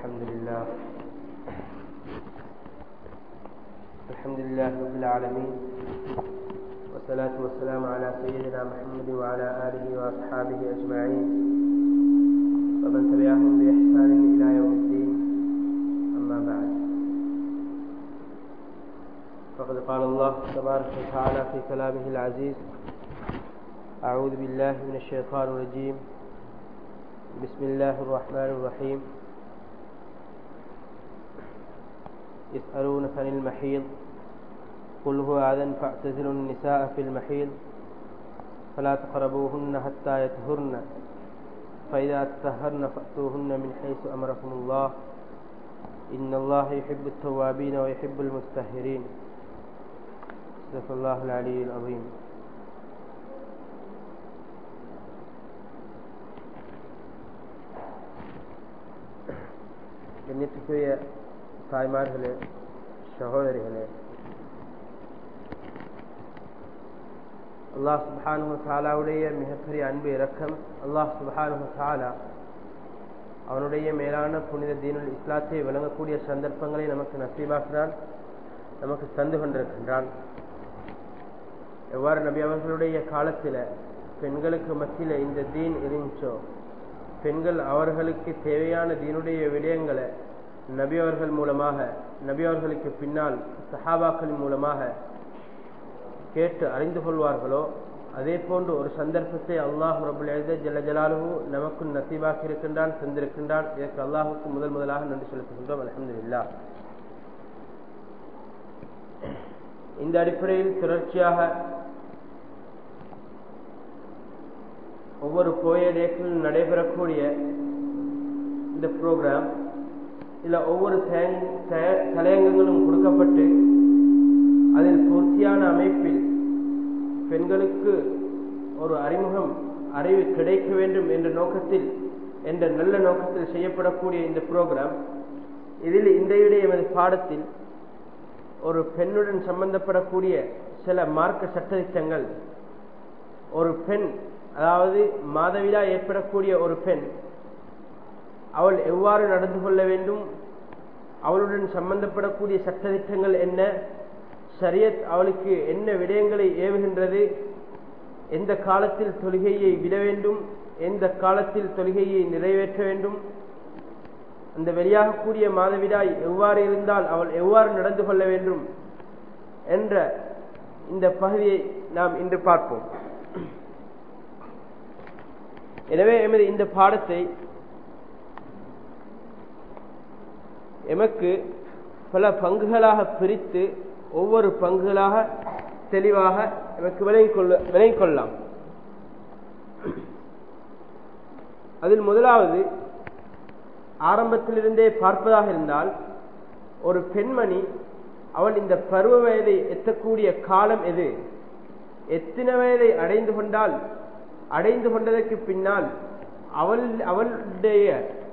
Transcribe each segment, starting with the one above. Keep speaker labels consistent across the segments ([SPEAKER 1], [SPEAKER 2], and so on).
[SPEAKER 1] الحمد لله الحمد لله رب العالمين والصلاة والسلام على سيدنا محمد وعلى آله وأصحابه أجمعين ومن تبعهم بإحسان إلى يوم الدين أما بعد فقد قال الله تبارك وتعالى في كلامه العزيز أعوذ بالله من الشيطان الرجيم بسم الله الرحمن الرحيم يسألونك عن المحيض قل هو أذن فاعتزلوا النساء في المحيض فلا تقربوهن حتى يطهرن فإذا تطهرن فأتوهن من حيث أمركم الله إن الله يحب التوابين ويحب المتطهرين صدق الله العلي العظيم கண்ணியத்துக்குரிய தாய்மார்களே சகோதரிகளே அல்லாஹ் சுபானு தாலாவுடைய மிகப்பெரிய அன்பு இரக்கம் அல்லாஹ் சுபானு தாலா அவனுடைய மேலான புனித தீனுல் இஸ்லாத்தை விளங்கக்கூடிய சந்தர்ப்பங்களை நமக்கு நசீவாக்குறான் நமக்கு தந்து கொண்டிருக்கின்றான் எவ்வாறு நபி அவர்களுடைய காலத்தில் பெண்களுக்கு மத்தியில் இந்த தீன் இருந்துச்சோ பெண்கள் அவர்களுக்கு தேவையான தீனுடைய விடயங்களை நபி அவர்கள் மூலமாக நபி அவர்களுக்கு பின்னால் சஹாபாக்களின் மூலமாக கேட்டு அறிந்து கொள்வார்களோ அதே போன்று ஒரு சந்தர்ப்பத்தை அல்லாஹ் ரபுல் எழுத ஜல்ல ஜலாலுஹு நமக்கு நசீவாக்கி இருக்கின்றான் தந்திருக்கின்றான் இதற்கு அல்லாஹுக்கு முதல் முதலாக நன்றி செலுத்துகின்றோம் அலமதுல்லா இந்த அடிப்படையில் தொடர்ச்சியாக ஒவ்வொரு கோயிலேக்கிலும் நடைபெறக்கூடிய இந்த ப்ரோக்ராம் இதில் ஒவ்வொரு தலையங்கங்களும் கொடுக்கப்பட்டு அதில் பூர்த்தியான அமைப்பில் பெண்களுக்கு ஒரு அறிமுகம் அறிவு கிடைக்க வேண்டும் என்ற நோக்கத்தில் என்ற நல்ல நோக்கத்தில் செய்யப்படக்கூடிய இந்த ப்ரோக்ராம் இதில் இன்றையுடைய எமது பாடத்தில் ஒரு பெண்ணுடன் சம்பந்தப்படக்கூடிய சில மார்க்க சட்டத்திட்டங்கள் ஒரு பெண் அதாவது மாதவிடா ஏற்படக்கூடிய ஒரு பெண் அவள் எவ்வாறு நடந்து கொள்ள வேண்டும் அவளுடன் சம்பந்தப்படக்கூடிய சட்டத்திட்டங்கள் என்ன ஷரியத் அவளுக்கு என்ன விடயங்களை ஏவுகின்றது எந்த காலத்தில் தொழுகையை விட வேண்டும் எந்த காலத்தில் தொழுகையை நிறைவேற்ற வேண்டும் அந்த வெளியாகக்கூடிய மாதவிடாய் எவ்வாறு இருந்தால் அவள் எவ்வாறு நடந்து கொள்ள வேண்டும் என்ற இந்த பகுதியை நாம் இன்று பார்ப்போம் எனவே எமது இந்த பாடத்தை எமக்கு பல பங்குகளாக பிரித்து ஒவ்வொரு பங்குகளாக தெளிவாக எமக்கு விளங்கிக் கொள்ள விளங்கிக் கொள்ளலாம் அதில் முதலாவது ஆரம்பத்திலிருந்தே பார்ப்பதாக இருந்தால் ஒரு பெண்மணி அவள் இந்த பருவ வயதை எத்தக்கூடிய காலம் எது எத்தனை வயதை அடைந்து கொண்டால் அடைந்து கொண்டதற்கு பின்னால் அவள் அவளுடைய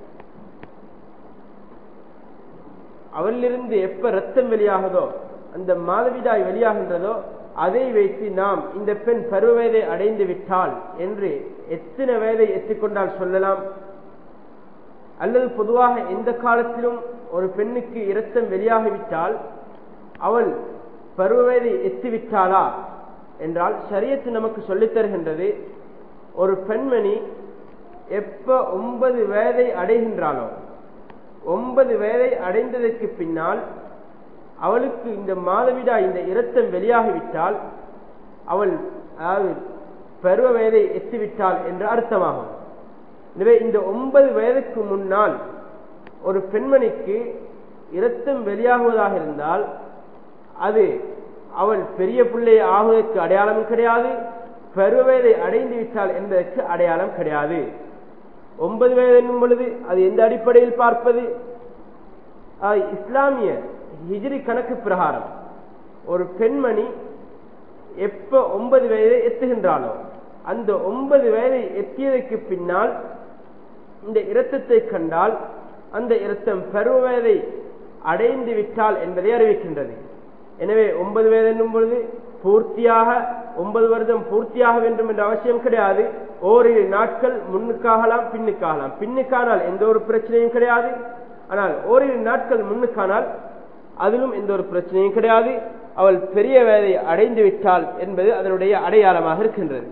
[SPEAKER 1] அவளிலிருந்து எப்ப ரத்தம் வெளியாகுதோ அந்த மாதவிடாய் வெளியாகின்றதோ அதை வைத்து நாம் இந்த பெண் பருவ வயதை அடைந்து விட்டால் என்று எத்தனை வயதை எத்திக்கொண்டால் சொல்லலாம் அல்லது பொதுவாக எந்த காலத்திலும் ஒரு பெண்ணுக்கு இரத்தம் வெளியாகிவிட்டால் அவள் பருவ வயதை எத்திவிட்டாளா என்றால் சரியத்து நமக்கு சொல்லித் தருகின்றது ஒரு பெண்மணி எப்ப ஒன்பது வயதை அடைகின்றாளோ ஒன்பது வயதை அடைந்ததற்கு பின்னால் அவளுக்கு இந்த மாதவிடா இந்த இரத்தம் வெளியாகிவிட்டால் அவள் அதாவது பருவ வயதை எத்திவிட்டாள் என்று அர்த்தமாகும் எனவே இந்த ஒன்பது வயதுக்கு முன்னால் ஒரு பெண்மணிக்கு இரத்தம் வெளியாகுவதாக இருந்தால் அது அவள் பெரிய பிள்ளை ஆகுவதற்கு அடையாளம் கிடையாது பருவ வயதை அடைந்து விட்டாள் என்பதற்கு அடையாளம் கிடையாது ஒன்பது வயது என்னும் பொழுது அது எந்த அடிப்படையில் பார்ப்பது இஸ்லாமிய ஹிஜ்ரி கணக்கு பிரகாரம் ஒரு பெண்மணி எப்ப ஒன்பது வயதை எத்துகின்றாளோ அந்த ஒன்பது வயதை எத்தியதற்கு பின்னால் இந்த இரத்தத்தை கண்டால் அந்த இரத்தம் பருவ வயதை அடைந்து விட்டால் என்பதை அறிவிக்கின்றது எனவே ஒன்பது வயது என்னும் பொழுது பூர்த்தியாக ஒன்பது வருடம் பூர்த்தியாக வேண்டும் என்ற அவசியம் கிடையாது ஓரிரு நாட்கள் முன்னுக்காகலாம் பின்னுக்காகலாம் பின்னுக்கானால் எந்த ஒரு பிரச்சனையும் கிடையாது ஆனால் ஓரிரு நாட்கள் முன்னுக்கானால் அதிலும் எந்த ஒரு பிரச்சனையும் கிடையாது அவள் பெரிய வேலை அடைந்து விட்டாள் என்பது அதனுடைய அடையாளமாக இருக்கின்றது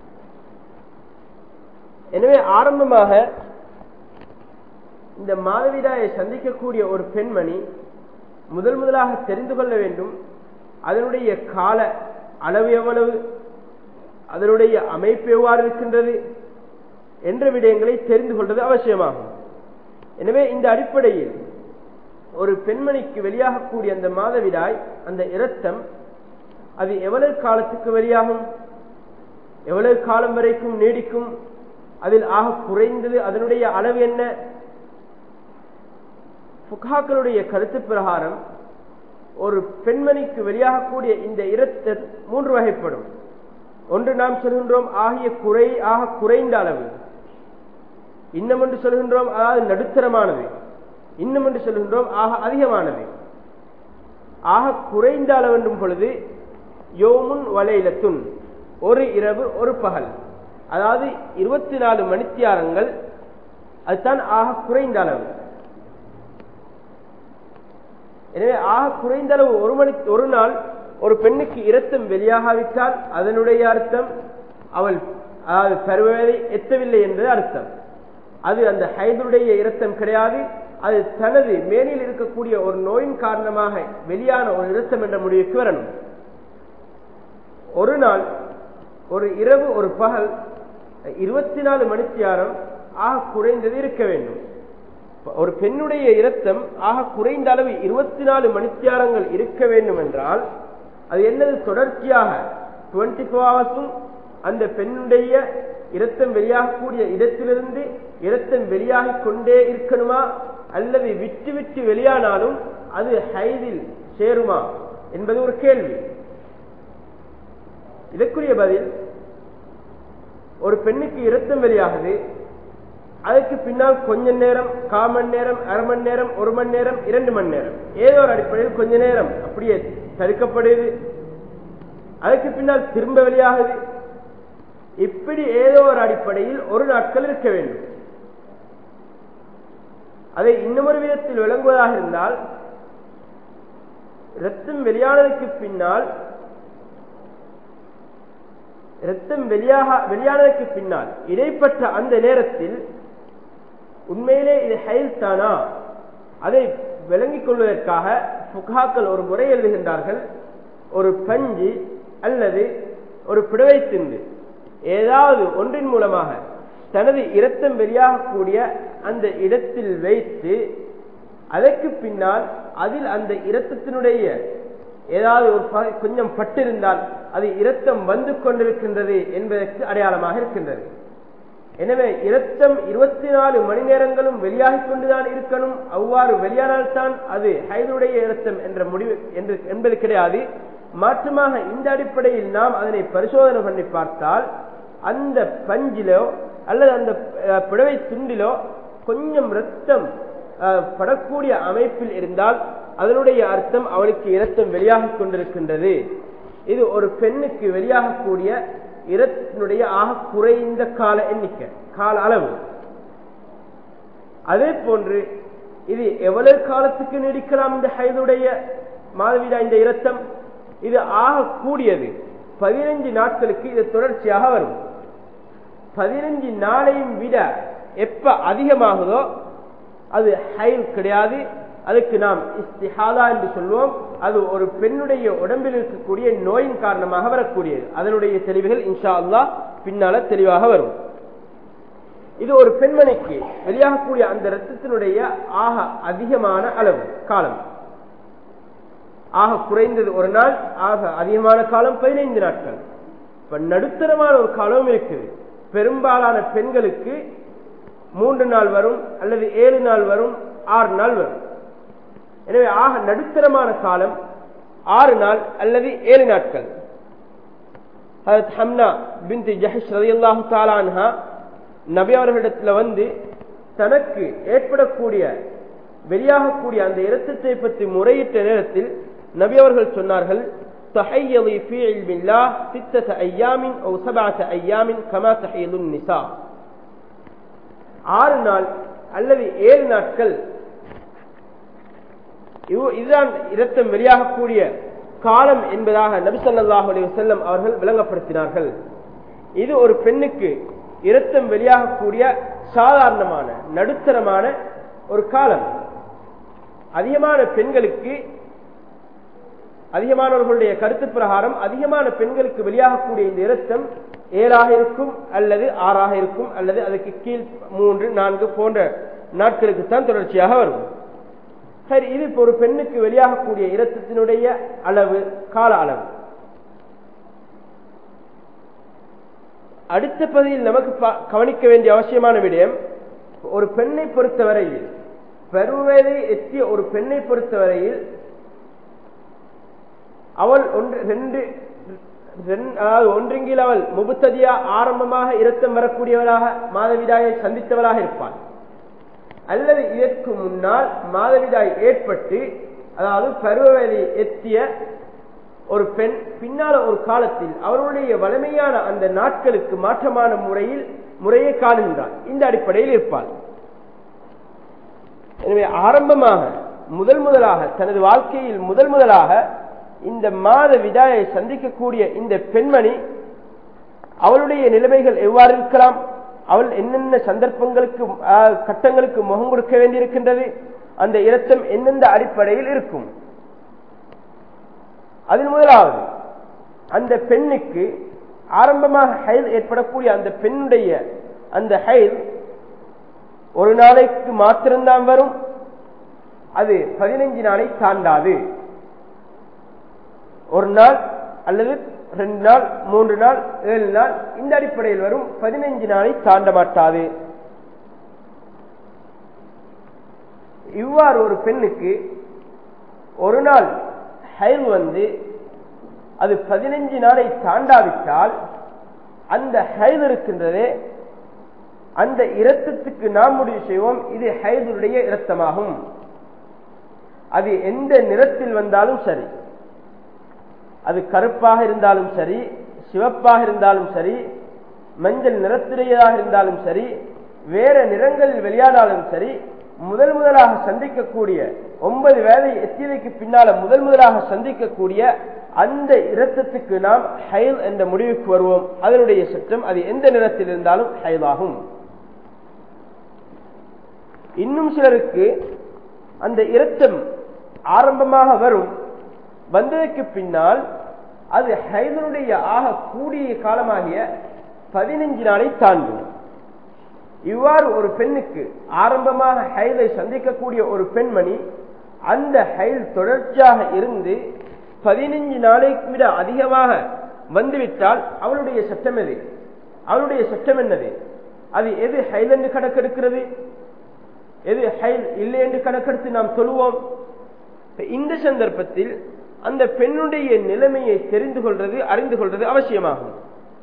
[SPEAKER 1] எனவே ஆரம்பமாக இந்த மாதவிடாயை சந்திக்கக்கூடிய ஒரு பெண்மணி முதல் முதலாக தெரிந்து கொள்ள வேண்டும் அதனுடைய கால அளவு எவ்வளவு அதனுடைய அமைப்பு எவ்வாறு இருக்கின்றது என்ற விடயங்களை தெரிந்து கொள்வது அவசியமாகும் எனவே இந்த அடிப்படையில் ஒரு பெண்மணிக்கு வெளியாகக்கூடிய அந்த மாதவிடாய் அந்த இரத்தம் அது எவ்வளவு காலத்துக்கு வெளியாகும் எவ்வளவு காலம் வரைக்கும் நீடிக்கும் அதில் ஆக குறைந்தது அதனுடைய அளவு என்ன புகாக்களுடைய கருத்து பிரகாரம் ஒரு பெண்மணிக்கு வெளியாகக்கூடிய இந்த இரத்த மூன்று வகைப்படும் ஒன்று நாம் சொல்கின்றோம் ஆகிய குறை ஆக குறைந்த அளவு இன்னும் என்று சொல்கின்றோம் அதாவது நடுத்தரமானது இன்னும் என்று சொல்கின்றோம் ஆக அதிகமானது ஆக குறைந்த அளவு என்றும் பொழுது யோமுன் வலையிலத்துன் ஒரு இரவு ஒரு பகல் அதாவது இருபத்தி நாலு மணித்தியாரங்கள் அதுதான் ஆக குறைந்த அளவு எனவே ஆக குறைந்த அளவு ஒரு மணி ஒரு நாள் ஒரு பெண்ணுக்கு இரத்தம் வெளியாகாவிட்டால் அதனுடைய அர்த்தம் அவள் அதாவது பருவவேலை எத்தவில்லை என்பது அர்த்தம் அது அந்த ஹைதருடைய இரத்தம் கிடையாது அது தனது மேனில் இருக்கக்கூடிய ஒரு நோயின் காரணமாக வெளியான ஒரு இரத்தம் என்ற முடிவுக்கு வரணும் ஒரு நாள் ஒரு இரவு ஒரு பகல் இருபத்தி நாலு மணித்தியாரம் ஆக குறைந்தது இருக்க வேண்டும் ஒரு பெண்ணுடைய இரத்தம் ஆக குறைந்த அளவு இருபத்தி நாலு மணித்தியாரங்கள் இருக்க வேண்டும் என்றால் அது என்னது தொடர்ச்சியாக டுவெண்ட்டி ஃபோர் ஹவர்ஸும் அந்த பெண்ணுடைய இரத்தம் வெளியாகக்கூடிய இடத்திலிருந்து இரத்தம் வெளியாகிக் கொண்டே இருக்கணுமா அல்லது விட்டு விட்டு வெளியானாலும் அது ஹைதில் சேருமா என்பது ஒரு கேள்வி இதற்குரிய பதில் ஒரு பெண்ணுக்கு இரத்தம் வெளியாகுது அதுக்கு பின்னால் கொஞ்ச நேரம் கால் மணி நேரம் அரை மணி நேரம் ஒரு மணி நேரம் இரண்டு மணி நேரம் ஏதோ ஒரு அடிப்படையில் கொஞ்ச நேரம் அப்படியே தடுக்கப்படுது அதுக்கு பின்னால் திரும்ப வெளியாகுது இப்படி ஏதோ ஒரு அடிப்படையில் ஒரு நாட்கள் இருக்க வேண்டும் அதை இன்னமொரு விதத்தில் விளங்குவதாக இருந்தால் ரத்தம் வெளியானதுக்கு பின்னால் ரத்தம் வெளியாக வெளியானதுக்கு பின்னால் இடைப்பட்ட அந்த நேரத்தில் உண்மையிலே இது ஹைல் தானா அதை விளங்கிக் கொள்வதற்காக புகாக்கள் ஒரு முறை எழுதுகின்றார்கள் ஒரு பஞ்சு அல்லது ஒரு பிடவை திண்டு ஏதாவது ஒன்றின் மூலமாக தனது இரத்தம் வெளியாகக்கூடிய அந்த இடத்தில் வைத்து அதற்கு பின்னால் அதில் அந்த இரத்தத்தினுடைய ஏதாவது ஒரு கொஞ்சம் பட்டிருந்தால் அது இரத்தம் வந்து கொண்டிருக்கின்றது என்பதற்கு அடையாளமாக இருக்கின்றது எனவே இரத்தம் இருபத்தி நாலு மணி நேரங்களும் வெளியாகிக் கொண்டுதான் இருக்கணும் அவ்வாறு வெளியானால்தான் அது ஹைதுடைய இரத்தம் என்ற முடிவு என்று என்பது கிடையாது மாற்றமாக இந்த அடிப்படையில் நாம் அதனை பரிசோதனை பண்ணி பார்த்தால் அந்த பஞ்சிலோ அல்லது அந்த புடவை துண்டிலோ கொஞ்சம் ரத்தம் படக்கூடிய அமைப்பில் இருந்தால் அதனுடைய அர்த்தம் அவளுக்கு இரத்தம் வெளியாகிக் கொண்டிருக்கின்றது இது ஒரு பெண்ணுக்கு வெளியாகக்கூடிய இரத்தினுடைய ஆக குறைந்த கால எண்ணிக்கை கால அளவு அதே போன்று இது எவ்வளவு காலத்துக்கு நீடிக்கலாம் இந்த ஹைதுடைய மாதவிடா இந்த இரத்தம் இது ஆக கூடியது பதினைஞ்சு நாட்களுக்கு இது தொடர்ச்சியாக வரும் பதினஞ்சு நாளையும் விட எப்ப அதிகமாகுதோ அது ஹைல் கிடையாது அதுக்கு நாம் இஸ்திஹாதா என்று சொல்வோம் அது ஒரு பெண்ணுடைய உடம்பில் இருக்கக்கூடிய நோயின் காரணமாக வரக்கூடியது அதனுடைய தெளிவுகள் இன்ஷா அல்லா பின்னால தெளிவாக வரும் இது ஒரு பெண்மணிக்கு வெளியாகக்கூடிய அந்த ரத்தத்தினுடைய ஆக அதிகமான அளவு காலம் ஆக குறைந்தது ஒரு நாள் ஆக அதிகமான காலம் பதினைந்து நாட்கள் இப்ப நடுத்தரமான ஒரு காலம் இருக்குது பெரும்பாலான பெண்களுக்கு மூன்று நாள் வரும் அல்லது ஏழு நாள் வரும் ஆறு நாள் வரும் எனவே ஆக நடுத்தரமான காலம் ஆறு நாள் அல்லது ஏழு நாட்கள் ஹம்னா பின் ஜஹஷ் ரதியல்லாஹு தாலான்ஹா நபி அவர்களிடத்துல வந்து தனக்கு ஏற்படக்கூடிய வெளியாகக்கூடிய அந்த இரத்தத்தை பற்றி முறையிட்ட நேரத்தில் நபி அவர்கள் சொன்னார்கள் تحيضي في علم الله ستة أيام أو سبعة أيام كما تحيض النساء ஆறு நாள் அல்லது ஏழு நாட்கள் இதுதான் இரத்தம் வெளியாகக்கூடிய காலம் என்பதாக நபிசல்லாஹு அலி வசல்லம் அவர்கள் விளங்கப்படுத்தினார்கள் இது ஒரு பெண்ணுக்கு இரத்தம் வெளியாகக்கூடிய சாதாரணமான நடுத்தரமான ஒரு காலம் அதிகமான பெண்களுக்கு அதிகமானவர்களுடைய கருத்து பிரகாரம் அதிகமான பெண்களுக்கு வெளியாகக்கூடிய இந்த இரத்தம் ஏழாக இருக்கும் அல்லது ஆறாக இருக்கும் அல்லது அதுக்கு கீழ் மூன்று நான்கு போன்ற நாட்களுக்கு தான் தொடர்ச்சியாக வரும் சரி இது இப்போ ஒரு பெண்ணுக்கு வெளியாகக்கூடிய இரத்தத்தினுடைய அளவு கால அளவு அடுத்த பகுதியில் நமக்கு கவனிக்க வேண்டிய அவசியமான விடயம் ஒரு பெண்ணை பொறுத்தவரையில் பருவதை எத்திய ஒரு பெண்ணை பொறுத்தவரையில் அவள் ஒன்று ரெண்டு அதாவது ஒன்றுங்கில் அவள் முபுத்ததியா ஆரம்பமாக இரத்தம் வரக்கூடியவளாக மாதவிடாயை சந்தித்தவளாக இருப்பாள் அல்லது இதற்கு முன்னால் மாதவிடாய் ஏற்பட்டு அதாவது பருவவதை எத்திய ஒரு பெண் பின்னால ஒரு காலத்தில் அவருடைய வலிமையான அந்த நாட்களுக்கு மாற்றமான முறையில் முறையை காணுகின்றார் இந்த அடிப்படையில் இருப்பாள் எனவே ஆரம்பமாக முதல் முதலாக தனது வாழ்க்கையில் முதல் முதலாக இந்த மாத விதாயை சந்திக்கக்கூடிய இந்த பெண்மணி அவளுடைய நிலைமைகள் எவ்வாறு இருக்கலாம் அவள் என்னென்ன சந்தர்ப்பங்களுக்கு கட்டங்களுக்கு முகம் கொடுக்க வேண்டியிருக்கின்றது அந்த இரத்தம் எந்தெந்த அடிப்படையில் இருக்கும் அதில் முதலாவது அந்த பெண்ணுக்கு ஆரம்பமாக ஹைல் ஏற்படக்கூடிய அந்த பெண்ணுடைய அந்த ஹைல் ஒரு நாளைக்கு மாத்திரம்தான் வரும் அது பதினைஞ்சு நாளை தாண்டாது ஒரு நாள் அல்லது ரெண்டு நாள் மூன்று நாள் ஏழு நாள் இந்த அடிப்படையில் வரும் பதினைஞ்சு நாளை தாண்ட மாட்டாது இவ்வாறு ஒரு பெண்ணுக்கு ஒரு நாள் ஹைல் வந்து அது பதினைஞ்சு நாளை தாண்டாவிட்டால் அந்த ஹைல் இருக்கின்றதே அந்த இரத்தத்துக்கு நாம் முடிவு செய்வோம் இது ஹைதுடைய இரத்தமாகும் அது எந்த நிறத்தில் வந்தாலும் சரி அது கருப்பாக இருந்தாலும் சரி சிவப்பாக இருந்தாலும் சரி மஞ்சள் நிறத்துடையதாக இருந்தாலும் சரி வேற நிறங்களில் வெளியானாலும் சரி முதல் முதலாக சந்திக்கக்கூடிய ஒன்பது வேலை எத்தியதைக்கு பின்னால முதல் முதலாக சந்திக்கக்கூடிய அந்த இரத்தத்துக்கு நாம் ஹைல் என்ற முடிவுக்கு வருவோம் அதனுடைய சட்டம் அது எந்த நிறத்தில் இருந்தாலும் ஹைலாகும் இன்னும் சிலருக்கு அந்த இரத்தம் ஆரம்பமாக வரும் வந்ததற்கு பின்னால் அது ஹைதனுடைய ஆக கூடிய காலமாகிய பதினைஞ்சு நாளை தாண்டும் இவ்வாறு ஒரு பெண்ணுக்கு ஆரம்பமாக ஹைலை சந்திக்கக்கூடிய ஒரு பெண்மணி அந்த ஹைல் தொடர்ச்சியாக இருந்து பதினைஞ்சு நாளைக்கு விட அதிகமாக வந்துவிட்டால் அவளுடைய சட்டம் எது அவளுடைய சட்டம் என்னது அது எது ஹைல் என்று கணக்கெடுக்கிறது எது ஹைல் இல்லை என்று கணக்கெடுத்து நாம் சொல்லுவோம் இந்த சந்தர்ப்பத்தில் அந்த பெண்ணுடைய நிலைமையை தெரிந்து கொள்வது அறிந்து கொள்வது அவசியமாகும்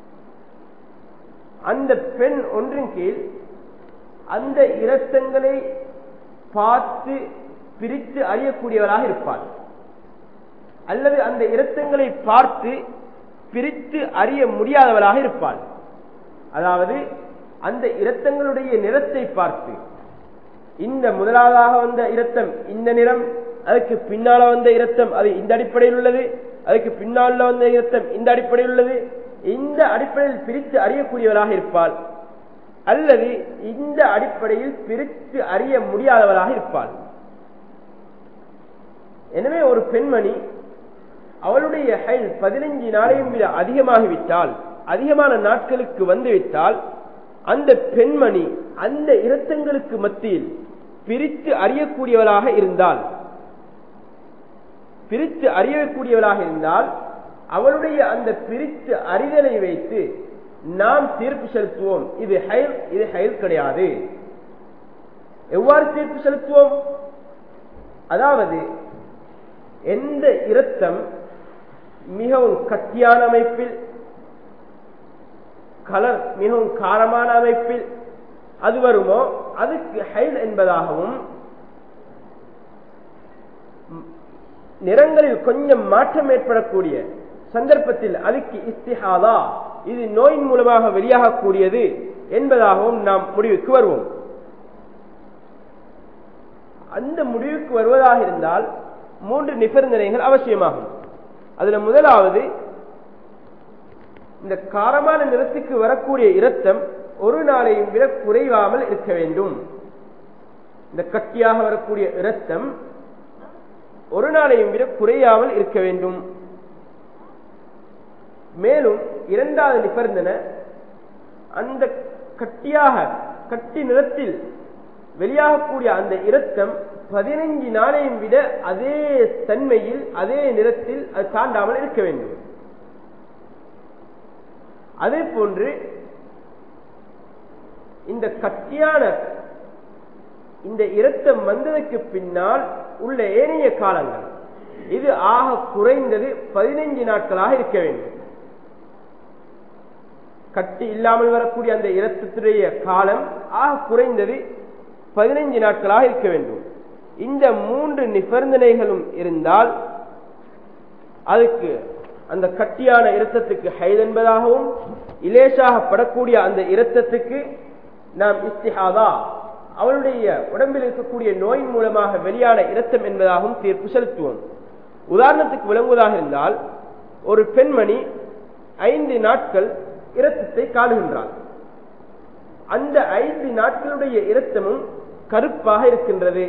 [SPEAKER 1] அந்த பெண் ஒன்றின் கீழ் அந்த இரத்தங்களை பார்த்து பிரித்து அறியக்கூடியவராக இருப்பாள் அல்லது அந்த இரத்தங்களை பார்த்து பிரித்து அறிய முடியாதவராக இருப்பாள் அதாவது அந்த இரத்தங்களுடைய நிறத்தை பார்த்து இந்த முதலாவதாக வந்த இரத்தம் இந்த நிறம் அதுக்கு பின்னால வந்த இரத்தம் அது இந்த அடிப்படையில் உள்ளது அதுக்கு பின்னால் வந்த இரத்தம் இந்த அடிப்படையில் உள்ளது இந்த அடிப்படையில் பிரித்து அறியக்கூடியவராக இருப்பாள் அல்லது இந்த அடிப்படையில் பிரித்து அறிய முடியாதவராக இருப்பாள் எனவே ஒரு பெண்மணி அவளுடைய ஹைல் பதினைஞ்சு நாளையும் விட அதிகமாகிவிட்டால் அதிகமான நாட்களுக்கு வந்துவிட்டால் அந்த பெண்மணி அந்த இரத்தங்களுக்கு மத்தியில் பிரித்து அறியக்கூடியவளாக இருந்தால் பிரித்து அறியக்கூடியவளாக இருந்தால் அவளுடைய அந்த பிரித்து அறிதலை வைத்து நாம் தீர்ப்பு செலுத்துவோம் இது ஹைல் இது ஹைல் கிடையாது எவ்வாறு தீர்ப்பு செலுத்துவோம் அதாவது எந்த இரத்தம் மிகவும் கட்டியான அமைப்பில் கலர் மிகவும் காரமான அமைப்பில் அது வருமோ அதுக்கு ஹைல் என்பதாகவும் நிறங்களில் கொஞ்சம் மாற்றம் ஏற்படக்கூடிய சந்தர்ப்பத்தில் அதுக்கு இஸ்திஹாதா இது நோயின் மூலமாக வெளியாகக்கூடியது என்பதாகவும் நாம் முடிவுக்கு வருவோம் அந்த முடிவுக்கு வருவதாக இருந்தால் மூன்று நிபந்தனைகள் அவசியமாகும் அதுல முதலாவது இந்த காரமான நிறத்துக்கு வரக்கூடிய இரத்தம் ஒரு நாளையும் விட குறைவாமல் இருக்க வேண்டும் இந்த கட்டியாக வரக்கூடிய இரத்தம் ஒரு நாளையும் விட குறையாமல் இருக்க வேண்டும் மேலும் இரண்டாவது நிபந்தனை அந்த கட்டியாக கட்டி நிறத்தில் வெளியாகக்கூடிய அந்த இரத்தம் பதினைஞ்சு நாளையும் விட அதே தன்மையில் அதே நிறத்தில் அது தாண்டாமல் இருக்க வேண்டும் அதே போன்று இந்த கட்டியான இந்த இரத்தம் வந்ததற்கு பின்னால் உள்ள ஏனைய காலங்கள் இது ஆக குறைந்தது பதினைஞ்சு நாட்களாக இருக்க வேண்டும் கட்டி இல்லாமல் வரக்கூடிய அந்த இரத்தத்துடைய காலம் ஆக குறைந்தது பதினைஞ்சு நாட்களாக இருக்க வேண்டும் இந்த மூன்று நிபந்தனைகளும் இருந்தால் அதுக்கு அந்த கட்டியான இரத்தத்துக்கு ஹைத் என்பதாகவும் இலேசாக படக்கூடிய அந்த இரத்தத்துக்கு நாம் இஸ்திஹாதா அவளுடைய உடம்பில் இருக்கக்கூடிய நோயின் மூலமாக வெளியான இரத்தம் என்பதாகவும் தீர்ப்பு செலுத்துவோம் உதாரணத்துக்கு விளங்குவதாக இருந்தால் ஒரு பெண்மணி ஐந்து நாட்கள் இரத்தத்தை காணுகின்றார் அந்த ஐந்து நாட்களுடைய இரத்தமும் கருப்பாக இருக்கின்றது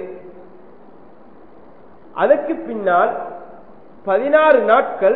[SPEAKER 1] அதற்கு பின்னால் பதினாறு நாட்கள்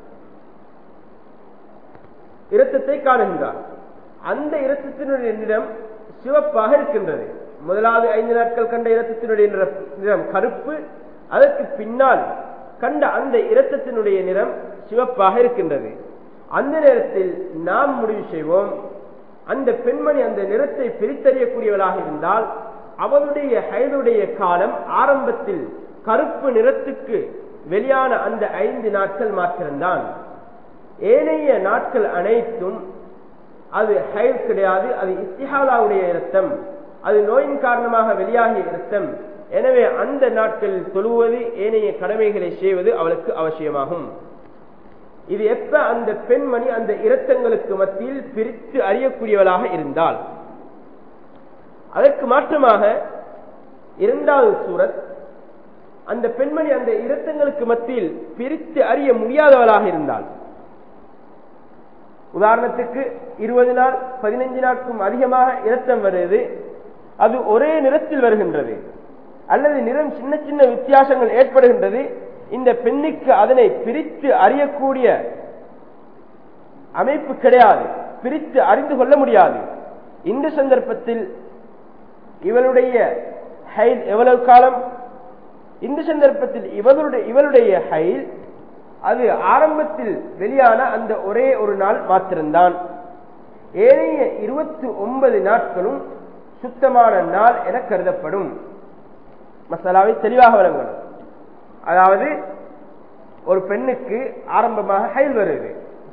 [SPEAKER 1] இரத்தத்தை காணுகின்றார் அந்த இரத்தத்தினுடைய நிறம் சிவப்பாக இருக்கின்றது முதலாவது ஐந்து நாட்கள் கண்ட இரத்தத்தினுடைய நிறம் கருப்பு அதற்கு பின்னால் கண்ட அந்த இரத்தத்தினுடைய நிறம் சிவப்பாக இருக்கின்றது அந்த நேரத்தில் நாம் முடிவு செய்வோம் அந்த பெண்மணி அந்த நிறத்தை பிரித்தறியக்கூடியவளாக இருந்தால் அவளுடைய ஹைதுடைய காலம் ஆரம்பத்தில் கருப்பு நிறத்துக்கு வெளியான அந்த ஐந்து நாட்கள் மாத்திரம்தான் ஏனைய நாட்கள் அனைத்தும் அது ஹைல் கிடையாது அது இஸ்திஹாலாவுடைய இரத்தம் அது நோயின் காரணமாக வெளியாகிய இரத்தம் எனவே அந்த நாட்களில் தொழுவது ஏனைய கடமைகளை செய்வது அவளுக்கு அவசியமாகும் இது எப்ப அந்த பெண்மணி அந்த இரத்தங்களுக்கு மத்தியில் பிரித்து அறியக்கூடியவளாக இருந்தால் அதற்கு மாற்றமாக இரண்டாவது சூரத் அந்த பெண்மணி அந்த இரத்தங்களுக்கு மத்தியில் பிரித்து அறிய முடியாதவளாக இருந்தால் உதாரணத்துக்கு இருபது நாள் பதினைஞ்சு நாட்கும் அதிகமாக இரத்தம் வருது அது ஒரே நிறத்தில் வருகின்றது அல்லது நிறம் சின்ன சின்ன வித்தியாசங்கள் ஏற்படுகின்றது இந்த பெண்ணுக்கு அதனை பிரித்து அறியக்கூடிய அமைப்பு கிடையாது பிரித்து அறிந்து கொள்ள முடியாது இந்த சந்தர்ப்பத்தில் இவளுடைய ஹைல் எவ்வளவு காலம் இந்த சந்தர்ப்பத்தில் இவளுடைய இவளுடைய ஹைல் அது ஆரம்பத்தில் வெளியான அந்த ஒரே ஒரு நாள் மாத்திரம்தான் ஏனைய இருபத்தி ஒன்பது நாட்களும் சுத்தமான நாள் என கருதப்படும் மசாலாவை தெளிவாக வழங்கணும் அதாவது ஒரு பெண்ணுக்கு ஆரம்பமாக ஹைல் வருது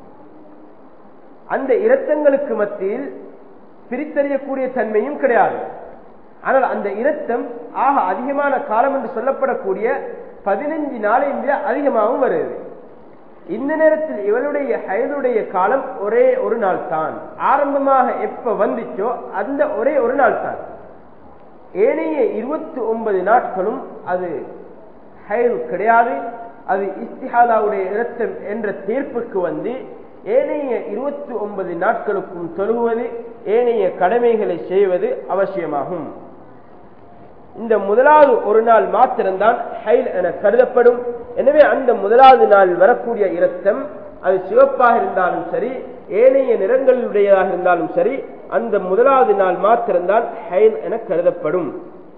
[SPEAKER 1] அந்த இரத்தங்களுக்கு மத்தியில் பிரித்தறியக்கூடிய தன்மையும் கிடையாது ஆனால் அந்த இரத்தம் ஆக அதிகமான காலம் என்று சொல்லப்படக்கூடிய பதினைஞ்சு நாளையும் விட அதிகமாகவும் வருது இந்த நேரத்தில் இவளுடைய ஹயதுடைய காலம் ஒரே ஒரு நாள் தான் ஆரம்பமாக எப்ப வந்துச்சோ அந்த ஒரே ஒரு நாள் தான் ஏனைய இருபத்தி ஒன்பது நாட்களும் அது ஹயது கிடையாது அது இஸ்திஹாலாவுடைய இரத்தம் என்ற தீர்ப்புக்கு வந்து ஏனைய இருபத்தி ஒன்பது நாட்களுக்கும் தொழுவது ஏனைய கடமைகளை செய்வது அவசியமாகும் இந்த முதலாவது ஒரு நாள் மாத்திரம்தான் ஹைல் என கருதப்படும் எனவே அந்த முதலாவது நாள் வரக்கூடிய இரத்தம் அது சிவப்பாக இருந்தாலும் சரி ஏனைய நிறங்களுடையதாக இருந்தாலும் சரி அந்த முதலாவது நாள் மாத்திரம்தான் ஹைல் என கருதப்படும்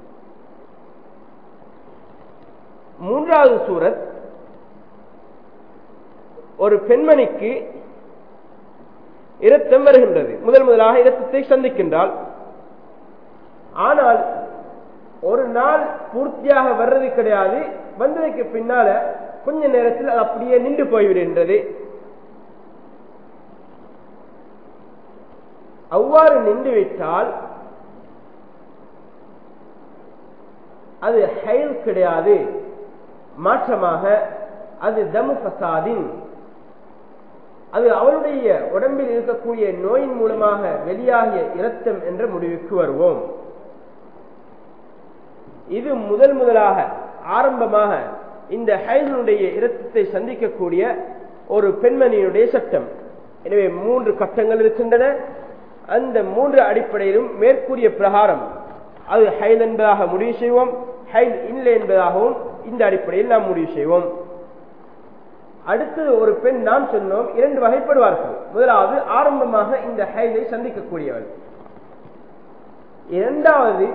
[SPEAKER 1] மூன்றாவது சூரத் ஒரு பெண்மணிக்கு இரத்தம் வருகின்றது முதல் முதலாக இரத்தத்தை சந்திக்கின்றால் ஆனால் ஒரு நாள் பூர்த்தியாக வர்றது கிடையாது வந்ததுக்கு பின்னால கொஞ்ச நேரத்தில் அது அப்படியே நின்று போய்விடுகின்றது அவ்வாறு நின்றுவிட்டால் அது ஹைல் கிடையாது மாற்றமாக அது தமு பசாதின் அது அவளுடைய உடம்பில் இருக்கக்கூடிய நோயின் மூலமாக வெளியாகிய இரத்தம் என்ற முடிவுக்கு வருவோம் இது முதல் முதலாக ஆரம்பமாக இந்த ஹைதனுடைய இரத்தத்தை சந்திக்கக்கூடிய ஒரு பெண்மணியினுடைய சட்டம் எனவே மூன்று கட்டங்கள் இருக்கின்றன அந்த மூன்று அடிப்படையிலும் மேற்கூறிய பிரகாரம் அது ஹைல் என்பதாக முடிவு செய்வோம் ஹைல் இல்லை என்பதாகவும் இந்த அடிப்படையில் நாம் முடிவு செய்வோம் அடுத்தது ஒரு பெண் நாம் சொன்னோம் இரண்டு வகைப்படுவார்கள் முதலாவது ஆரம்பமாக இந்த ஹைலை சந்திக்கக்கூடியவள் இரண்டாவது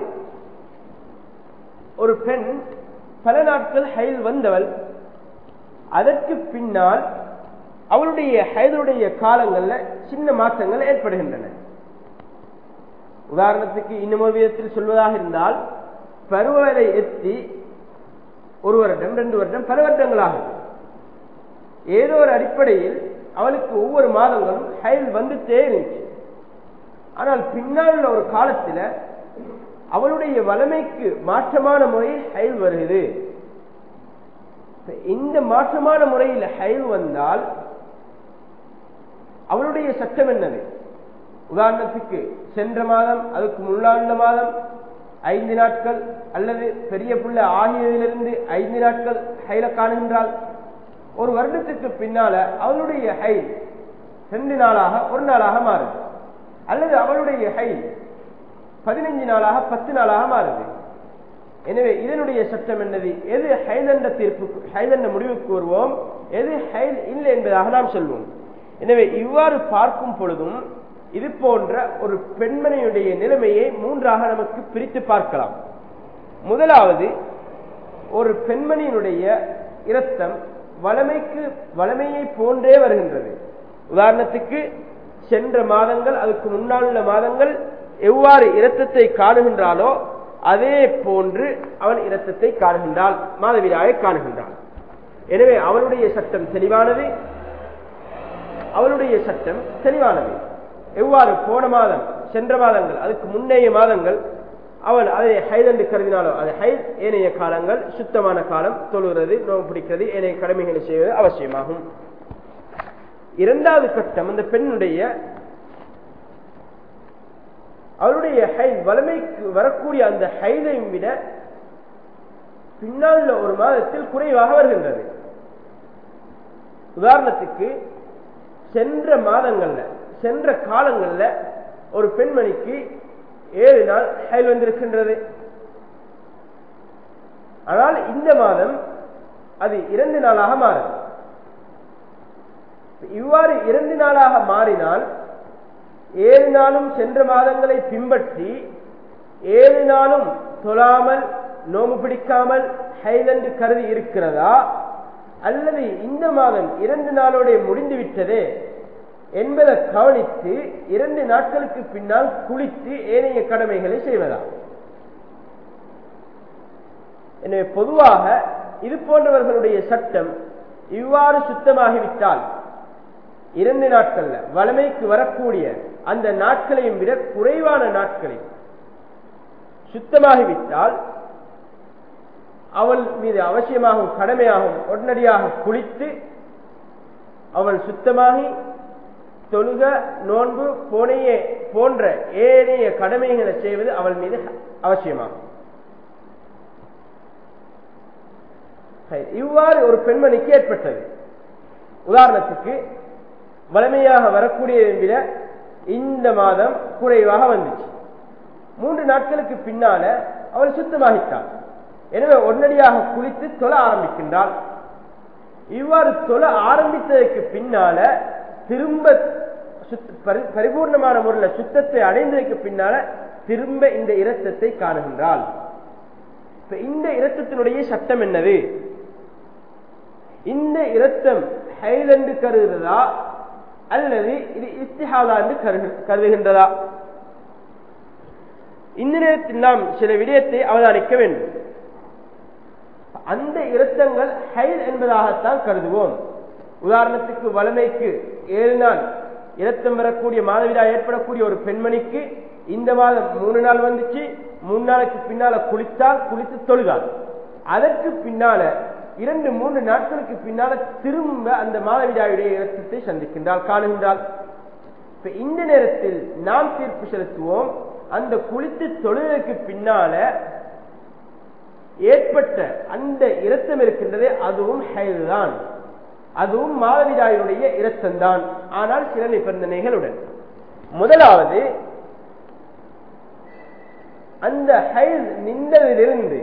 [SPEAKER 1] ஒரு பெண் பல நாட்கள் ஹைல் வந்தவள் அதற்கு பின்னால் அவளுடைய ஹைதனுடைய காலங்கள்ல சின்ன மாற்றங்கள் ஏற்படுகின்றன உதாரணத்துக்கு இன்னும் ஒரு விதத்தில் சொல்வதாக இருந்தால் பருவலை எத்தி ஒரு வருடம் ரெண்டு வருடம் பல வருடங்களாகும் ஏதோ ஒரு அடிப்படையில் அவளுக்கு ஒவ்வொரு மாதங்களும் ஹயல் வந்துட்டே இருந்துச்சு ஆனால் பின்னால் ஒரு காலத்துல அவளுடைய வளமைக்கு மாற்றமான முறையில் ஹயல் வருகிறது இந்த மாற்றமான முறையில் ஹயல் வந்தால் அவளுடைய சட்டம் என்னது உதாரணத்துக்கு சென்ற மாதம் அதுக்கு முன்னாண்ட மாதம் ஐந்து நாட்கள் அல்லது பெரிய புள்ள ஆகியதிலிருந்து ஐந்து நாட்கள் ஹைல காணுகின்றால் ஒரு வருடத்துக்கு பின்னால அவளுடைய ஹை ரெண்டு நாளாக ஒரு நாளாக மாறுது அல்லது அவளுடைய ஹை பதினைஞ்சு நாளாக பத்து நாளாக மாறுது எனவே இதனுடைய சட்டம் என்னது எது ஹைலண்ட தீர்ப்பு ஹைலண்ட முடிவுக்கு வருவோம் எது ஹைல் இல்லை என்பதாக நாம் சொல்வோம் எனவே இவ்வாறு பார்க்கும் பொழுதும் இது போன்ற ஒரு பெண்மணியுடைய நிலைமையை மூன்றாக நமக்கு பிரித்து பார்க்கலாம் முதலாவது ஒரு பெண்மணியினுடைய இரத்தம் வளமைக்கு வளமையை போன்றே வருகின்றது உதாரணத்துக்கு சென்ற மாதங்கள் அதுக்கு முன்னால் உள்ள மாதங்கள் எவ்வாறு இரத்தத்தை காணுகின்றாலோ அதே போன்று அவன் இரத்தத்தை காணுகின்றாள் மாதவிடாயை காணுகின்றாள் எனவே அவளுடைய சட்டம் தெளிவானது அவளுடைய சட்டம் தெளிவானது எவ்வாறு போன மாதம் சென்ற மாதங்கள் அதுக்கு முன்னைய மாதங்கள் அவள் அதை ஹைதண்டு கருதினாலோ அது ஹைத் ஏனைய காலங்கள் சுத்தமான காலம் தொழுகிறது நோவு பிடிக்கிறது ஏனைய கடமைகளை செய்வது அவசியமாகும் இரண்டாவது கட்டம் அந்த பெண்ணுடைய அவளுடைய ஹைல் வலிமைக்கு வரக்கூடிய அந்த ஹைலையும் விட பின்னால் ஒரு மாதத்தில் குறைவாக வருகின்றது உதாரணத்துக்கு சென்ற மாதங்கள்ல சென்ற காலங்கள்ல ஒரு பெண்மணிக்கு ஏழு நாள் ஹைல் வந்திருக்கின்றது ஆனால் இந்த மாதம் அது இரண்டு நாளாக மாறும் இவ்வாறு இரண்டு நாளாக மாறினால் ஏழு நாளும் சென்ற மாதங்களை பின்பற்றி ஏழு நாளும் தொழாமல் நோம்பு பிடிக்காமல் ஹைலண்டு கருதி இருக்கிறதா அல்லது இந்த மாதம் இரண்டு நாளோட முடிந்து விட்டதே என்பதை கவனித்து இரண்டு நாட்களுக்கு பின்னால் குளித்து ஏனைய கடமைகளை செய்வதா எனவே பொதுவாக இது போன்றவர்களுடைய சட்டம் இவ்வாறு சுத்தமாகிவிட்டால் இரண்டு நாட்கள்ல வளமைக்கு வரக்கூடிய அந்த நாட்களையும் விட குறைவான நாட்களில் சுத்தமாகிவிட்டால் அவள் மீது அவசியமாகும் கடமையாகும் உடனடியாக குளித்து அவள் சுத்தமாகி தொழுக நோன்பு போனையே போன்ற ஏனைய கடமைகளை செய்வது அவள் மீது அவசியமாகும் இவ்வாறு ஒரு பெண்மணிக்கு ஏற்பட்டது உதாரணத்துக்கு வலிமையாக வரக்கூடியதை விட இந்த மாதம் குறைவாக வந்துச்சு மூன்று நாட்களுக்கு பின்னால அவள் சுத்தமாகிட்டாள் எனவே உடனடியாக குளித்து தொழ ஆரம்பிக்கின்றாள் இவ்வாறு தொழ ஆரம்பித்ததற்கு பின்னால திரும்ப பரிபூர்ணமான முறையில் சுத்தத்தை அடைந்ததற்கு பின்னால திரும்ப இந்த இரத்தத்தை காணுகின்றாள் இந்த இரத்தத்தினுடைய சட்டம் என்னது இந்த இரத்தம் ஹைலண்டு கருதுகிறதா அல்லது இது இஸ்திஹாதா என்று கருதுகின்றதா இந்த நேரத்தில் நாம் சில விடயத்தை அவதானிக்க வேண்டும் அந்த இரத்தங்கள் ஹைல் என்பதாகத்தான் கருதுவோம் உதாரணத்துக்கு வளமைக்கு ஏழு நாள் இரத்தம் வரக்கூடிய மாதவிடா ஏற்படக்கூடிய ஒரு பெண்மணிக்கு இந்த மாதம் மூணு நாள் வந்துச்சு மூணு நாளைக்கு பின்னால குளித்தால் குளித்து தொழுதாள் அதற்கு பின்னால இரண்டு மூன்று நாட்களுக்கு பின்னால திரும்ப அந்த மாதவிடாயுடைய இரத்தத்தை சந்திக்கின்றாள் காணுகின்றாள் இந்த நேரத்தில் நாம் தீர்ப்பு செலுத்துவோம் அந்த குளித்து தொழுதற்கு பின்னால ஏற்பட்ட அந்த இரத்தம் இருக்கின்றதே அதுவும் ஹைல் தான் அதுவும் மாதவிடாயினுடைய இரத்தம்தான் ஆனால் சில நிபந்தனைகளுடன் முதலாவது அந்த ஹைல் நின்றதிலிருந்து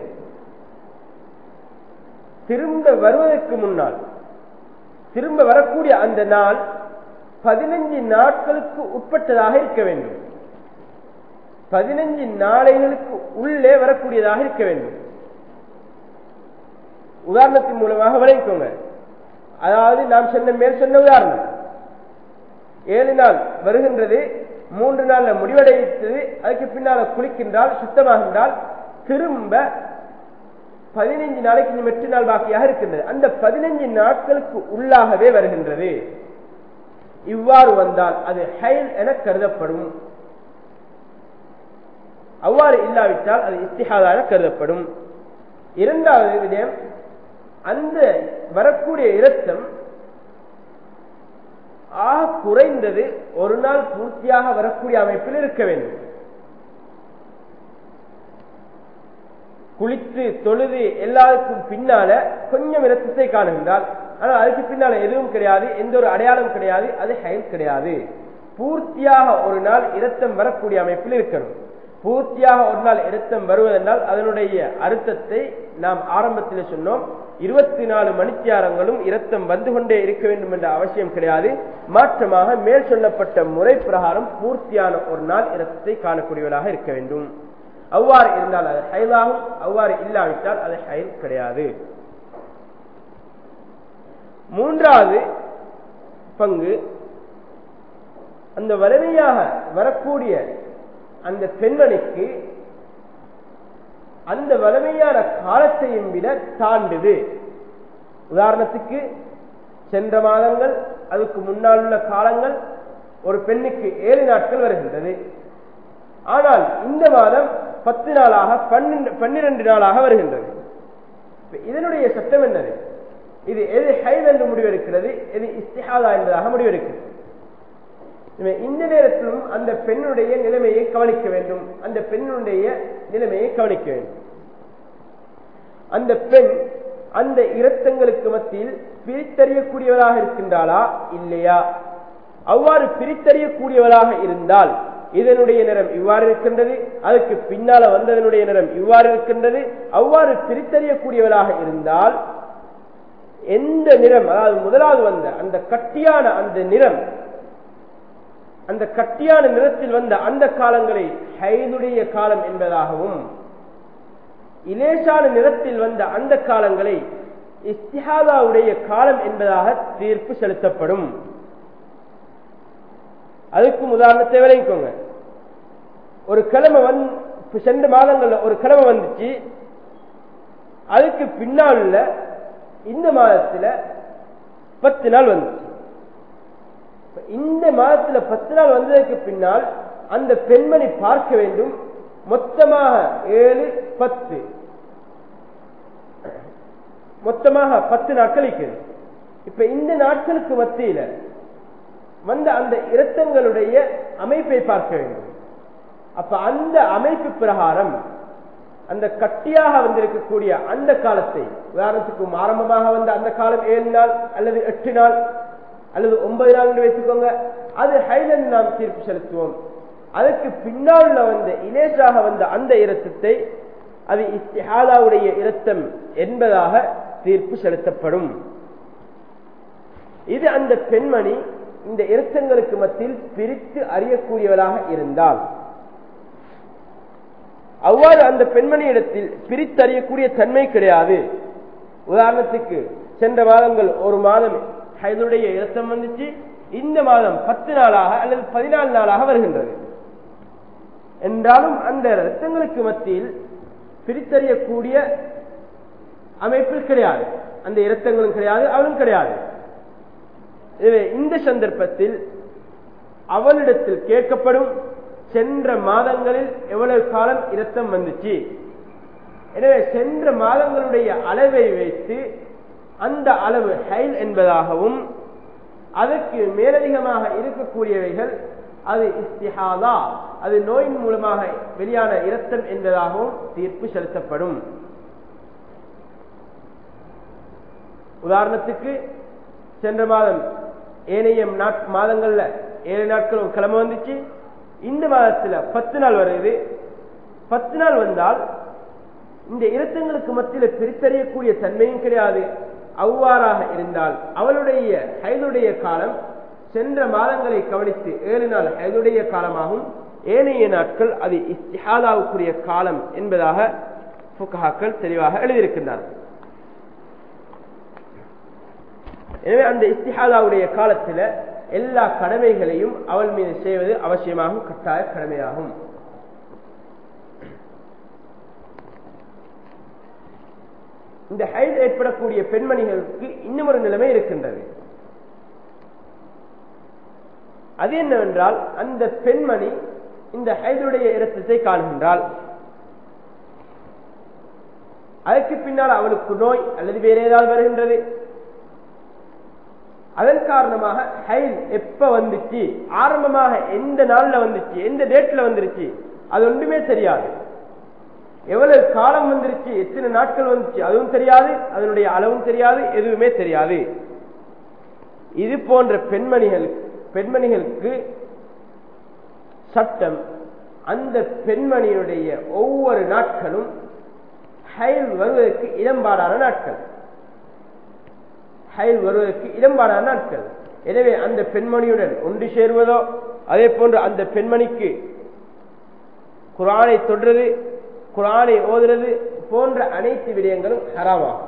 [SPEAKER 1] திரும்ப வருவதற்கு முன்னால் திரும்ப வரக்கூடிய அந்த நாள் பதினஞ்சு நாட்களுக்கு உட்பட்டதாக இருக்க வேண்டும் பதினஞ்சு நாளைகளுக்கு உள்ளே வரக்கூடியதாக இருக்க வேண்டும் உதாரணத்தின் மூலமாக விளைவிக்கோங்க அதாவது நாம் சொன்ன மேல் சொன்ன உதாரணம் ஏழு நாள் வருகின்றது மூன்று நாள்ல முடிவடைத்தது அதுக்கு பின்னால குளிக்கின்றால் சுத்தமாகின்றால் திரும்ப பதினைஞ்சு நாளைக்கு இன்னும் எட்டு நாள் பாக்கியாக இருக்கின்றது அந்த பதினைஞ்சு நாட்களுக்கு உள்ளாகவே வருகின்றது இவ்வாறு வந்தால் அது ஹைல் என கருதப்படும் அவ்வாறு இல்லாவிட்டால் அது இத்திஹாதாக கருதப்படும் இரண்டாவது விடயம் அந்த வரக்கூடிய இரத்தம் ஆக குறைந்தது ஒரு நாள் பூர்த்தியாக வரக்கூடிய அமைப்பில் இருக்க வேண்டும் குளித்து தொழுது எல்லாருக்கும் பின்னால கொஞ்சம் இரத்தத்தை காணுகின்றால் ஆனால் அதுக்கு பின்னால எதுவும் கிடையாது எந்த ஒரு அடையாளம் கிடையாது அது ஹைல் கிடையாது பூர்த்தியாக ஒரு நாள் இரத்தம் வரக்கூடிய அமைப்பில் இருக்கணும் பூர்த்தியாக ஒரு நாள் இரத்தம் வருவதென்றால் அதனுடைய அர்த்தத்தை நாம் ஆரம்பத்தில் சொன்னோம் இருபத்தி நாலு மணித்தியாரங்களும் இரத்தம் வந்து கொண்டே இருக்க வேண்டும் என்ற அவசியம் கிடையாது மாற்றமாக மேல் சொல்லப்பட்ட முறை பிரகாரம் பூர்த்தியான ஒரு நாள் இரத்தத்தை காணக்கூடியவராக இருக்க வேண்டும் அவ்வாறு இருந்தால் அது ஹைலாகும் அவ்வாறு இல்லாவிட்டால் அது ஹைல் கிடையாது மூன்றாவது பங்கு அந்த வலிமையாக வரக்கூடிய அந்த பெண்மணிக்கு அந்த வலிமையான காலத்தையும் விட தாண்டுது உதாரணத்துக்கு சென்ற மாதங்கள் அதுக்கு முன்னால் உள்ள காலங்கள் ஒரு பெண்ணுக்கு ஏழு நாட்கள் வருகின்றது ஆனால் இந்த மாதம் பத்து நாளாக பன்னிரண்டு பன்னிரண்டு நாளாக வருகின்றது இதனுடைய சட்டம் என்னது இது எது ஹைல் என்று முடிவெடுக்கிறது எது இஸ்திஹாதா என்பதாக முடிவெடுக்கிறது இந்த நேரத்திலும் அந்த பெண்ணுடைய நிலைமையை கவனிக்க வேண்டும் அந்த பெண்ணுடைய நிலைமையை கவனிக்க வேண்டும் அந்த பெண் அந்த இரத்தங்களுக்கு மத்தியில் பிரித்தறியக்கூடியவளாக இருக்கின்றாளா இல்லையா அவ்வாறு பிரித்தறியக்கூடியவளாக இருந்தால் இதனுடைய நிறம் இவ்வாறு இருக்கின்றது அதுக்கு பின்னால வந்ததனுடைய நிறம் இவ்வாறு இருக்கின்றது அவ்வாறு பிரித்தறியக்கூடியவளாக இருந்தால் எந்த நிறம் அதாவது முதலாவது வந்த அந்த கட்டியான அந்த நிறம் அந்த கட்டியான நிறத்தில் வந்த அந்த காலங்களை ஹைதுடைய காலம் என்பதாகவும் இலேசான நிறத்தில் வந்த அந்த காலங்களை இஸ்திஹாதாவுடைய காலம் என்பதாக தீர்ப்பு செலுத்தப்படும் அதுக்கும் உதாரணத்தை விளைவிக்கோங்க ஒரு கிழமை வந் சென்ற மாதங்கள்ல ஒரு கிழமை வந்துச்சு அதுக்கு பின்னால் இந்த மாதத்துல பத்து நாள் வந்துச்சு இந்த மாதத்துல பத்து நாள் வந்ததற்கு பின்னால் அந்த பெண்மணி பார்க்க வேண்டும் மொத்தமாக ஏழு பத்து மொத்தமாக பத்து நாட்கள் இருக்குது இப்ப இந்த நாட்களுக்கு மத்தியில வந்த அந்த இரத்தங்களுடைய அமைப்பை பார்க்க வேண்டும் அப்ப அந்த அமைப்பு பிரகாரம் அந்த கட்டியாக வந்திருக்கக்கூடிய அந்த காலத்தை உதாரணத்துக்கு ஆரம்பமாக வந்த அந்த காலம் ஏழு நாள் அல்லது எட்டு நாள் அல்லது ஒன்பது நாள் என்று வைத்துக்கோங்க அது ஹைலன் நாம் தீர்ப்பு செலுத்துவோம் அதற்கு பின்னால் வந்த இலேசாக வந்த அந்த இரத்தத்தை அது இஸ்திஹாலாவுடைய இரத்தம் என்பதாக தீர்ப்பு செலுத்தப்படும் இது அந்த பெண்மணி இந்த இரத்தங்களுக்கு மத்தியில் பிரித்து அறியக்கூடியவளாக இருந்தால் அவ்வாறு அந்த பெண்மணி இடத்தில் பிரித்தறியக்கூடிய தன்மை கிடையாது உதாரணத்துக்கு சென்ற மாதங்கள் ஒரு மாதம் ஹைதுடைய இரத்தம் வந்துச்சு இந்த மாதம் பத்து நாளாக அல்லது பதினாலு நாளாக வருகின்றது என்றாலும் அந்த இரத்தங்களுக்கு மத்தியில் பிரித்தறியக்கூடிய அமைப்பில் கிடையாது அந்த இரத்தங்களும் கிடையாது அவளும் கிடையாது இந்த சந்தர்ப்பத்தில் அவளிடத்தில் கேட்கப்படும் சென்ற மாதங்களில் எவ்வளவு காலம் இரத்தம் வந்துச்சு எனவே சென்ற மாதங்களுடைய அளவை வைத்து அந்த அளவு ஹைல் என்பதாகவும் அதற்கு மேலதிகமாக இருக்கக்கூடியவைகள் அது இஸ்திஹாதா அது நோயின் மூலமாக வெளியான இரத்தம் என்பதாகவும் தீர்ப்பு செலுத்தப்படும் உதாரணத்துக்கு சென்ற மாதம் ஏனைய மாதங்கள்ல ஏழு நாட்களும் கிழமை வந்துச்சு இந்த மாதத்துல பத்து நாள் வருது பத்து நாள் வந்தால் இந்த இரத்தங்களுக்கு மத்தியில் பிரித்தறியக்கூடிய தன்மையும் கிடையாது அவ்வாறாக இருந்தால் அவளுடைய ஹைதுடைய காலம் சென்ற மாதங்களை கவனித்து ஏழு நாள் ஹைதுடைய காலமாகும் ஏனைய நாட்கள் அது இஸ்திஹாதாவுக்குரிய காலம் என்பதாக புகாக்கள் தெளிவாக எழுதியிருக்கின்றார்கள் எனவே அந்த இஸ்திஹாதாவுடைய காலத்தில் எல்லா கடமைகளையும் அவள் மீது செய்வது அவசியமாகும் கட்டாய கடமையாகும் இந்த ஹைட் ஏற்படக்கூடிய பெண்மணிகளுக்கு இன்னும் ஒரு நிலைமை இருக்கின்றது அது என்னவென்றால் அந்த பெண்மணி இந்த ஹைதுடைய இரத்தத்தை காணுகின்றால் அதற்கு பின்னால் அவளுக்கு நோய் அல்லது வேற ஏதாவது வருகின்றது அதன் காரணமாக ஹைல் எப்ப வந்துச்சு ஆரம்பமாக எந்த நாள்ல வந்துச்சு எந்த டேட்ல வந்துருச்சு அது ஒன்றுமே தெரியாது எவ்வளவு காலம் வந்துருச்சு எத்தனை நாட்கள் வந்துச்சு அதுவும் தெரியாது அதனுடைய அளவும் தெரியாது எதுவுமே தெரியாது இது போன்ற பெண்மணிகள் பெண்மணிகளுக்கு சட்டம் அந்த பெண்மணியுடைய ஒவ்வொரு நாட்களும் ஹைல் வருவதற்கு இடம்பாடான நாட்கள் ஹைல் வருவதற்கு இடம்பாடான நாட்கள் எனவே அந்த பெண்மணியுடன் ஒன்று சேருவதோ அதே போன்று அந்த பெண்மணிக்கு குரானை தொடுறது குரானை ஓதுறது போன்ற அனைத்து விடயங்களும் ஹராமாகும்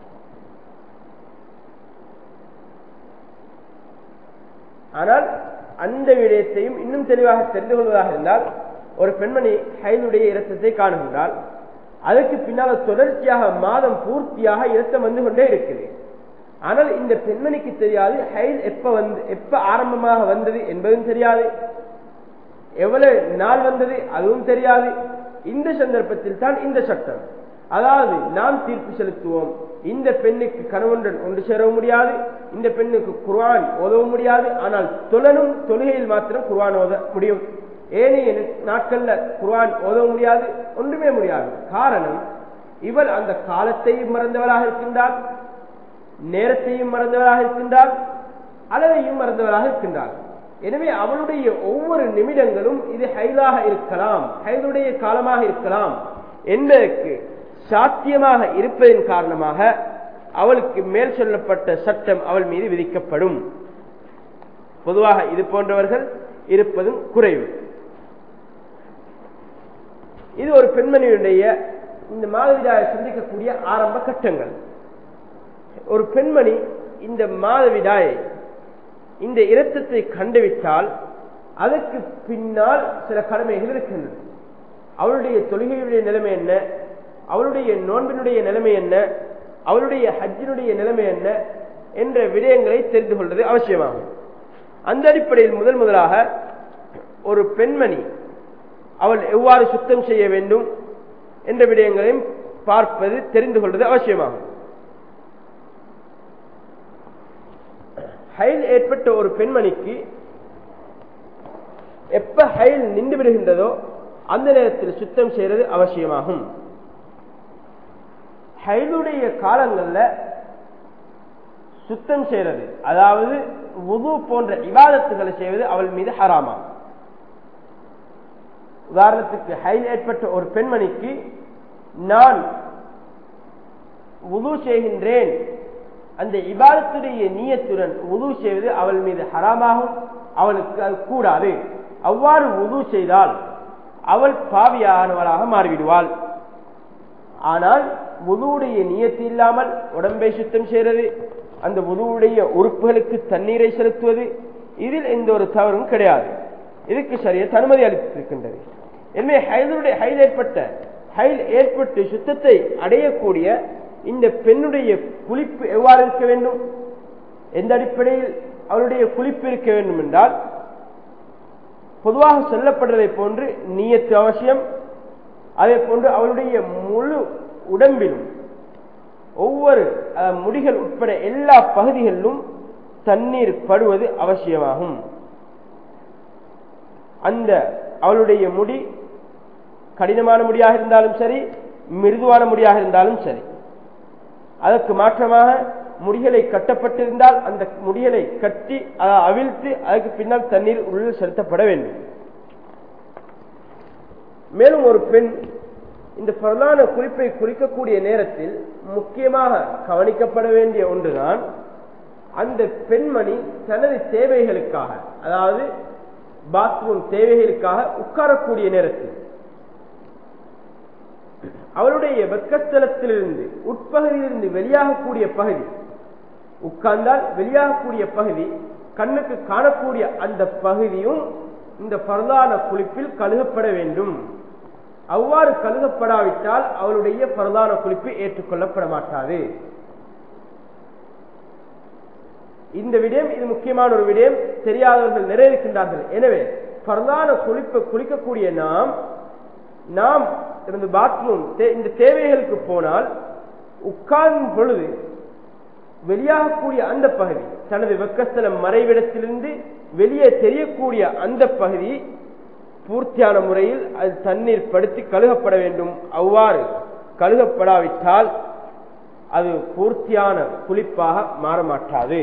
[SPEAKER 1] ஆனால் அந்த விடயத்தையும் இன்னும் தெளிவாக தெரிந்து கொள்வதாக இருந்தால் ஒரு பெண்மணி ஹைலுடைய இரத்தத்தை காணுகின்றால் அதற்கு பின்னால் தொடர்ச்சியாக மாதம் பூர்த்தியாக இரத்தம் வந்து கொண்டே இருக்குது ஆனால் இந்த பெண்மணிக்கு தெரியாது ஹைல் எப்ப வந்து எப்ப ஆரம்பமாக வந்தது என்பதும் தெரியாது எவ்வளவு நாள் வந்தது அதுவும் தெரியாது இந்த சந்தர்ப்பத்தில் தான் இந்த சட்டம் அதாவது நாம் தீர்ப்பு செலுத்துவோம் இந்த பெண்ணுக்கு கணவனுடன் ஒன்று சேரவும் முடியாது இந்த பெண்ணுக்கு குர்ஆன் ஓதவும் முடியாது ஆனால் தொழனும் தொழுகையில் மாத்திரம் குர்ஆன் ஓத முடியும் ஏனைய நாட்கள்ல குர்ஆன் ஓதவும் முடியாது ஒன்றுமே முடியாது காரணம் இவள் அந்த காலத்தையும் மறந்தவளாக இருக்கின்றாள் நேரத்தையும் மறந்தவளாக இருக்கின்றாள் அளவையும் மறந்தவளாக இருக்கின்றாள் எனவே அவளுடைய ஒவ்வொரு நிமிடங்களும் இது ஹைலாக இருக்கலாம் ஹைலுடைய காலமாக இருக்கலாம் என்பதற்கு சாத்தியமாக இருப்பதன் காரணமாக அவளுக்கு மேல் சொல்லப்பட்ட சட்டம் அவள் மீது விதிக்கப்படும் பொதுவாக இது போன்றவர்கள் இருப்பதும் குறைவு இது ஒரு பெண்மணியுடைய இந்த மாதவிடாயை சந்திக்கக்கூடிய ஆரம்ப கட்டங்கள் ஒரு பெண்மணி இந்த மாதவிடாயை இந்த இரத்தத்தை கண்டுவிட்டால் அதற்கு பின்னால் சில கடமைகள் இருக்கின்றன அவளுடைய தொழுகையுடைய நிலைமை என்ன அவளுடைய நோன்பினுடைய நிலைமை என்ன அவளுடைய ஹஜ்ஜினுடைய நிலைமை என்ன என்ற விடயங்களை தெரிந்து கொள்வது அவசியமாகும் அந்த அடிப்படையில் முதல் முதலாக ஒரு பெண்மணி அவள் எவ்வாறு சுத்தம் செய்ய வேண்டும் என்ற விடயங்களையும் பார்ப்பது தெரிந்து கொள்வது அவசியமாகும் ஹைல் ஏற்பட்ட ஒரு பெண்மணிக்கு எப்ப ஹைல் நின்று விடுகின்றதோ அந்த நேரத்தில் சுத்தம் செய்வது அவசியமாகும் ஹைலுடைய காலங்கள்ல சுத்தம் செய்யறது அதாவது உது போன்ற இவாதத்துகளை செய்வது அவள் மீது ஹராமா உதாரணத்துக்கு ஹைல் ஏற்பட்ட ஒரு பெண்மணிக்கு நான் உது செய்கின்றேன் அந்த இபாதத்துடைய நீயத்துடன் உது செய்வது அவள் மீது ஹராமாகும் அவளுக்கு அது கூடாது அவ்வாறு உது செய்தால் அவள் பாவியானவளாக மாறிவிடுவாள் ஆனால் உதுவுடைய நியத்து இல்லாமல் உடம்பை சுத்தம் செய்வது அந்த உதுவுடைய உறுப்புகளுக்கு தண்ணீரை செலுத்துவது இதில் எந்த ஒரு தவறும் கிடையாது இதுக்கு சரிய அனுமதி அளித்திருக்கின்றது எனவே ஹைலுடைய ஹைல் ஏற்பட்ட ஹைல் ஏற்பட்டு சுத்தத்தை அடையக்கூடிய இந்த பெண்ணுடைய குளிப்பு எவ்வாறு இருக்க வேண்டும் எந்த அடிப்படையில் அவருடைய குளிப்பு இருக்க வேண்டும் என்றால் பொதுவாக சொல்லப்படுவதை போன்று நீயத்து அவசியம் அதே போன்று அவளுடைய முழு உடம்பிலும் ஒவ்வொரு முடிகள் உட்பட எல்லா பகுதிகளிலும் தண்ணீர் படுவது அவசியமாகும் அந்த அவளுடைய முடி கடினமான முடியாக இருந்தாலும் சரி மிருதுவான முடியாக இருந்தாலும் சரி அதற்கு மாற்றமாக முடிகளை கட்டப்பட்டிருந்தால் அந்த முடிகளை கட்டி அதை அவிழ்த்து அதுக்கு பின்னால் தண்ணீர் உள்ள செலுத்தப்பட வேண்டும் மேலும் ஒரு பெண் இந்த பிரதான குறிப்பை குறிக்கக்கூடிய நேரத்தில் முக்கியமாக கவனிக்கப்பட வேண்டிய ஒன்றுதான் அந்த பெண்மணி தனது தேவைகளுக்காக அதாவது பாத்ரூம் தேவைகளுக்காக உட்காரக்கூடிய நேரத்தில் அவளுடைய வெக்கஸ்தலத்திலிருந்து உட்பகுதியிலிருந்து வெளியாகக்கூடிய பகுதி உட்கார்ந்தால் வெளியாகக்கூடிய பகுதி கண்ணுக்கு காணக்கூடிய அந்த பகுதியும் இந்த பரதான குளிப்பில் கழுகப்பட வேண்டும் அவ்வாறு கழுகப்படாவிட்டால் அவளுடைய பரதான குளிப்பு ஏற்றுக்கொள்ளப்பட மாட்டாது இந்த விடயம் இது முக்கியமான ஒரு விடயம் தெரியாதவர்கள் நிறைய இருக்கின்றார்கள் எனவே பரதான குளிப்பை குளிக்கக்கூடிய நாம் நாம் இருந்து பாத்ரூம் இந்த தேவைகளுக்கு போனால் உட்கார்ந்தும் பொழுது வெளியாகக்கூடிய அந்த பகுதி தனது வெக்கஸ்தலம் மறைவிடத்திலிருந்து வெளியே தெரியக்கூடிய அந்த பகுதி பூர்த்தியான முறையில் அது தண்ணீர் படுத்தி கழுகப்பட வேண்டும் அவ்வாறு கழுகப்படாவிட்டால் அது பூர்த்தியான குளிப்பாக மாறமாட்டாது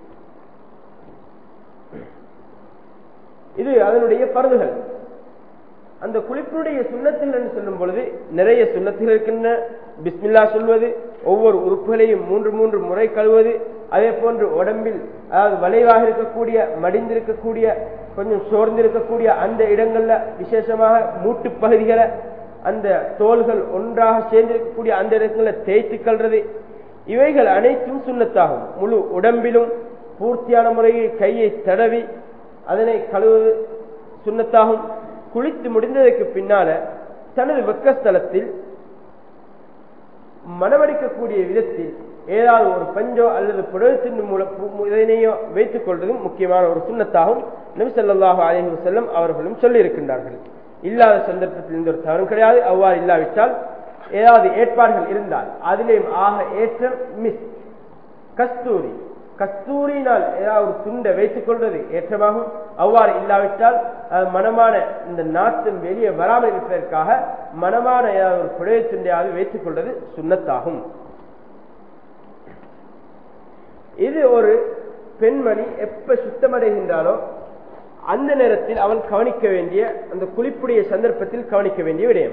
[SPEAKER 1] இது அதனுடைய பருதுகள் அந்த குளிப்பினுடைய சுண்ணத்தில் என்று சொல்லும் பொழுது நிறைய சுண்ணத்தில் இருக்கின்ற பிஸ்மில்லா சொல்வது ஒவ்வொரு உறுப்புகளையும் மூன்று மூன்று முறை கழுவது அதே போன்று உடம்பில் அதாவது வளைவாக இருக்கக்கூடிய மடிந்திருக்கக்கூடிய கொஞ்சம் சோர்ந்திருக்கக்கூடிய அந்த இடங்கள்ல விசேஷமாக மூட்டு பகுதிகளை அந்த தோள்கள் ஒன்றாக சேர்ந்திருக்கக்கூடிய அந்த இடங்களை தேய்த்து கல்றது இவைகள் அனைத்தும் சுண்ணத்தாகும் முழு உடம்பிலும் பூர்த்தியான முறையில் கையை தடவி அதனை கழுவுவது சுண்ணத்தாகும் குளித்து முடிந்ததற்கு பின்னால தனது வெக்கஸ்தலத்தில் மனமடிக்கக்கூடிய விதத்தில் ஏதாவது ஒரு பஞ்சோ அல்லது புடவத்தின் மூலம் இதனையோ வைத்துக் கொள்வதும் முக்கியமான ஒரு சுண்ணத்தாகும் நபி சொல்லாஹு அலஹி செல்லம் அவர்களும் சொல்லி இருக்கின்றார்கள் இல்லாத சந்தர்ப்பத்தில் எந்த ஒரு தவறும் கிடையாது அவ்வாறு இல்லாவிட்டால் ஏதாவது ஏற்பாடுகள் இருந்தால் அதிலேயும் ஆக ஏற்றம் மிஸ் கஸ்தூரி கஸ்தூரியினால் ஏதாவது ஒரு துண்டை வைத்துக் கொள்வது ஏற்றமாகும் அவ்வாறு இல்லாவிட்டால் மனமான இந்த நாட்டம் வெளியே வராமல் இருப்பதற்காக மனமான ஏதாவது ஒரு புழைய துண்டையாவது வைத்துக் கொள்வது சுண்ணத்தாகும் இது ஒரு பெண்மணி எப்ப சுத்தமடைகின்றாலோ அந்த நேரத்தில் அவன் கவனிக்க வேண்டிய அந்த குளிப்புடைய சந்தர்ப்பத்தில் கவனிக்க வேண்டிய விடயம்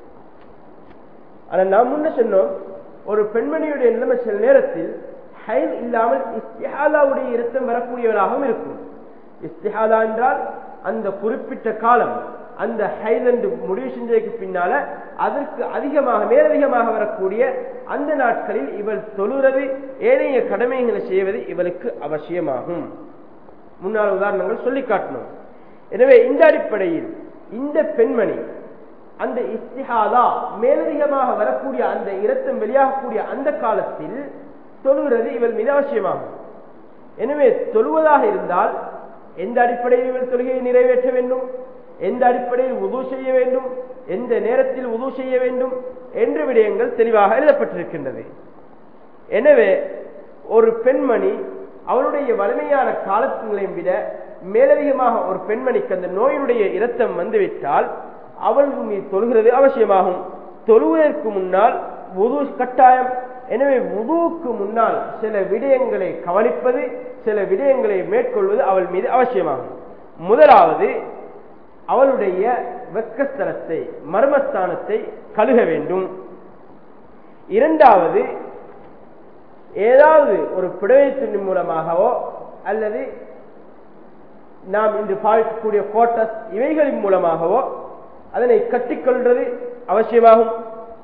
[SPEAKER 1] ஆனா நாம் முன்ன சொன்னோம் ஒரு பெண்மணியுடைய நிலைமை சில நேரத்தில் ஹைல் இல்லாமல் இஸ்திஹாலாவுடைய இருத்தம் வரக்கூடியவராகவும் இருக்கும் இஸ்திஹாலா என்றால் அந்த குறிப்பிட்ட காலம் அந்த ஹைல் என்று முடிவு செஞ்சதுக்கு பின்னால அதற்கு அதிகமாக மேலதிகமாக வரக்கூடிய அந்த நாட்களில் இவள் தொழுறது ஏனைய கடமைகளை செய்வது இவளுக்கு அவசியமாகும் முன்னாள் உதாரணங்கள் சொல்லி காட்டணும் எனவே இந்த அடிப்படையில் இந்த பெண்மணி அந்த இஸ்திஹாலா மேலதிகமாக வரக்கூடிய அந்த இரத்தம் வெளியாகக்கூடிய அந்த காலத்தில் தொழுகிறது இவள் மீது அவசியமாகும் எனவே தொழுவதாக இருந்தால் எந்த அடிப்படையில் இவள் தொழுகையை நிறைவேற்ற வேண்டும் எந்த அடிப்படையில் உது செய்ய வேண்டும் எந்த நேரத்தில் உது செய்ய வேண்டும் என்ற விடயங்கள் தெளிவாக எழுதப்பட்டிருக்கின்றது எனவே ஒரு பெண்மணி அவளுடைய வலிமையான காலத்தினையும் விட மேலதிகமாக ஒரு பெண்மணிக்கு அந்த நோயினுடைய இரத்தம் வந்துவிட்டால் அவள் மீது தொழுகிறது அவசியமாகும் தொழுவதற்கு முன்னால் உது கட்டாயம் எனவே உதுவுக்கு முன்னால் சில விடயங்களை கவனிப்பது சில விடயங்களை மேற்கொள்வது அவள் மீது அவசியமாகும் முதலாவது அவளுடைய வெக்கஸ்தலத்தை மர்மஸ்தானத்தை கழுக வேண்டும் இரண்டாவது ஏதாவது ஒரு புடவை துணி மூலமாகவோ அல்லது நாம் இன்று பாவிக்கக்கூடிய கோட்டஸ் இவைகளின் மூலமாகவோ அதனை கட்டிக்கொள்வது அவசியமாகும்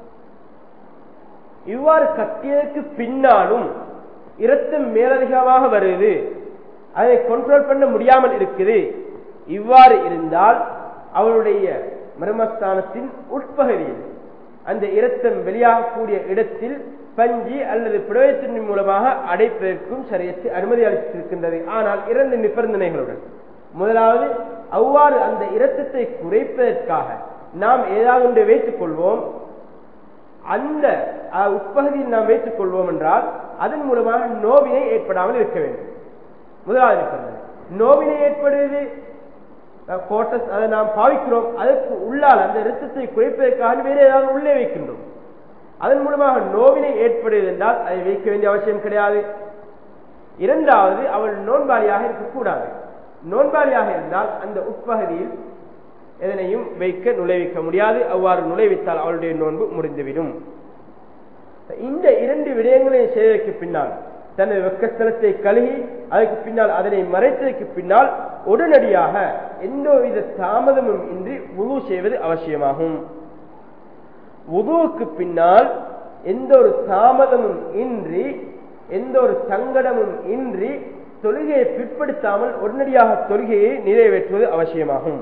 [SPEAKER 1] இவ்வாறு கட்டியதற்கு பின்னாலும் இரத்தம் மேலதிகமாக வருது அதை கண்ட்ரோல் பண்ண முடியாமல் இருக்குது இவ்வாறு இருந்தால் அவளுடைய மர்மஸ்தானத்தின் உட்பகுதியில் அந்த இரத்தம் வெளியாகக்கூடிய இடத்தில் பஞ்சி அல்லது புடவைத்தின் மூலமாக அடைப்பதற்கும் சரியத்து அனுமதி அளித்திருக்கின்றது ஆனால் இரண்டு நிபந்தனைகளுடன் முதலாவது அவ்வாறு அந்த இரத்தத்தை குறைப்பதற்காக நாம் ஏதாவது ஒன்றை வைத்துக் கொள்வோம் அந்த உட்பகுதியில் நாம் வைத்துக் கொள்வோம் என்றால் அதன் மூலமாக நோவினை ஏற்படாமல் இருக்க வேண்டும் முதலாவது நிபந்தனை நோவினை ஏற்படுவது கோட்டஸ் அதை நாம் பாவிக்கிறோம் அதற்கு உள்ளால் அந்த இரத்தத்தை குறைப்பதற்காக வேறு ஏதாவது உள்ளே வைக்கின்றோம் அதன் மூலமாக நோவினை ஏற்படுவது என்றால் அதை வைக்க வேண்டிய அவசியம் கிடையாது இரண்டாவது அவள் நோன்பாளியாக இருக்கக்கூடாது நோன்பாளியாக இருந்தால் அந்த உட்பகுதியில் எதனையும் வைக்க நுழைவிக்க முடியாது அவ்வாறு நுழைவித்தால் அவளுடைய நோன்பு முறிந்துவிடும் இந்த இரண்டு விடயங்களையும் செய்வதற்கு பின்னால் தனது வெக்கஸ்தலத்தை கழுகி அதற்கு பின்னால் அதனை மறைத்ததற்கு பின்னால் உடனடியாக எந்தவித தாமதமும் இன்றி உது செய்வது அவசியமாகும் உதுவுக்கு பின்னால் எந்த ஒரு தாமதமும் இன்றி எந்த ஒரு சங்கடமும் இன்றி தொழுகையை பிற்படுத்தாமல் உடனடியாக தொழுகையை நிறைவேற்றுவது அவசியமாகும்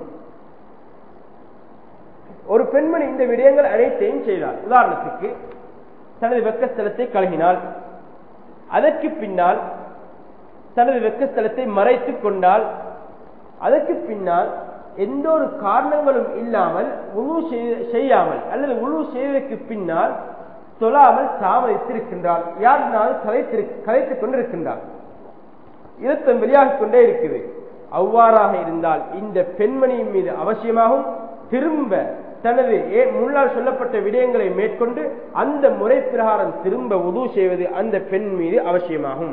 [SPEAKER 1] ஒரு பெண்மணி இந்த விடயங்கள் அனைத்தையும் செய்தார் உதாரணத்துக்கு தனது வெக்கஸ்தலத்தை கழுகினாள் அதற்கு பின்னால் தனது வெக்கஸ்தலத்தை மறைத்துக் கொண்டால் அதற்கு பின்னால் எந்த ஒரு காரணங்களும் இல்லாமல் உழு செய்யாமல் அல்லது உழு செய்வதற்கு பின்னால் தொழாமல் தாமதித்திருக்கின்றாள் யாருனாலும் கலைத்திரு கலைத்துக் கொண்டிருக்கின்றாள் இரத்தம் வெளியாகிக் கொண்டே இருக்குது அவ்வாறாக இருந்தால் இந்த பெண்மணியின் மீது அவசியமாகும் திரும்ப தனது முன்னால் சொல்லப்பட்ட விடயங்களை மேற்கொண்டு அந்த முறை பிரகாரம் திரும்ப உது செய்வது அந்த பெண் மீது அவசியமாகும்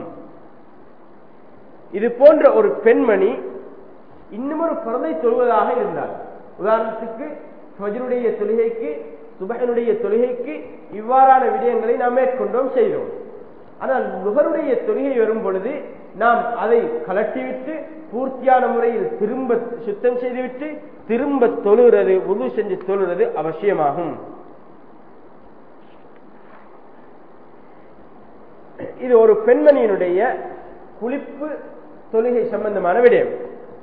[SPEAKER 1] இது போன்ற ஒரு பெண்மணி இன்னும் ஒரு பரதை தொழுவதாக இருந்தார் உதாரணத்துக்கு ஃபஜ்ருடைய தொழுகைக்கு சுபகனுடைய தொழுகைக்கு இவ்வாறான விடயங்களை நாம் மேற்கொண்டோம் செய்தோம் ஆனால் நுகருடைய தொழுகை வரும் பொழுது நாம் அதை கலட்டிவிட்டு பூர்த்தியான முறையில் திரும்ப சுத்தம் செய்துவிட்டு திரும்ப தொழுகிறது உது செஞ்சு தொழுகிறது அவசியமாகும் இது ஒரு பெண்மணியினுடைய குளிப்பு தொழுகை சம்பந்தமான விடயம்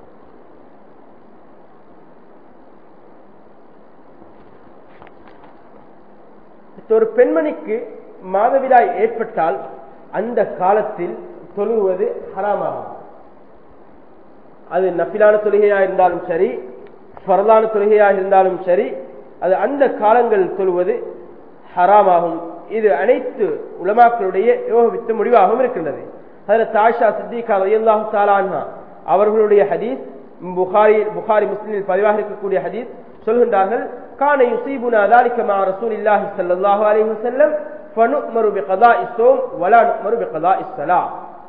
[SPEAKER 1] ஒரு பெண்மணிக்கு மாதவிடாய் ஏற்பட்டால் அந்த காலத்தில் தொழுவது ஹராமாகும் அது நப்பிலான தொழுகையாக இருந்தாலும் சரி ஃபரதான தொழுகையாக இருந்தாலும் சரி அது அந்த காலங்கள் தொழுவது ஹராமாகும் இது அனைத்து உலமாக்களுடைய யோகவித்த முடிவாகவும் இருக்கின்றது அதில் தாஷா சித்திகா ரயல்லாஹு தாலான்ஹா அவர்களுடைய ஹதீஸ் புகாரி புகாரி முஸ்லிமில் பதிவாக இருக்கக்கூடிய ஹதீஸ் சொல்கின்றார்கள் கான யுசீபுனா ذلك مع رسول الله صلى الله عليه وسلم فنؤمر بقضاء الصوم ولا نؤمر بقضاء الصلاه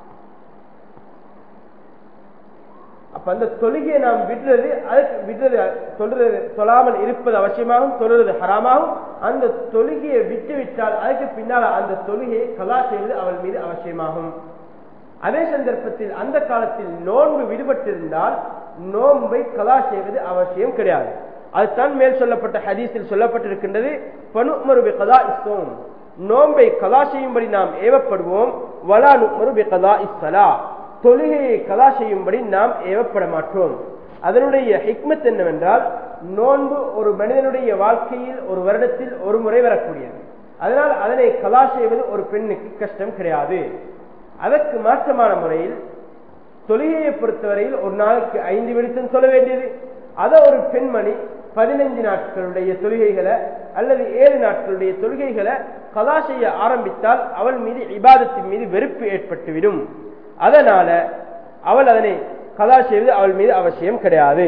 [SPEAKER 1] அப்ப அந்த தொழுகையை நாம் விடுறது அதுக்கு விடுறது சொல்றது சொல்லாமல் இருப்பது அவசியமாகும் சொல்றது ஹராமாகும் அந்த தொழுகையை விட்டு விட்டால் அதுக்கு பின்னால் அந்த தொழுகையை கலா செய்வது அவள் மீது அவசியமாகும் அதே சந்தர்ப்பத்தில் அந்த காலத்தில் நோன்பு விடுபட்டிருந்தால் நோன்பை கலா செய்வது அவசியம் கிடையாது அதுதான் மேல் சொல்லப்பட்ட ஹதீஸில் சொல்லப்பட்டிருக்கின்றது பனுமருபி கதா இஸ்தோம் நோன்பை கலா செய்யும்படி நாம் ஏவப்படுவோம் வலா நுமருபி கதா இஸ்ஸலா தொழுகையை கலா செய்யும்படி நாம் ஏவப்பட மாட்டோம் அதனுடைய ஹிக்மத் என்னவென்றால் நோன்பு ஒரு மனிதனுடைய வாழ்க்கையில் ஒரு வருடத்தில் ஒரு முறை வரக்கூடியது அதனால் அதனை கலா செய்வது ஒரு பெண்ணுக்கு கஷ்டம் கிடையாது அதற்கு மாற்றமான முறையில் தொழுகையை பொறுத்தவரையில் ஒரு நாளுக்கு ஐந்து விடுத்தம் சொல்ல வேண்டியது அதை ஒரு பெண்மணி பதினைஞ்சு நாட்களுடைய தொழுகைகளை அல்லது ஏழு நாட்களுடைய தொழுகைகளை கலா செய்ய ஆரம்பித்தால் அவள் மீது இபாதத்தின் மீது வெறுப்பு ஏற்பட்டுவிடும் அதனால அவள் அதனை கலா செய்வது அவள் மீது அவசியம் கிடையாது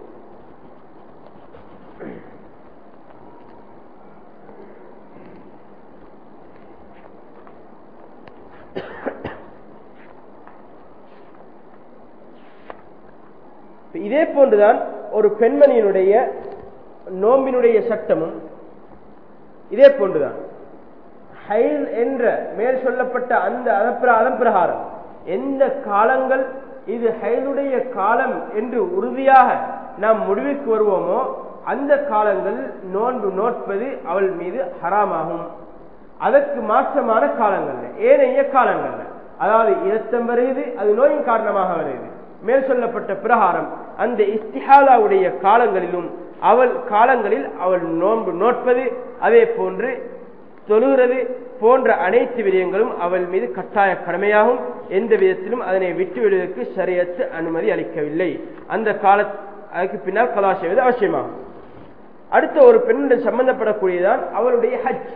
[SPEAKER 1] இதே போன்றுதான் ஒரு பெண்மணியினுடைய நோம்பினுடைய சட்டமும் இதே போன்றுதான் ஹைல் என்ற மேல் சொல்லப்பட்ட அந்த அதன் பிரகாரம் எந்த காலங்கள் இது ஹைலுடைய காலம் என்று உறுதியாக நாம் முடிவுக்கு வருவோமோ அந்த காலங்கள் நோன்பு நோட்பது அவள் மீது ஹராமாகும் அதற்கு மாற்றமான காலங்கள்ல ஏனைய காலங்கள்ல அதாவது இரத்தம் வருகிறது அது நோயின் காரணமாக வருகிறது மேல் சொல்லப்பட்ட பிரகாரம் அந்த இஸ்திஹாலாவுடைய காலங்களிலும் அவள் காலங்களில் அவள் நோன்பு நோட்பது அதே போன்று தொழுகிறது போன்ற அனைத்து விடயங்களும் அவள் மீது கட்டாய கடமையாகும் எந்த விதத்திலும் அதனை விட்டுவிடுவதற்கு சரியத்து அனுமதி அளிக்கவில்லை அந்த கால அதுக்கு பின்னால் கலா செய்வது அவசியமாகும் அடுத்த ஒரு பெண்ணுடன் சம்பந்தப்படக்கூடியதான் அவளுடைய ஹஜ்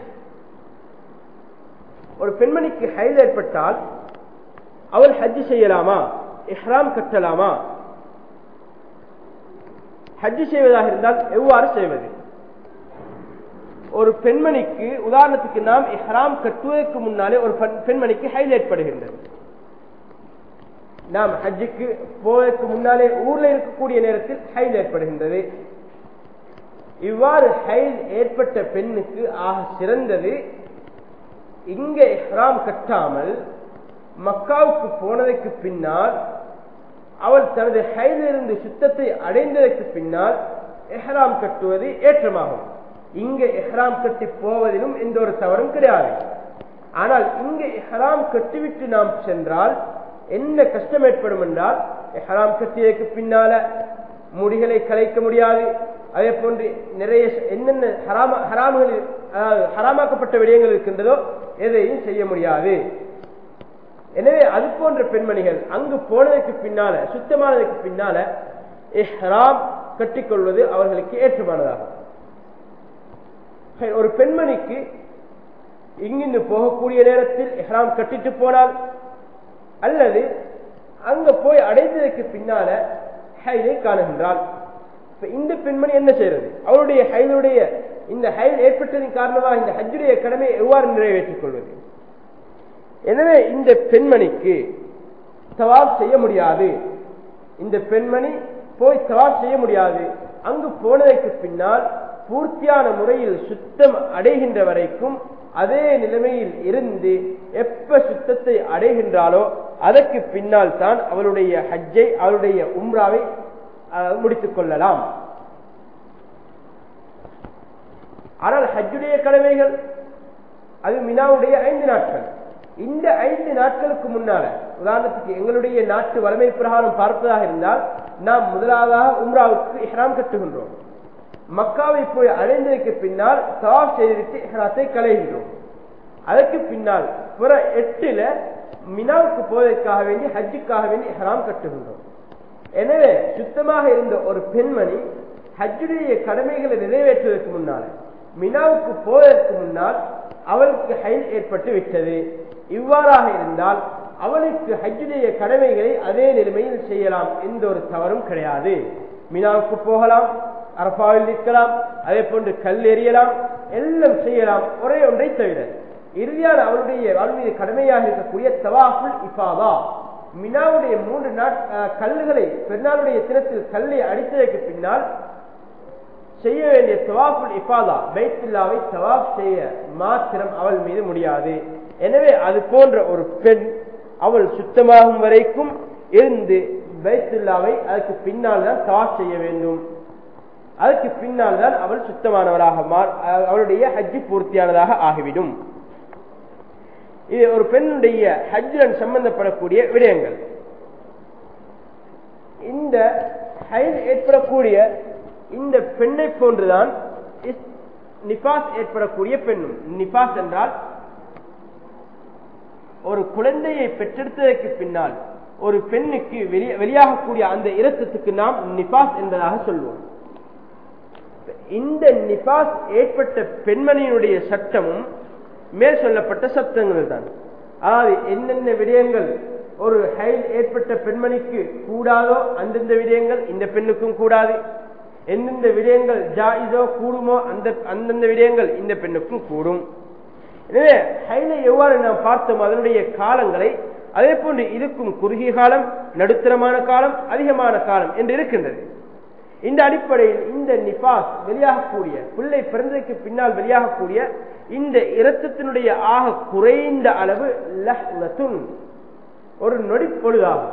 [SPEAKER 1] ஒரு பெண்மணிக்கு ஹைல் ஏற்பட்டால் அவள் ஹஜ் செய்யலாமா இஹ்ராம் கட்டலாமா ஹஜ் செய்வதாக இருந்தால் எவ்வாறு செய்வது ஒரு பெண்மணிக்கு உதாரணத்துக்கு நாம் இஹ்ராம் கட்டுவதற்கு முன்னாலே ஒரு பெண்மணிக்கு ஹைல் ஏற்படுகின்றது நாம் ஹஜ்ஜுக்கு போவதற்கு முன்னாலே ஊர்ல இருக்கக்கூடிய நேரத்தில் ஹைல் ஏற்படுகின்றது இவ்வாறு ஹைல் ஏற்பட்ட பெண்ணுக்கு ஆக சிறந்தது இங்க இஹ்ராம் கட்டாமல் மக்காவுக்கு போனதற்கு பின்னால் அவள் தனது ஹைலிருந்து சுத்தத்தை அடைந்ததற்கு பின்னால் எஹ்ராம் கட்டுவது ஏற்றமாகும் இங்க எஹ்ராம் கட்டி போவதிலும் எந்த ஒரு தவறும் கிடையாது ஆனால் இங்க எஹ்ராம் கட்டிவிட்டு நாம் சென்றால் என்ன கஷ்டம் ஏற்படும் என்றால் எஹ்ராம் கட்டியதற்கு பின்னால முடிகளை கலைக்க முடியாது அதே போன்று நிறைய என்னென்ன ஹராம ஹராம்களில் ஹராமாக்கப்பட்ட விடயங்கள் இருக்கின்றதோ எதையும் செய்ய முடியாது எனவே அது போன்ற பெண்மணிகள் அங்கு போனதற்கு பின்னால சுத்தமானதற்கு பின்னால இஹ்ராம் கட்டிக்கொள்வது அவர்களுக்கு ஏற்றமானதாகும் ஒரு பெண்மணிக்கு இங்கிருந்து போகக்கூடிய நேரத்தில் இஹ்ராம் கட்டிட்டு போனால் அல்லது அங்க போய் அடைந்ததற்கு பின்னால ஹைலை காணுகின்றால் இந்த பெண்மணி என்ன செய்யறது அவருடைய ஹைலுடைய இந்த ஹைல் ஏற்பட்டதன் காரணமாக இந்த ஹஜ்ஜுடைய கடமையை எவ்வாறு நிறைவேற்றிக் கொள்வது எனவே இந்த பெண்மணிக்கு தவாப் செய்ய முடியாது இந்த பெண்மணி போய் தவாப் செய்ய முடியாது அங்கு போனதற்கு பின்னால் பூர்த்தியான முறையில் சுத்தம் அடைகின்ற வரைக்கும் அதே நிலைமையில் இருந்து எப்ப சுத்தத்தை அடைகின்றாலோ அதற்கு பின்னால் தான் அவளுடைய ஹஜ்ஜை அவளுடைய உம்ராவை முடித்துக் கொள்ளலாம் ஆனால் ஹஜ்ஜுடைய கடமைகள் அது மினாவுடைய ஐந்து நாட்கள் இந்த ஐந்து நாட்களுக்கு முன்னால உதாரணத்துக்கு எங்களுடைய நாட்டு வளமை பிரகாரம் பார்ப்பதாக இருந்தால் நாம் முதலாவதாக உம்ராவுக்கு இஹ்ராம் கட்டுகின்றோம் மக்காவை போய் அடைந்ததற்கு பின்னால் தவாப் செய்துவிட்டு இஹ்ராத்தை கலைகின்றோம் அதற்கு பின்னால் புற எட்டுல மினாவுக்கு போவதற்காக வேண்டி ஹஜ்ஜுக்காக வேண்டி இஹ்ராம் கட்டுகின்றோம் எனவே சுத்தமாக இருந்த ஒரு பெண்மணி ஹஜ்ஜுடைய கடமைகளை நிறைவேற்றுவதற்கு முன்னால மினாவுக்கு போவதற்கு முன்னால் அவளுக்கு ஹைல் ஏற்பட்டு விட்டது இவ்வாறாக இருந்தால் அவளுக்கு ஹஜ்ஜுடைய கடமைகளை அதே நிலைமையில் செய்யலாம் எந்த ஒரு தவறும் கிடையாது மினாவுக்கு போகலாம் அரபாவில் நிற்கலாம் அதே போன்று கல் எறியலாம் எல்லாம் செய்யலாம் ஒரே ஒன்றை தவிர இறுதியான அவருடைய வாழ்விய கடமையாக இருக்கக்கூடிய தவாஃபுல் இஃபாதா மினாவுடைய மூன்று நாட் கல்லுகளை பெருநாளுடைய தினத்தில் கல்லை அடித்ததற்கு பின்னால் செய்ய வேண்டிய தவாஃபுல் இஃபாதா பைத்துல்லாவை தவாஃப் செய்ய மாத்திரம் அவள் மீது முடியாது எனவே அது போன்ற ஒரு பெண் அவள் சுத்தமாகும் வரைக்கும் இருந்து பைத்துல்லாவை அதற்கு பின்னால் தான் தவாஃப் செய்ய வேண்டும் அதற்கு பின்னால் தான் அவள் சுத்தமானவராக அவளுடைய ஹஜ்ஜு பூர்த்தியானதாக ஆகிவிடும் இது ஒரு பெண்ணுடைய ஹஜ்ஜுடன் சம்பந்தப்படக்கூடிய விடயங்கள் இந்த ஹைல் ஏற்படக்கூடிய இந்த பெண்ணை போன்றுதான் நிபாஸ் ஏற்படக்கூடிய பெண்ணும் நிபாஸ் என்றால் ஒரு குழந்தையை பெற்றெடுத்ததற்கு பின்னால் ஒரு பெண்ணுக்கு வெளியாகக்கூடிய அந்த இரத்தத்துக்கு நாம் நிபாஸ் என்பதாக சொல்வோம் இந்த நிபாஸ் ஏற்பட்ட பெண்மணியினுடைய சட்டமும் மேல் சொல்லப்பட்ட சட்டங்கள் தான் அதாவது என்னென்ன விடயங்கள் ஒரு ஹைல் ஏற்பட்ட பெண்மணிக்கு கூடாதோ அந்தந்த விடயங்கள் இந்த பெண்ணுக்கும் கூடாது எந்தெந்த விடயங்கள் ஜாயிதோ கூடுமோ அந்த அந்தந்த விடயங்கள் இந்த பெண்ணுக்கும் கூடும் எனவே ஹைலை எவ்வாறு நாம் பார்த்தோம் அதனுடைய காலங்களை அதே போன்று இதுக்கும் குறுகிய காலம் நடுத்தரமான காலம் அதிகமான காலம் என்று இருக்கின்றது இந்த அடிப்படையில் இந்த நிபாஸ் வெளியாகக்கூடிய பிள்ளை பிறந்ததற்கு பின்னால் வெளியாகக்கூடிய இந்த இரத்தத்தினுடைய ஆக குறைந்த அளவு லஹ்லத்துன் ஒரு நொடி பொழுதாகும்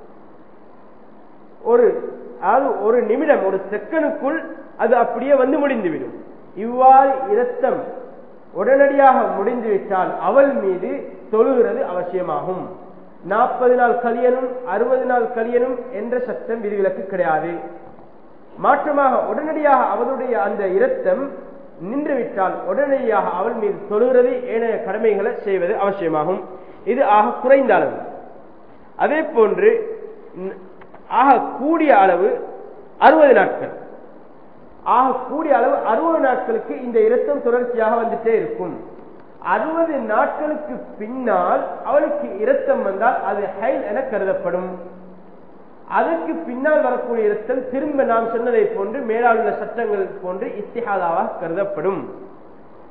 [SPEAKER 1] ஒரு அதாவது ஒரு நிமிடம் ஒரு செகனுக்குள் அது அப்படியே வந்து முடிந்துவிடும் இவ்வாறு இரத்தம் உடனடியாக முடிந்துவிட்டால் அவள் மீது தொழுகிறது அவசியமாகும் நாற்பது நாள் கலியனும் அறுபது நாள் கலியனும் என்ற சட்டம் விதிவிலக்கு கிடையாது மாற்றமாக உடனடியாக அவளுடைய அந்த இரத்தம் நின்றுவிட்டால் உடனடியாக அவள் மீது தொழுகிறது ஏனைய கடமைகளை செய்வது அவசியமாகும் இது ஆக குறைந்த அளவு அதே போன்று ஆக கூடிய அளவு அறுபது நாட்கள் ஆக கூடிய அளவு அறுபது நாட்களுக்கு இந்த இரத்தம் தொடர்ச்சியாக வந்துட்டே இருக்கும் அறுபது நாட்களுக்கு பின்னால் அவளுக்கு இரத்தம் வந்தால் அது ஹைல் என கருதப்படும் அதற்கு பின்னால் வரக்கூடிய இரத்தம் திரும்ப நாம் சொன்னதை போன்று மேலாளுள்ள சட்டங்கள் போன்று இத்திஹாதாவாக கருதப்படும்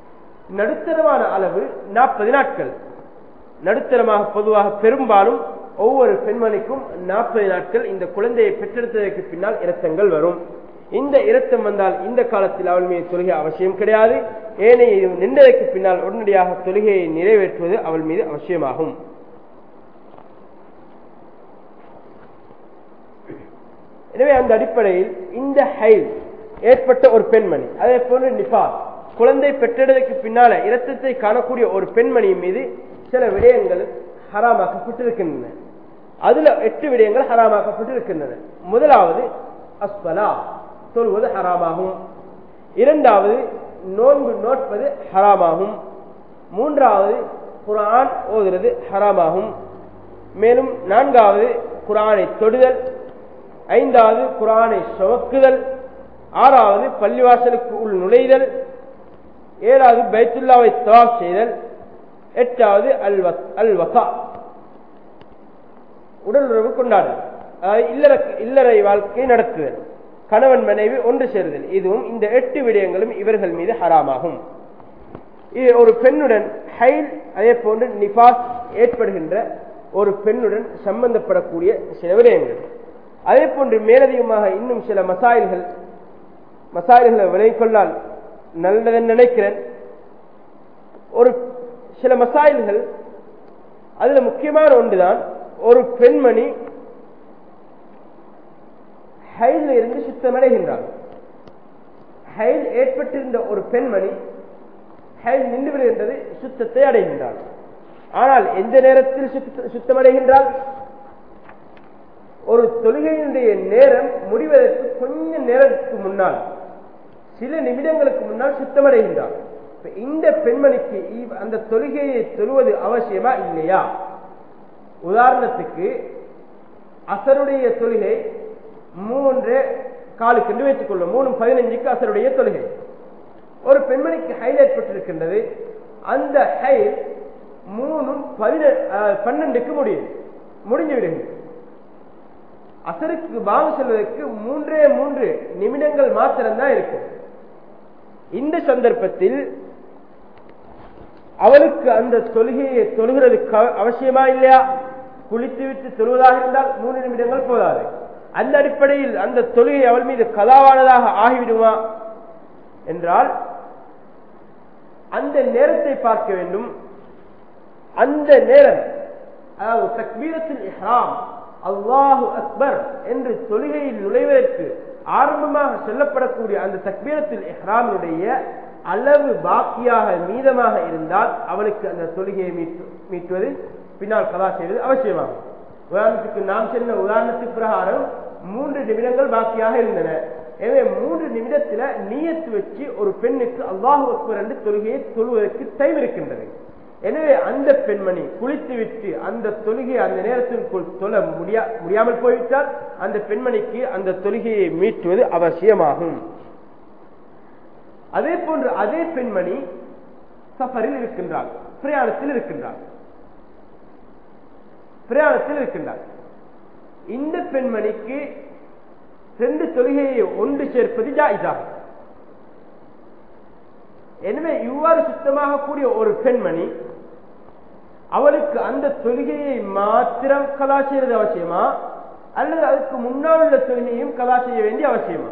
[SPEAKER 1] நடுத்தரமான அளவு நாற்பது நாட்கள் நடுத்தரமாக பொதுவாக பெரும்பாலும் ஒவ்வொரு பெண்மணிக்கும் நாற்பது நாட்கள் இந்த குழந்தையை பெற்றெடுத்ததற்கு பின்னால் இரத்தங்கள் வரும் இந்த இரத்தம் வந்தால் இந்த காலத்தில் அவள் மீது தொழுகை அவசியம் கிடையாது ஏனைய நின்றதற்கு பின்னால் உடனடியாக தொழுகையை நிறைவேற்றுவது அவள் மீது அவசியமாகும் எனவே அந்த அடிப்படையில் இந்த ஹைல் ஏற்பட்ட ஒரு பெண்மணி அதே போன்று நிபா குழந்தை பெற்றெடுத்ததற்கு பின்னால இரத்தத்தை காணக்கூடிய ஒரு பெண்மணியின் மீது சில விடயங்கள் ஹராமாக்கப்பட்டிருக்கின்றன அதுல எட்டு விடயங்கள் ஹராமாக்கப்பட்டிருக்கின்றன முதலாவது அஸ்பலா சொல்வது ஹராமாகும் இரண்டாவது நோன்பு நோட்பது ஹராமாகும் மூன்றாவது குரான் ஓதுறது ஹராமாகும் மேலும் நான்காவது குரானை தொடுதல் ஐந்தாவது குரானை சுமக்குதல் ஆறாவது பள்ளிவாசலுக்கு உள் நுழைதல் ஏழாவது பைத்துல்லாவை தவாப் செய்தல் எட்டாவது அல் அல் வசா உடல் உறவு கொண்டாடுதல் அதாவது இல்லற இல்லறை வாழ்க்கை நடத்துதல் கணவன் மனைவி ஒன்று சேருதல் இதுவும் இந்த எட்டு விடயங்களும் இவர்கள் மீது ஹராமாகும் இது ஒரு பெண்ணுடன் ஹைல் அதே போன்று நிபாஸ் ஏற்படுகின்ற ஒரு பெண்ணுடன் சம்பந்தப்படக்கூடிய சில விடயங்கள் அதே போன்று மேலதிகமாக இன்னும் சில மசாயில்கள் மசாயில்களை விலகிக் கொள்ளால் நல்லதென்னு நினைக்கிறேன் ஒரு சில மசாயில்கள் அதுல முக்கியமான ஒன்றுதான் ஒரு பெண்மணி ஹைல் இருந்து சுத்தமடைகின்றார் ஹைல் ஏற்பட்டிருந்த ஒரு பெண்மணி ஹைல் நின்று விடுகின்றது சுத்தத்தை அடைகின்றார் ஆனால் எந்த நேரத்தில் சுத்தமடைகின்றால் ஒரு தொழுகையினுடைய நேரம் முடிவதற்கு கொஞ்ச நேரத்துக்கு முன்னால் சில நிமிடங்களுக்கு முன்னால் சுத்தமடைகின்றார் இந்த பெண்மணிக்கு அந்த தொழுகையை தொழுவது அவசியமா இல்லையா உதாரணத்துக்கு அசருடைய தொழுகை மூன்று காலுக்கு என்று வைத்துக் கொள்ளும் மூணு பதினஞ்சுக்கு அசருடைய தொழுகை ஒரு பெண்மணிக்கு ஹைல் ஏற்பட்டிருக்கின்றது அந்த ஹைல் மூணும் பன்னெண்டுக்கு முடியும் முடிஞ்சு விடுகிறது அசருக்கு பாவ செல்வதற்கு மூன்றே மூன்று நிமிடங்கள் மாத்திரம்தான் இருக்கும் இந்த சந்தர்ப்பத்தில் அவளுக்கு அந்த தொழுகையை தொழுகிறது அவசியமா இல்லையா குளித்து விட்டு தொழுவதாக இருந்தால் மூன்று நிமிடங்கள் போதாது அந்த அடிப்படையில் அந்த தொழுகை அவள் மீது கதாவானதாக ஆகிவிடுமா என்றால் அந்த நேரத்தை பார்க்க வேண்டும் அந்த நேரம் அதாவது தக்பீரத்தில் இஹ்ராம் அல்லாஹு அக்பர் என்று தொழுகையில் நுழைவதற்கு ஆரம்பமாக சொல்லப்படக்கூடிய அந்த தக்பீரத்தில் இஹ்ராமினுடைய அளவு பாக்கியாக மீதமாக இருந்தால் அவளுக்கு அந்த தொழுகையை மீட்டு மீட்டுவது பின்னால் கதா செய்வது அவசியமாகும் உதாரணத்துக்கு நாம் சொன்ன உதாரணத்துக்கு பிரகாரம் மூன்று நிமிடங்கள் பாக்கியாக இருந்தன எனவே மூன்று நிமிடத்துல நீயத்து வச்சு ஒரு பெண்ணுக்கு அல்லாஹு அக்பர் என்று தொழுகையை தொழுவதற்கு டைம் இருக்கின்றது எனவே அந்த பெண்மணி குளித்து விட்டு அந்த தொழுகையை அந்த நேரத்திற்குள் தொழ முடியா முடியாமல் போய்விட்டால் அந்த பெண்மணிக்கு அந்த தொழுகையை மீட்டுவது அவசியமாகும் அதே போன்று அதே பெண்மணி சஃபரில் இருக்கின்றார் பிரயாணத்தில் இருக்கின்றார் பிரயாணத்தில் இருக்கின்றார் இந்த பெண்மணிக்கு ரெண்டு தொழுகையை ஒன்று சேர்ப்பது ஜாயிசாகும் எனவே இவ்வாறு சுத்தமாக கூடிய ஒரு பெண்மணி அவளுக்கு அந்த தொழுகையை மாத்திரம் கலா செய்வது அவசியமா அல்லது அதுக்கு முன்னால் உள்ள தொழுகையும் கலா செய்ய வேண்டிய அவசியமா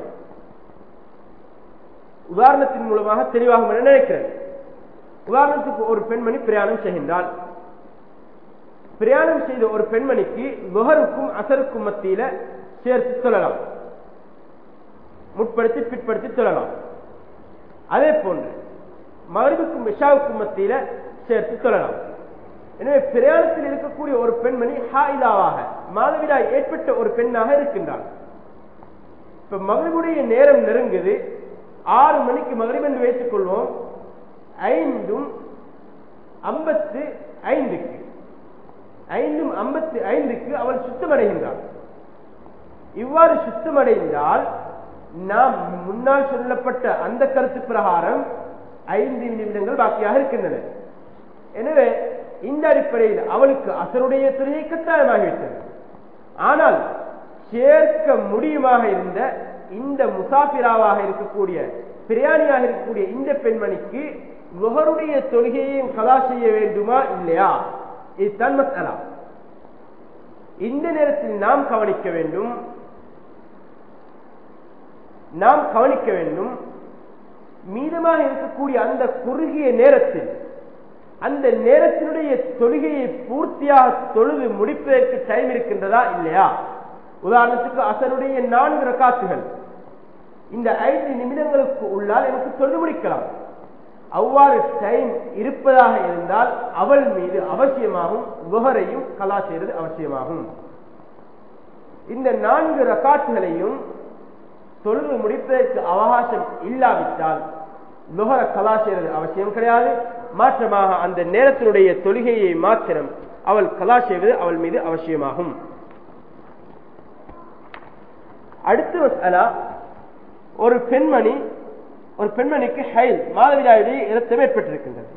[SPEAKER 1] உதாரணத்தின் மூலமாக தெளிவாக நினைக்கிறேன் உதாரணத்துக்கு ஒரு பெண்மணி பிரயாணம் செய்கின்றால் பிரயாணம் செய்த ஒரு பெண்மணிக்கு நுகருக்கும் அசருக்கும் மத்தியில சேர்த்து சொல்லலாம் முற்படுத்தி பிற்படுத்தி சொல்லலாம் அதே போன்று மகரிபுக்கும் விஷாவுக்கும் மத்தியில சேர்த்து சொல்லலாம் எனவே பிரயாணத்தில் இருக்கக்கூடிய ஒரு பெண்மணி ஹாயிலாவாக மாதவிடாய் ஏற்பட்ட ஒரு பெண்ணாக இருக்கின்றாள் இப்ப மகளிருடைய நேரம் நெருங்குது ஆறு மணிக்கு மகளிர் என்று வைத்துக் கொள்வோம் ஐந்தும் ஐம்பத்து ஐந்துக்கு ஐந்தும் ஐம்பத்தி ஐந்துக்கு அவள் சுத்தமடைகின்றாள் இவ்வாறு சுத்தமடைந்தால் நாம் முன்னால் சொல்லப்பட்ட அந்த கருத்து பிரகாரம் ஐந்து நிமிடங்கள் பாக்கியாக இருக்கின்றன எனவே இந்த அடிப்படையில் அவளுக்கு அசருடைய துறையை கட்டாயமாகிவிட்டது ஆனால் சேர்க்க முடியுமாக இருந்த இந்த முசாபிராவாக இருக்கக்கூடிய பிரியாணியாக இருக்கக்கூடிய இந்த பெண்மணிக்கு லுகருடைய தொழுகையையும் கலா செய்ய வேண்டுமா இல்லையா இதுதான் மசாலா இந்த நேரத்தில் நாம் கவனிக்க வேண்டும் நாம் கவனிக்க வேண்டும் மீதமாக இருக்கக்கூடிய அந்த குறுகிய நேரத்தில் அந்த நேரத்தினுடைய தொழுகையை பூர்த்தியாக தொழுது முடிப்பதற்கு டைம் இருக்கின்றதா இல்லையா உதாரணத்துக்கு அசனுடைய நான்கு ரக்காத்துகள் இந்த ஐந்து நிமிடங்களுக்கு உள்ளால் எனக்கு தொழுது முடிக்கலாம் அவ்வாறு டைம் இருப்பதாக இருந்தால் அவள் மீது அவசியமாகும் குஹரையும் கலா செய்வது அவசியமாகும் இந்த நான்கு ரக்காட்டுகளையும் தொழுது முடிப்பதற்கு அவகாசம் இல்லாவிட்டால் லுகர கலா செய்வது அவசியம் கிடையாது மாற்றமாக அந்த நேரத்தினுடைய தொழுகையை மாத்திரம் அவள் கலா செய்வது அவள் மீது அவசியமாகும் அடுத்த மசாலா ஒரு பெண்மணி ஒரு பெண்மணிக்கு ஹைல் மாதவிடாயுடைய இரத்தம் ஏற்பட்டிருக்கின்றது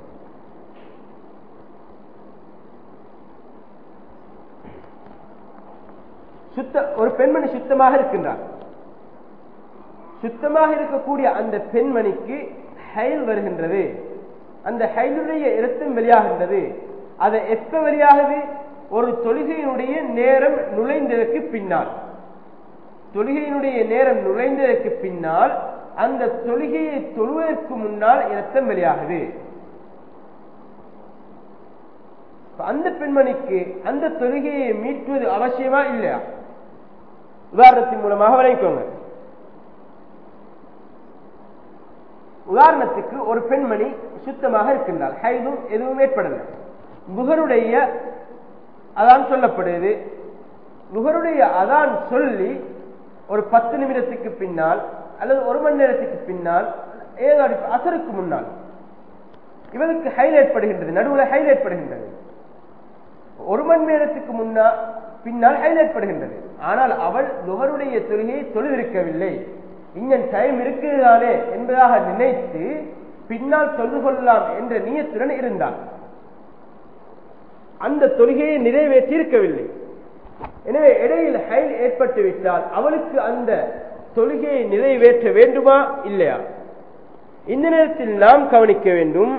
[SPEAKER 1] சுத்த ஒரு பெண்மணி சுத்தமாக இருக்கின்றார் சுத்தமாக இருக்கக்கூடிய அந்த பெண்மணிக்கு ஹைல் வருகின்றது அந்த ஹைலுடைய இரத்தம் வெளியாகின்றது அதை எப்ப வெளியாகுது ஒரு தொழுகையினுடைய நேரம் நுழைந்ததற்கு பின்னால் தொழுகையினுடைய நேரம் நுழைந்ததற்கு பின்னால் அந்த தொழுகையை தொழுவதற்கு முன்னால் இரத்தம் வெளியாகுது அந்த பெண்மணிக்கு அந்த தொழுகையை மீட்டுவது அவசியமா இல்லையா உதாரணத்தின் மூலமாக விளைவிக்கோங்க உதாரணத்துக்கு ஒரு பெண்மணி சுத்தமாக இருக்கின்றாள் ஹைதும் எதுவும் ஏற்படல முகருடைய அதான் சொல்லப்படுது முகருடைய அதான் சொல்லி ஒரு பத்து நிமிடத்துக்கு பின்னால் அல்லது ஒரு மணி நேரத்துக்கு பின்னால் ஏதோ அசருக்கு முன்னால் இவருக்கு ஹைல் ஏற்படுகின்றது நடுவில் ஹைல் ஏற்படுகின்றது ஒரு மணி நேரத்துக்கு முன்னா பின்னால் ஹைல் ஏற்படுகின்றது ஆனால் அவள் நுகருடைய தொழுகையை தொழுதிருக்கவில்லை இன்னும் டைம் இருக்குதானே என்பதாக நினைத்து பின்னால் தொழுது கொள்ளலாம் என்ற நீயத்துடன் இருந்தாள் அந்த தொழுகையை நிறைவேற்றி இருக்கவில்லை எனவே இடையில் ஹைல் ஏற்பட்டு விட்டால் அவளுக்கு அந்த தொழுகையை நிறைவேற்ற வேண்டுமா இல்லையா இந்த நேரத்தில் நாம் கவனிக்க வேண்டும்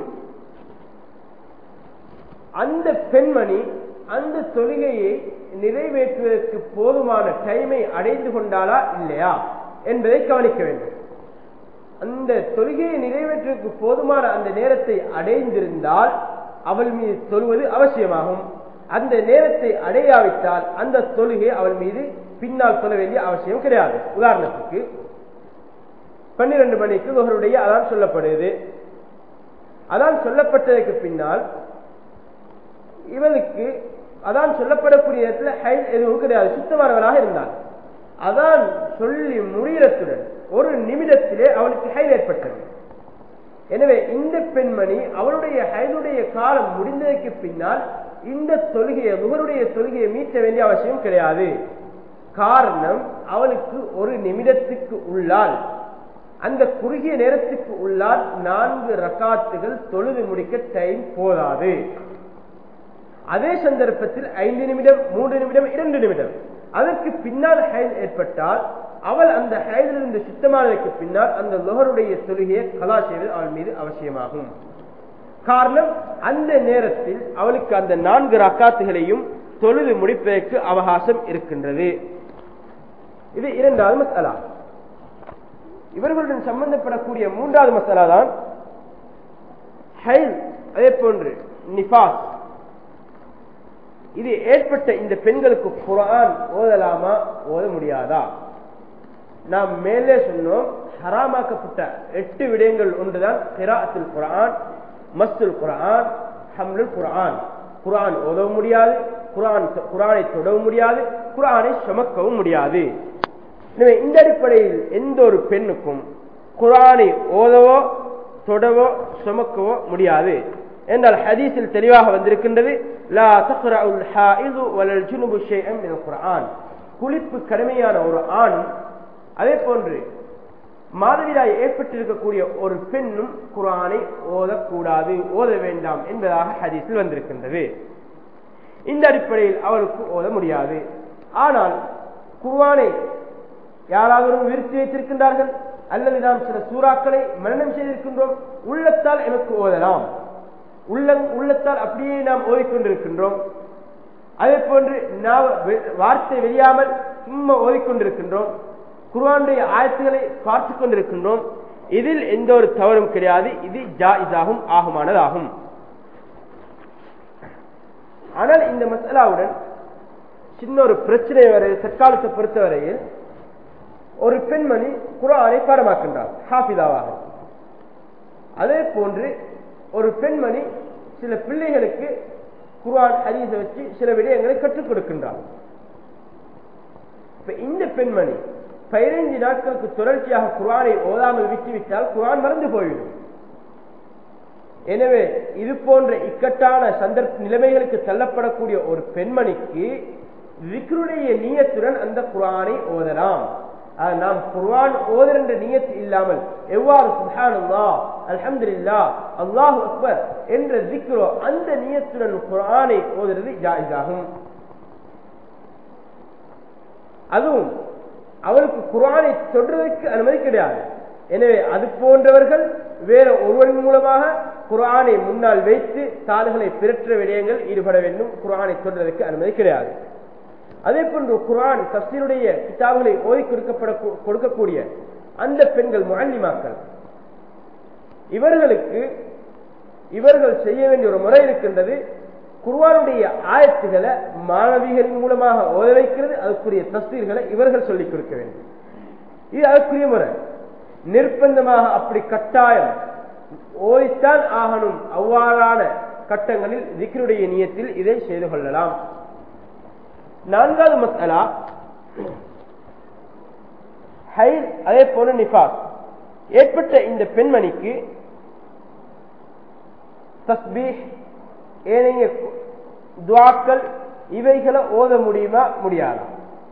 [SPEAKER 1] அந்த பெண்மணி அந்த தொழுகையை நிறைவேற்றுவதற்கு போதுமான டைமை அடைந்து கொண்டாளா இல்லையா என்பதை கவனிக்க வேண்டும் அந்த தொழுகையை நிறைவேற்றுவதற்கு போதுமான அந்த நேரத்தை அடைந்திருந்தால் அவள் மீது தொழுவது அவசியமாகும் அந்த நேரத்தை அடையாவிட்டால் அந்த தொழுகை அவள் மீது பின்னால் சொல்ல வேண்டிய அவசியம் கிடையாது உதாரணத்துக்கு பன்னிரண்டு மணிக்கு ஒருவருடைய அதான் சொல்லப்படுது அதான் சொல்லப்பட்டதற்கு பின்னால் இவளுக்கு அதான் சொல்லப்படக்கூடிய இடத்துல ஹைல் எதுவும் கிடையாது சுத்தமானவராக இருந்தால் அதான் சொல்லி முடிகிறத்துடன் ஒரு நிமிடத்திலே அவளுக்கு ஹைல் ஏற்பட்டது எனவே இந்த பெண்மணி அவளுடைய ஹைலுடைய காலம் முடிந்ததற்கு பின்னால் இந்த தொழுகையை நுகருடைய தொழுகையை மீட்ட வேண்டிய அவசியம் கிடையாது காரணம் அவளுக்கு ஒரு நிமிடத்துக்கு உள்ளால் அந்த குறுகிய நேரத்துக்கு உள்ளால் நான்கு ரக்காத்துகள் தொழுது முடிக்க டைம் போதாது அதே சந்தர்ப்பத்தில் ஐந்து நிமிடம் மூன்று நிமிடம் இரண்டு நிமிடம் அதற்கு பின்னால் ஹைல் ஏற்பட்டால் அவள் அந்த ஹைலிருந்து சுத்தமானதற்கு பின்னால் அந்த லொஹருடைய தொழுகையை கலா செய்வது அவள் மீது அவசியமாகும் காரணம் அந்த நேரத்தில் அவளுக்கு அந்த நான்கு ரக்காத்துகளையும் தொழுது முடிப்பதற்கு அவகாசம் இருக்கின்றது இது இரண்டாவது மசாலா இவர்களுடன் சம்பந்தப்படக்கூடிய மூன்றாவது மசாலா தான் ஹைல் அதே போன்று நிபாஸ் இது ஏற்பட்ட இந்த பெண்களுக்கு குரான் ஓதலாமா ஓத முடியாதா நாம் மேலே சொன்னோம் ஹராமாக்கப்பட்ட எட்டு விடயங்கள் ஒன்றுதான் கிராத்தில் குரான் மஸ்துல் குரான் ஹம்லுல் குரான் குரான் ஓதவும் முடியாது குரான் குரானை தொடவும் முடியாது குரானை சுமக்கவும் முடியாது எனவே இந்த அடிப்படையில் எந்த ஒரு பெண்ணுக்கும் குரானை ஓதவோ தொடவோ சுமக்கவோ முடியாது என்றால் ஹதீஸில் தெளிவாக வந்திருக்கின்றது லா தக்ரஉல் ஹாயிது வலல் ஜுனுபு ஷைஅன் மினல் குர்ஆன் குளிப்பு கடுமையான ஒரு ஆண் அதே போன்று மாதவிடாய் ஏற்பட்டிருக்கக்கூடிய ஒரு பெண்ணும் குரானை ஓதக்கூடாது ஓத வேண்டாம் என்பதாக ஹதீஸில் வந்திருக்கின்றது இந்த அடிப்படையில் அவளுக்கு ஓத முடியாது ஆனால் குர்வானை யாராவது விரித்து வைத்திருக்கின்றார்கள் அல்லது நாம் சில சூறாக்களை மரணம் செய்திருக்கின்றோம் உள்ளத்தால் எனக்கு ஓதலாம் உள்ள உள்ளத்தால் அப்படியே நாம் ஓதிக்கொண்டிருக்கின்றோம் அதே போன்று நாம் வார்த்தை வெளியாமல் சும்மா ஓதிக்கொண்டிருக்கின்றோம் குர்ஆனுடைய ஆயத்துகளை பார்த்து கொண்டிருக்கின்றோம் இதில் எந்த ஒரு தவறும் கிடையாது இது ஜாயிஸாகும் ஆகுமானதாகும் ஆனால் இந்த மசாலாவுடன் சின்ன ஒரு பிரச்சனை வரை தற்காலத்தை பொறுத்தவரையில் ஒரு பெண்மணி குரானை பாடமாக்கின்றார் ஹாஃபிதாவாக அதே போன்று ஒரு பெண்மணி சில பிள்ளைகளுக்கு குரான் ஹரீஸ வச்சு சில விடயங்களை கற்றுக் கொடுக்கின்றார் இப்ப இந்த பெண்மணி பதினைஞ்சு நாட்களுக்கு தொடர்ச்சியாக குரானை ஓதாமல் விட்டுவிட்டால் குரான் மறந்து போய்விடும் எனவே இது போன்ற இக்கட்டான சந்தர்ப்ப நிலைமைகளுக்கு தள்ளப்படக்கூடிய ஒரு பெண்மணிக்கு விக்ருடைய நீயத்துடன் அந்த குரானை ஓதலாம் நாம் குர்ஆன் ஓதர் என்ற நியத்து இல்லாமல் எவ்வாறு சுஹானுல்லா அல்ஹம்துலில்லா அல்லாஹு அக்பர் என்ற திக்ரோ அந்த நியத்துடன் குர்ஆனை ஓதுறது ஜாயிஸாகும் அதுவும் அவருக்கு குர்ஆனை சொல்றதற்கு அனுமதி கிடையாது எனவே அது போன்றவர்கள் வேற ஒருவன் மூலமாக குர்ஆனை முன்னால் வைத்து தாள்களை பிறற்ற விடயங்கள் ஈடுபட வேண்டும் குர்ஆனை சொல்றதற்கு அனுமதி கிடையாது அதே போன்று குரான் தப்சீருடைய கிதாபுகளை ஓதி கொடுக்கப்பட கொடுக்கக்கூடிய அந்த பெண்கள் முழங்கிமாக்கள் இவர்களுக்கு இவர்கள் செய்ய வேண்டிய ஒரு முறை இருக்கின்றது குர்வானுடைய ஆயத்துகளை மாணவிகளின் மூலமாக ஓத வைக்கிறது அதுக்குரிய தஸ்தீர்களை இவர்கள் சொல்லிக் கொடுக்க வேண்டும் இது அதுக்குரிய முறை நிர்பந்தமாக அப்படி கட்டாயம் ஓய்த்தான் ஆகணும் அவ்வாறான கட்டங்களில் திக்ருடைய நியத்தில் இதை செய்து கொள்ளலாம் நான்காவது மசாலா ஹைல் அதே போல நிஃபாஸ் ஏற்பட்ட இந்த பெண்மணிக்கு தஸ்பீஹ் ஏனைய துவாக்கள் இவைகளை ஓத முடியுமா முடியாதா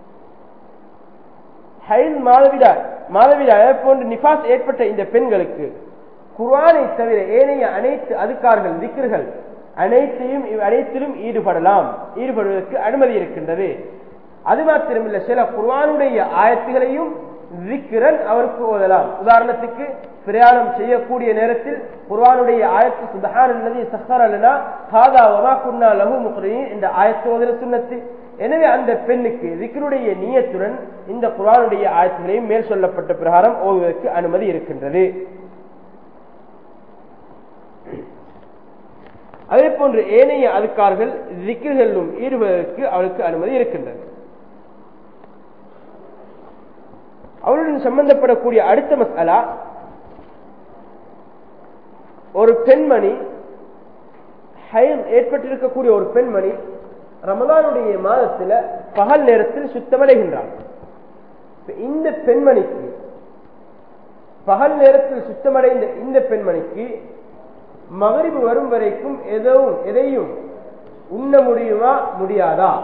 [SPEAKER 1] ஹைல் மாதவிடா மாதவிடா அதே போன்று நிஃபாஸ் ஏற்பட்ட இந்த பெண்களுக்கு குர்ஆனை தவிர ஏனைய அனைத்து அதுக்கார்கள் திக்ர்கள் அனைத்தையும் அனைத்திலும் ஈடுபடலாம் ஈடுபடுவதற்கு அனுமதி இருக்கின்றது அது மாத்திரமில்ல சில குர்வானுடைய ஆயத்துகளையும் விக்கிரன் அவருக்கு ஓதலாம் உதாரணத்துக்கு பிரயாணம் செய்யக்கூடிய நேரத்தில் குர்வானுடைய ஆயத்து சுதஹான் அல்லது சஹர் அல்லனா ஹாதா வமா குன்னா லஹு முக்ரின் இந்த ஆயத்து ஓதல சுண்ணத்து எனவே அந்த பெண்ணுக்கு விக்கிருடைய நீயத்துடன் இந்த குர்வானுடைய ஆயத்துகளையும் மேல் சொல்லப்பட்ட பிரகாரம் ஓதுவதற்கு அனுமதி இருக்கின்றது அதே போன்று ஏனைய அதுக்கார்கள் திக்கிர்களும் ஈடுபதற்கு அவளுக்கு அனுமதி இருக்கின்றது அவளுடன் சம்பந்தப்படக்கூடிய அடுத்த மசாலா ஒரு பெண்மணி ஹயம் ஏற்பட்டிருக்கக்கூடிய ஒரு பெண்மணி ரமதானுடைய மாதத்தில் பகல் நேரத்தில் சுத்தமடைகின்றார் இந்த பெண்மணிக்கு பகல் நேரத்தில் சுத்தமடைந்த இந்த பெண்மணிக்கு மகரிபு வரும் வரைக்கும் எதுவும் எதையும் உண்ண முடியுமா முடியாதா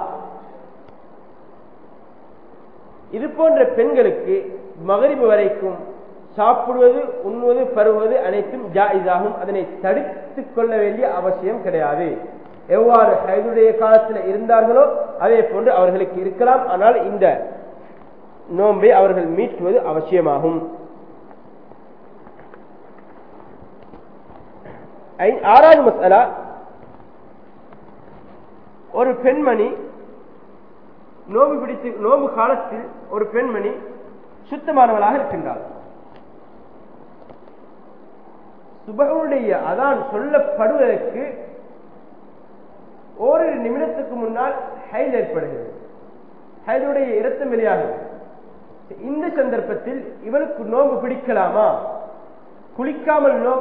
[SPEAKER 1] இது போன்ற பெண்களுக்கு மகரிபு வரைக்கும் சாப்பிடுவது உண்ணுவது பருவது அனைத்தும் ஜாயிதாகும் அதனை தடுத்துக் கொள்ள வேண்டிய அவசியம் கிடையாது எவ்வாறு ஹைதுடைய காலத்தில் இருந்தார்களோ அதே போன்று அவர்களுக்கு இருக்கலாம் ஆனால் இந்த நோன்பை அவர்கள் மீட்டுவது அவசியமாகும் ஆறாவது மசாலா ஒரு பெண்மணி நோம்பு பிடித்து நோம்பு காலத்தில் ஒரு பெண்மணி சுத்தமானவளாக இருக்கின்றாள் சுபகனுடைய அதான் சொல்லப்படுவதற்கு ஓரிரு நிமிடத்துக்கு முன்னால் ஹைல் ஏற்படுகிறது ஹைலுடைய இரத்தம் வெளியாகிறது இந்த சந்தர்ப்பத்தில் இவளுக்கு நோம்பு பிடிக்கலாமா குளிக்காமல் நோ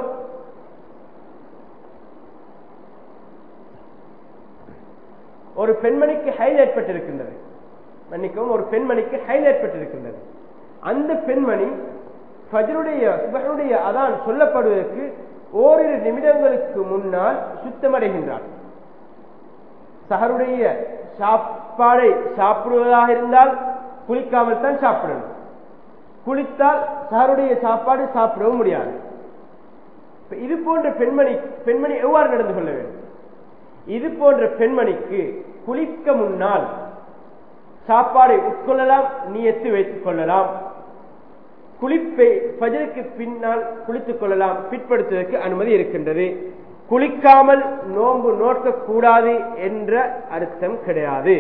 [SPEAKER 1] ஒரு பெண்மணிக்கு ஹைல் ஏற்பட்டிருக்கின்றது மன்னிக்கவும் ஒரு பெண்மணிக்கு ஹைல் ஏற்பட்டிருக்கின்றது அந்த பெண்மணி ஃபஜருடைய சுபகனுடைய அதான் சொல்லப்படுவதற்கு ஓரிரு நிமிடங்களுக்கு முன்னால் சுத்தமடைகின்றார் சஹருடைய சாப்பாடை சாப்பிடுவதாக இருந்தால் குளிக்காமல் தான் சாப்பிடணும் குளித்தால் சஹருடைய சாப்பாடு சாப்பிடவும் முடியாது இது போன்ற பெண்மணி பெண்மணி எவ்வாறு நடந்து கொள்ள வேண்டும் இது போன்ற பெண்மணிக்கு குளிக்க முன்னால் சாப்பாடை உட்கொள்ளலாம் நீயத்து வைத்துக் கொள்ளலாம் குளிப்பை பஜருக்கு பின்னால் குளித்துக் கொள்ளலாம் பிற்படுத்துவதற்கு அனுமதி இருக்கின்றது குளிக்காமல் நோன்பு நோக்க கூடாது என்ற அர்த்தம் கிடையாது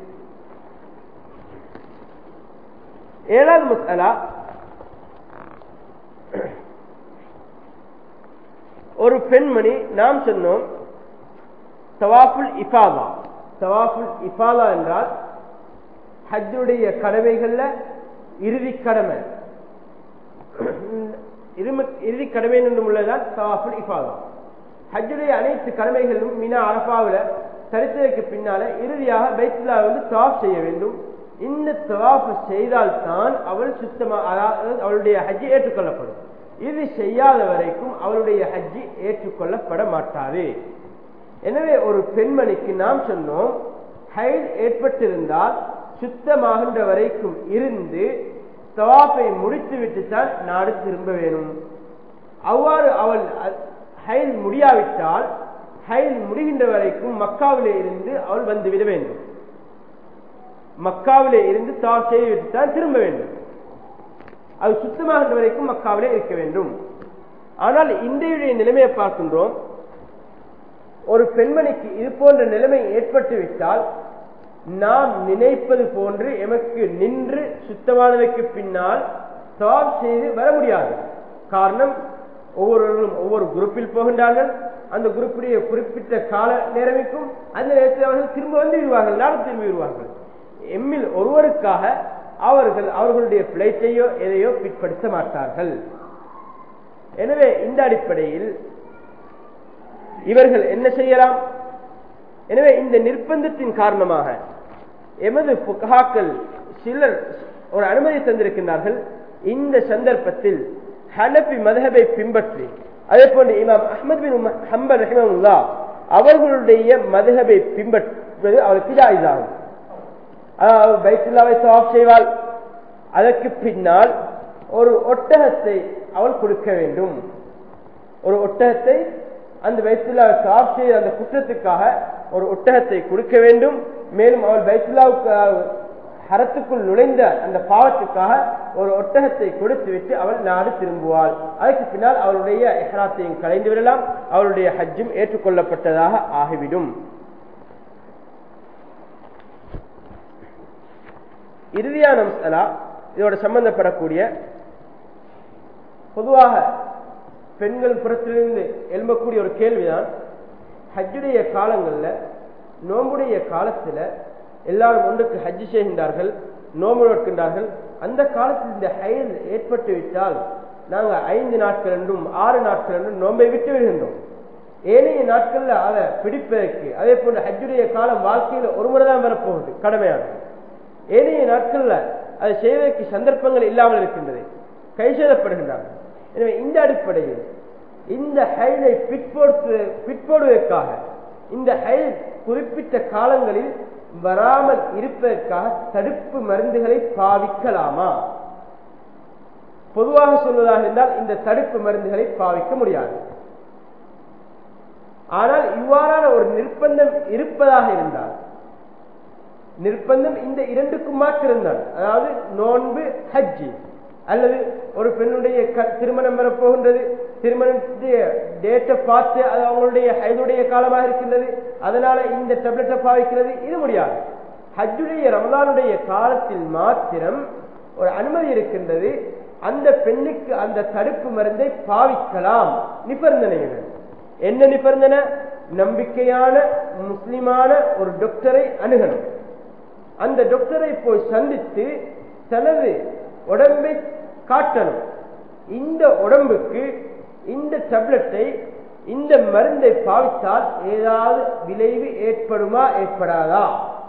[SPEAKER 1] ஏழாவது மசாலா ஒரு பெண்மணி நாம் சொன்னோம் தவாஃபுல் இஃபாதா தவாஃபுல் இஃபாதா என்றால் ஹஜ்ஜுடைய கடமைகள்ல இறுதி கடமை இறுதி கடமை என்று உள்ளதான் தவாஃபுல் இஃபாதா ஹஜ்ஜுடைய அனைத்து கடமைகளும் மினா அரபாவில் தரித்ததற்கு பின்னால இறுதியாக பைத்துல்லா வந்து தவாஃப் செய்ய வேண்டும் இந்த தவாஃப் செய்தால் தான் அவள் சுத்தமா அதாவது அவளுடைய ஹஜ்ஜி ஏற்றுக்கொள்ளப்படும் இது செய்யாத வரைக்கும் அவளுடைய ஹஜ்ஜி ஏற்றுக்கொள்ளப்பட மாட்டாது எனவே ஒரு பெண்மணிக்கு நாம் சொன்னோம் ஹைல் ஏற்பட்டிருந்தால் சுத்தமாகின்ற வரைக்கும் இருந்து தவாஃபை முடித்துவிட்டு தான் நாடு திரும்ப வேணும் அவ்வாறு அவள் ஹைல் முடியாவிட்டால் ஹைல் முடிகின்ற வரைக்கும் மக்காவிலே இருந்து அவள் வந்துவிட வேண்டும் மக்காவிலே இருந்து தவாஃப் செய்துவிட்டு தான் திரும்ப வேண்டும் அது சுத்தமாகின்ற வரைக்கும் மக்காவிலே இருக்க வேண்டும் ஆனால் இன்றைய நிலைமையை பார்க்கின்றோம் ஒரு பெண்மணிக்கு இது போன்ற நிலைமை ஏற்பட்டு விட்டால் நாம் நினைப்பது போன்று எமக்கு நின்று சுத்தமானதற்கு பின்னால் தவாப் செய்து வர முடியாது காரணம் ஒவ்வொருவரும் ஒவ்வொரு குரூப்பில் போகின்றார்கள் அந்த குரூப்புடைய குறிப்பிட்ட கால நேரமிக்கும் அந்த நேரத்தில் அவர்கள் திரும்ப வந்து விடுவார்கள் நாடு திரும்பி விடுவார்கள் எம்மில் ஒருவருக்காக அவர்கள் அவர்களுடைய பிழைத்தையோ எதையோ பிற்படுத்த மாட்டார்கள் எனவே இந்த அடிப்படையில் இவர்கள் என்ன செய்யலாம் எனவே இந்த நிர்பந்தத்தின் காரணமாக எமது புகாக்கள் சிலர் ஒரு அனுமதி தந்திருக்கின்றார்கள் இந்த சந்தர்ப்பத்தில் ஹனபி மதகபை பின்பற்றி அதே போன்று இமாம் அஹமது பின் ஹம்பல் ரஹிமல்லா அவர்களுடைய மதகபை பின்பற்றுவது அவருக்கு ஜாயிதாகும் அதாவது பைத்துல்லாவை தவாப் செய்வாள் அதற்கு பின்னால் ஒரு ஒட்டகத்தை அவள் கொடுக்க வேண்டும் ஒரு ஒட்டகத்தை அந்த பைத்துல்லாவை தவாப் செய்த அந்த குற்றத்துக்காக ஒரு ஒட்டகத்தை கொடுக்க வேண்டும் மேலும் அவள் பைத்துல்லாவுக்கு ஹரத்துக்குள் நுழைந்த அந்த பாவத்துக்காக ஒரு ஒட்டகத்தை கொடுத்து விட்டு அவள் நாடு திரும்புவாள் அதற்கு பின்னால் அவளுடைய எஹராத்தையும் கலைந்து விடலாம் அவளுடைய ஹஜ்ஜும் ஏற்றுக்கொள்ளப்பட்டதாக ஆகிவிடும் இறுதியான மசலா இதோட சம்பந்தப்படக்கூடிய பொதுவாக பெண்கள் புறத்திலிருந்து எழும்பக்கூடிய ஒரு கேள்விதான் ஹஜ்ஜுடைய காலங்கள்ல நோம்புடைய காலத்துல எல்லாரும் ஒன்றுக்கு ஹஜ்ஜு செய்கின்றார்கள் நோம்பு நோக்கின்றார்கள் அந்த காலத்தில் இந்த ஹயல் ஏற்பட்டு விட்டால் நாங்கள் ஐந்து நாட்கள் என்றும் ஆறு நாட்கள் என்றும் நோம்பை விட்டு விடுகின்றோம் ஏனைய நாட்கள்ல அதை பிடிப்பதற்கு அதே போன்று ஹஜ்ஜுடைய காலம் வாழ்க்கையில ஒரு முறை தான் வரப்போகுது கடமையானது ஏனைய நாட்கள்ல அதை செய்வதற்கு சந்தர்ப்பங்கள் இல்லாமல் இருக்கின்றது கைசெல்லப்படுகின்றார்கள் எனவே இந்த அடிப்படையில் இந்த ஹைலை பிற்போடு பிற்போடுவதற்காக இந்த ஹைல் குறிப்பிட்ட காலங்களில் வராமல் இருப்பதற்காக தடுப்பு மருந்துகளை பாவிக்கலாமா பொதுவாக சொல்வதாக இருந்தால் இந்த தடுப்பு மருந்துகளை பாவிக்க முடியாது ஆனால் இவ்வாறான ஒரு நிர்பந்தம் இருப்பதாக இருந்தால் நிர்பந்தம் இந்த இரண்டுக்கும் மாற்றிருந்தால் அதாவது நோன்பு ஹஜ்ஜி அல்லது ஒரு பெண்ணுடைய திருமணம் வரப்போகின்றது திருமணத்துடைய டேட்டை பார்த்து அது அவங்களுடைய ஹைதுடைய காலமாக இருக்கின்றது அதனால இந்த டெப்லெட்டை பாவிக்கிறது இது முடியாது ஹஜ்ஜுடைய ரமலானுடைய காலத்தில் மாத்திரம் ஒரு அனுமதி இருக்கின்றது அந்த பெண்ணுக்கு அந்த தடுப்பு மருந்தை பாவிக்கலாம் நிபந்தனைகள் என்ன நிபந்தனை நம்பிக்கையான முஸ்லிமான ஒரு டாக்டரை அணுகணும் அந்த டாக்டரை போய் சந்தித்து தனது உடம்பை காட்டணும் இந்த உடம்புக்கு இந்த டேப்லெட்டை இந்த மருந்தை பாவித்தால் ஏதாவது விளைவு ஏற்படுமா ஏற்படாதா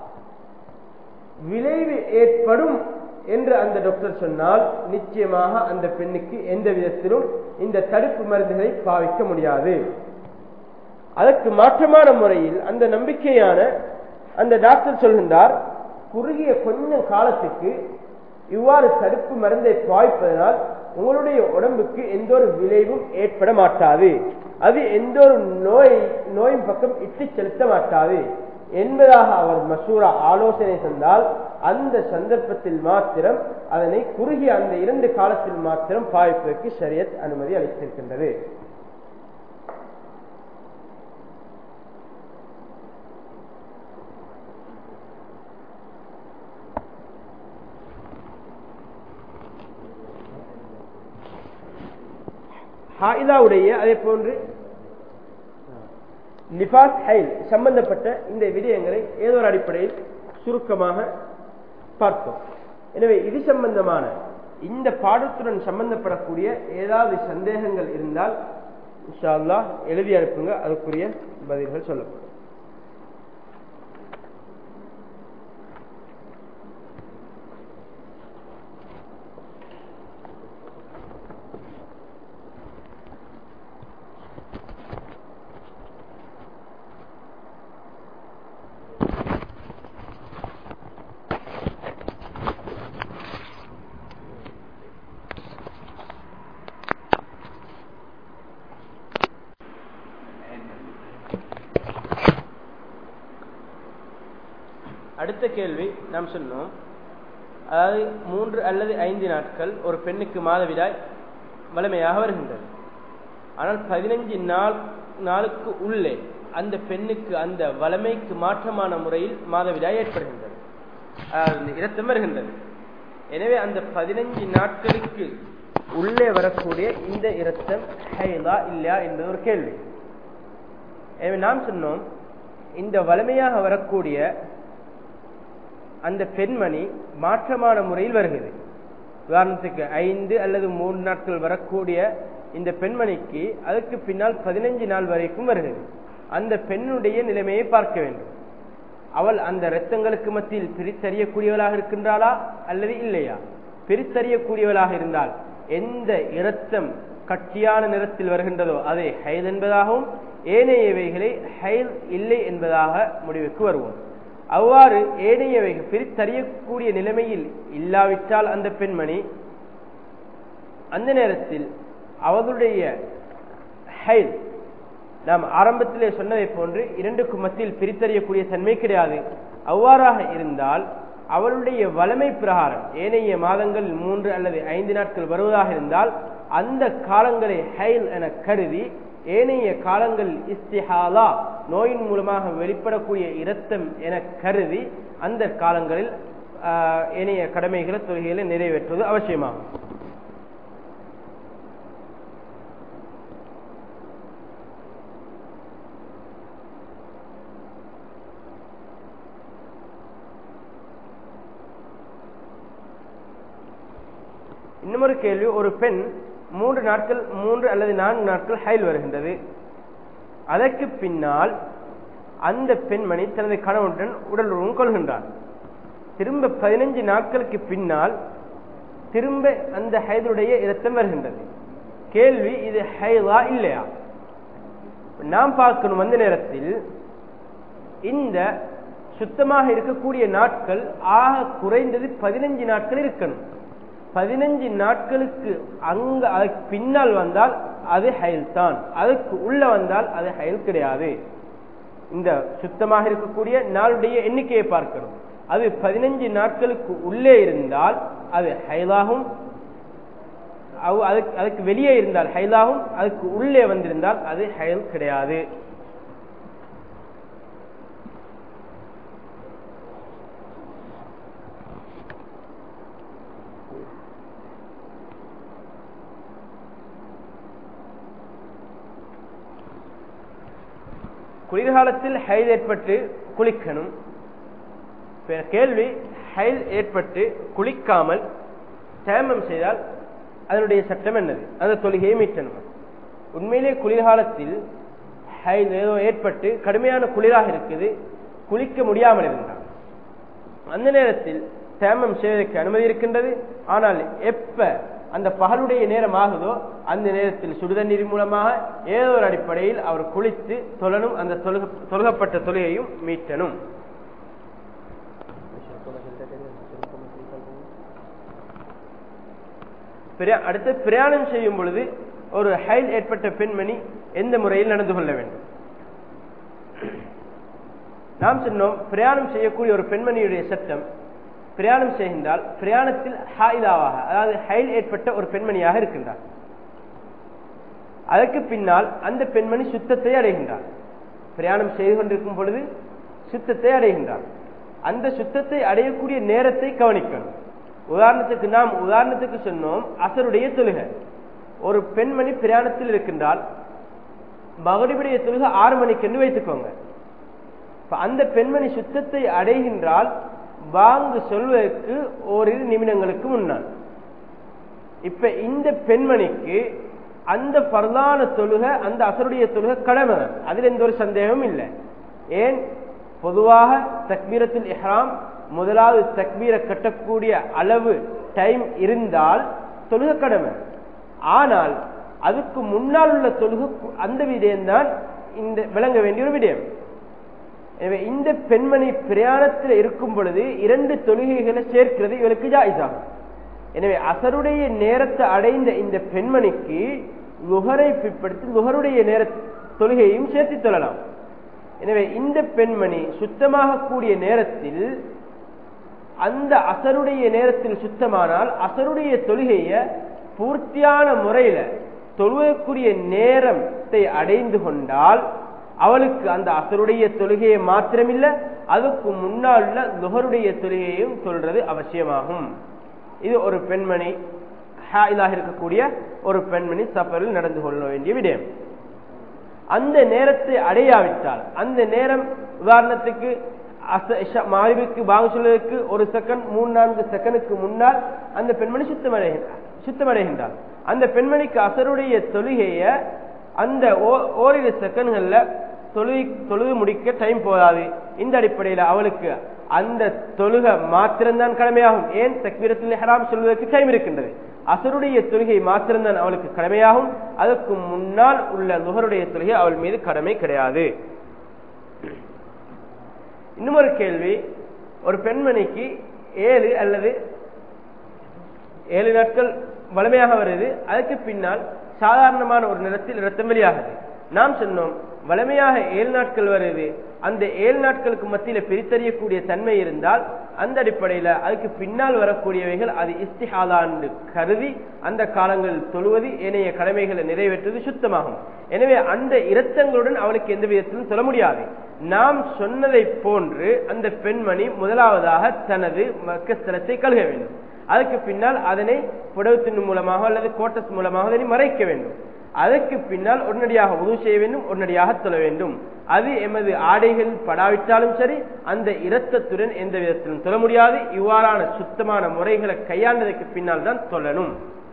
[SPEAKER 1] விளைவு ஏற்படும் என்று அந்த டாக்டர் சொன்னால் நிச்சயமாக அந்த பெண்ணுக்கு எந்த விதத்திலும் இந்த தடுப்பு மருந்துகளை பாவிக்க முடியாது அதற்கு மாற்றமான முறையில் அந்த நம்பிக்கையான அந்த டாக்டர் சொல்கின்றார் குறுகிய கொஞ்சம் காலத்துக்கு இவ்வாறு தடுப்பு மருந்தை பாய்ப்பதனால் உங்களுடைய உடம்புக்கு எந்த ஒரு விளைவும் ஏற்பட மாட்டாது அது எந்த ஒரு நோய் நோயின் பக்கம் இட்டு செலுத்த மாட்டாது என்பதாக அவர் மசூரா ஆலோசனை தந்தால் அந்த சந்தர்ப்பத்தில் மாத்திரம் அதனை குறுகிய அந்த இரண்டு காலத்தில் மாத்திரம் பாய்ப்பதற்கு ஷரியத் அனுமதி அளித்திருக்கின்றது ஹாயிதாவுடைய அதே போன்று நிபாஸ் ஹைல் சம்பந்தப்பட்ட இந்த விடயங்களை ஏதோ ஒரு அடிப்படையில் சுருக்கமாக பார்த்தோம் எனவே இது சம்பந்தமான இந்த பாடத்துடன் சம்பந்தப்படக்கூடிய ஏதாவது சந்தேகங்கள் இருந்தால் இன்ஷா அல்லாஹ் எழுதி அனுப்புங்க அதுக்குரிய பதில்கள் சொல்லப்படும் அடுத்த கேள்வி நாம் சொன்னோம் அதாவது மூன்று அல்லது ஐந்து நாட்கள் ஒரு பெண்ணுக்கு மாதவிடாய் வலிமையாக வருகின்றது ஆனால் பதினஞ்சு நாள் நாளுக்கு உள்ளே அந்த பெண்ணுக்கு அந்த வளமைக்கு மாற்றமான முறையில் மாதவிடாய் ஏற்படுகின்றது அதாவது இரத்தம் வருகின்றது எனவே அந்த பதினஞ்சு நாட்களுக்கு உள்ளே வரக்கூடிய இந்த இரத்தம் ஹைலா இல்லையா என்பது ஒரு கேள்வி எனவே நாம் சொன்னோம் இந்த வலிமையாக வரக்கூடிய அந்த பெண்மணி மாற்றமான முறையில் வருகிறது உதாரணத்துக்கு ஐந்து அல்லது மூன்று நாட்கள் வரக்கூடிய இந்த பெண்மணிக்கு அதுக்கு பின்னால் பதினைஞ்சு நாள் வரைக்கும் வருகிறது அந்த பெண்ணுடைய நிலைமையை பார்க்க வேண்டும் அவள் அந்த இரத்தங்களுக்கு மத்தியில் பிரித்தறியக்கூடியவளாக இருக்கின்றாளா அல்லது இல்லையா பிரித்தறியக்கூடியவளாக இருந்தால் எந்த இரத்தம் கட்டியான நிறத்தில் வருகின்றதோ அதை ஹைல் என்பதாகவும் ஏனையவைகளை ஹைல் இல்லை என்பதாக முடிவுக்கு வருவோம் அவ்வாறு ஏனையவை பிரித்தறியக்கூடிய நிலைமையில் இல்லாவிட்டால் அந்த பெண்மணி அந்த நேரத்தில் அவர்களுடைய ஹைல் நாம் ஆரம்பத்திலே சொன்னதை போன்று இரண்டுக்கும் மத்தியில் பிரித்தறியக்கூடிய தன்மை கிடையாது அவ்வாறாக இருந்தால் அவளுடைய வளமை பிரகாரம் ஏனைய மாதங்களில் மூன்று அல்லது ஐந்து நாட்கள் வருவதாக இருந்தால் அந்த காலங்களை ஹைல் என கருதி ஏனைய காலங்களில் இஸ்திஹாலா நோயின் மூலமாக வெளிப்படக்கூடிய இரத்தம் என கருதி அந்த காலங்களில் ஏனைய கடமைகளை தொகைகளை நிறைவேற்றுவது அவசியமாகும் இன்னமொரு கேள்வி ஒரு பெண் மூன்று நாட்கள் மூன்று அல்லது நான்கு நாட்கள் ஹைல் வருகின்றது அதற்கு பின்னால் அந்த பெண்மணி தனது கணவனுடன் உடல் உறவும் கொள்கின்றார் திரும்ப பதினைஞ்சு நாட்களுக்கு பின்னால் திரும்ப அந்த ஹைதுடைய இரத்தம் வருகின்றது கேள்வி இது ஹைலா இல்லையா நாம் பார்க்கணும் அந்த நேரத்தில் இந்த சுத்தமாக இருக்கக்கூடிய நாட்கள் ஆக குறைந்தது பதினஞ்சு நாட்கள் இருக்கணும் பதினஞ்சு நாட்களுக்கு அங்க அதுக்கு பின்னால் வந்தால் அது ஹயல் தான் அதுக்கு உள்ள வந்தால் அது ஹயல் கிடையாது இந்த சுத்தமாக இருக்கக்கூடிய நாளுடைய எண்ணிக்கையை பார்க்கணும் அது பதினஞ்சு நாட்களுக்கு உள்ளே இருந்தால் அது ஹயலாகும் அதுக்கு அதுக்கு வெளியே இருந்தால் ஹயலாகும் அதுக்கு உள்ளே வந்திருந்தால் அது ஹயல் கிடையாது குளிர்காலத்தில் ஹைல் ஏற்பட்டு குளிக்கணும் கேள்வி ஹைல் ஏற்பட்டு குளிக்காமல் சேமம் செய்தால் அதனுடைய சட்டம் என்னது அந்த தொழுகையை மீட்டணும் உண்மையிலே குளிர்காலத்தில் ஹைல் ஏதோ ஏற்பட்டு கடுமையான குளிராக இருக்குது குளிக்க முடியாமல் இருந்தால் அந்த நேரத்தில் சேமம் செய்வதற்கு அனுமதி இருக்கின்றது ஆனால் எப்ப அந்த பகலுடைய நேரம் ஆகுதோ அந்த நேரத்தில் சுடுதண்ணீர் மூலமாக ஏதோ ஒரு அடிப்படையில் அவர் குளித்து தொழனும் அந்த தொழுகப்பட்ட தொழுகையும் மீட்டனும் அடுத்து பிரயாணம் செய்யும் பொழுது ஒரு ஹைல் ஏற்பட்ட பெண்மணி எந்த முறையில் நடந்து கொள்ள வேண்டும் நாம் சொன்னோம் பிரயாணம் செய்யக்கூடிய ஒரு பெண்மணியுடைய சட்டம் பிரயாணம் செய்கின்றால் பிரயாணத்தில் ஹாயிதாவாக அதாவது ஹைல் ஏற்பட்ட ஒரு பெண்மணியாக இருக்கின்றார் அதற்கு பின்னால் அந்த பெண்மணி சுத்தத்தை அடைகின்றார் பிரயாணம் செய்து கொண்டிருக்கும் பொழுது சுத்தத்தை அடைகின்றார் அந்த சுத்தத்தை அடையக்கூடிய நேரத்தை கவனிக்கணும் உதாரணத்துக்கு நாம் உதாரணத்துக்கு சொன்னோம் அசருடைய தொழுகை ஒரு பெண்மணி பிரயாணத்தில் இருக்கின்றால் மகடிபுடைய தொழுகை ஆறு மணிக்கு வைத்துக்கோங்க அந்த பெண்மணி சுத்தத்தை அடைகின்றால் வாங்கு சொல்வதற்கு ஓரிரு நிமிடங்களுக்கு முன்னால் இப்ப இந்த பெண்மணிக்கு அந்த பரதான தொழுகை அந்த அசருடைய தொழுகை கடமை அதில் எந்த ஒரு சந்தேகமும் இல்லை ஏன் பொதுவாக தக்பீரத்தில் இஹ்ராம் முதலாவது தக்பீரை கட்டக்கூடிய அளவு டைம் இருந்தால் தொழுகை கடமை ஆனால் அதுக்கு முன்னால் உள்ள தொழுகை அந்த விடயம்தான் இந்த விளங்க வேண்டிய ஒரு விடயம் எனவே இந்த பெண்மணி பிரயாணத்தில் இருக்கும் பொழுது இரண்டு தொழுகைகளை சேர்க்கிறது இவளுக்கு ஜாயிசாகும் எனவே அசருடைய நேரத்தை அடைந்த இந்த பெண்மணிக்கு லுகரை பிற்படுத்தி லுகருடைய நேர தொழுகையையும் சேர்த்து தொழலாம் எனவே இந்த பெண்மணி சுத்தமாக கூடிய நேரத்தில் அந்த அசருடைய நேரத்தில் சுத்தமானால் அசருடைய தொழுகைய பூர்த்தியான முறையில தொழுவதற்குரிய நேரத்தை அடைந்து கொண்டால் அவளுக்கு அந்த அசருடைய தொழுகையை மாத்திரமில்ல அதுக்கு முன்னால் உள்ள லுகருடைய தொழுகையையும் சொல்றது அவசியமாகும் இது ஒரு பெண்மணி ஹாயிலாக இருக்கக்கூடிய ஒரு பெண்மணி சஃபரில் நடந்து கொள்ள வேண்டிய விடயம் அந்த நேரத்தை அடையாவிட்டால் அந்த நேரம் உதாரணத்துக்கு மாறிவுக்கு வாங்க சொல்வதற்கு ஒரு செகண்ட் மூணு நான்கு செகண்டுக்கு முன்னால் அந்த பெண்மணி சுத்தமடைகின்றார் சுத்தமடைகின்றார் அந்த பெண்மணிக்கு அசருடைய தொழுகைய அந்த ஓரிரு செகண்ட்கள்ல தொழுகை தொழுது முடிக்க டைம் போதாது இந்த அடிப்படையில் அவளுக்கு அந்த தொழுகை மாத்திரம்தான் கடமையாகும் ஏன் தக்பீரத்தில் ஹராம் சொல்வதற்கு டைம் இருக்கின்றது அசருடைய தொழுகை மாத்திரம்தான் அவளுக்கு கடமையாகும் அதற்கு முன்னால் உள்ள நுகருடைய தொழுகை அவள் மீது கடமை கிடையாது இன்னும் ஒரு கேள்வி ஒரு பெண்மணிக்கு ஏழு அல்லது ஏழு நாட்கள் வளமையாக வருது அதுக்கு பின்னால் சாதாரணமான ஒரு நிறத்தில் இரத்தம் வெளியாகுது நாம் சொன்னோம் வளமையாக ஏழு நாட்கள் வருது அந்த ஏழு நாட்களுக்கு மத்தியில பிரித்தறியக்கூடிய தன்மை இருந்தால் அந்த அடிப்படையில அதுக்கு பின்னால் வரக்கூடியவைகள் அது இஸ்திஹாலாண்டு கருதி அந்த காலங்களில் தொழுவது ஏனைய கடமைகளை நிறைவேற்றுவது சுத்தமாகும் எனவே அந்த இரத்தங்களுடன் அவளுக்கு எந்த விதத்திலும் சொல்ல முடியாது நாம் சொன்னதை போன்று அந்த பெண்மணி முதலாவதாக தனது மக்கஸ்தலத்தை கழுக வேண்டும் அதுக்கு பின்னால் அதனை புடவத்தின் மூலமாக அல்லது கோட்டஸ் மூலமாக அதனை மறைக்க வேண்டும் அதற்கு பின்னால் உடனடியாக உதவு செய்ய வேண்டும் உடனடியாக தொழ வேண்டும் அது எமது ஆடைகள் படாவிட்டாலும் சரி அந்த இரத்தத்துடன் எந்த விதத்திலும் தொழ முடியாது இவ்வாறான சுத்தமான முறைகளை கையாண்டதற்கு பின்னால் தான் தொழணும்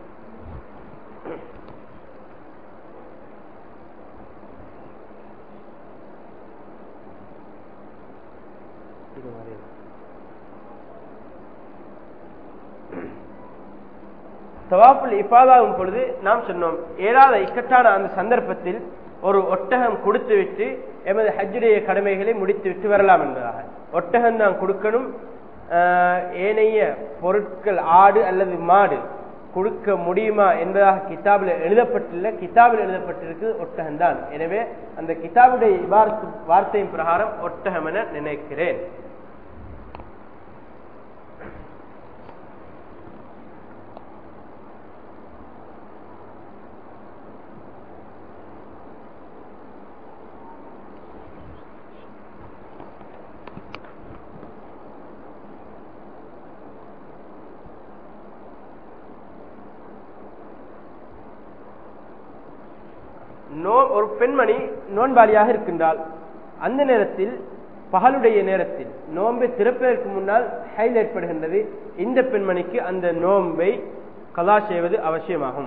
[SPEAKER 1] தவாப்புல் இஃபாதாகும் பொழுது நாம் சொன்னோம் ஏதாவது இக்கட்டான அந்த சந்தர்ப்பத்தில் ஒரு ஒட்டகம் கொடுத்து விட்டு எமது ஹஜ்ஜுடைய கடமைகளை முடித்து விட்டு வரலாம் என்பதாக ஒட்டகம் தான் கொடுக்கணும் ஏனைய பொருட்கள் ஆடு அல்லது மாடு கொடுக்க முடியுமா என்பதாக கிதாபில் எழுதப்பட்டுள்ள கிதாபில் எழுதப்பட்டிருக்கு ஒட்டகம்தான் எனவே அந்த கிதாபுடைய வார்த்தையின் பிரகாரம் ஒட்டகம் என நினைக்கிறேன் நோ ஒரு பெண்மணி நோன்பாளியாக இருக்கின்றால் அந்த நேரத்தில் பகலுடைய நேரத்தில் நோன்பை திறப்பதற்கு முன்னால் ஹைல் ஏற்படுகின்றது இந்த பெண்மணிக்கு அந்த நோன்பை கலா செய்வது அவசியமாகும்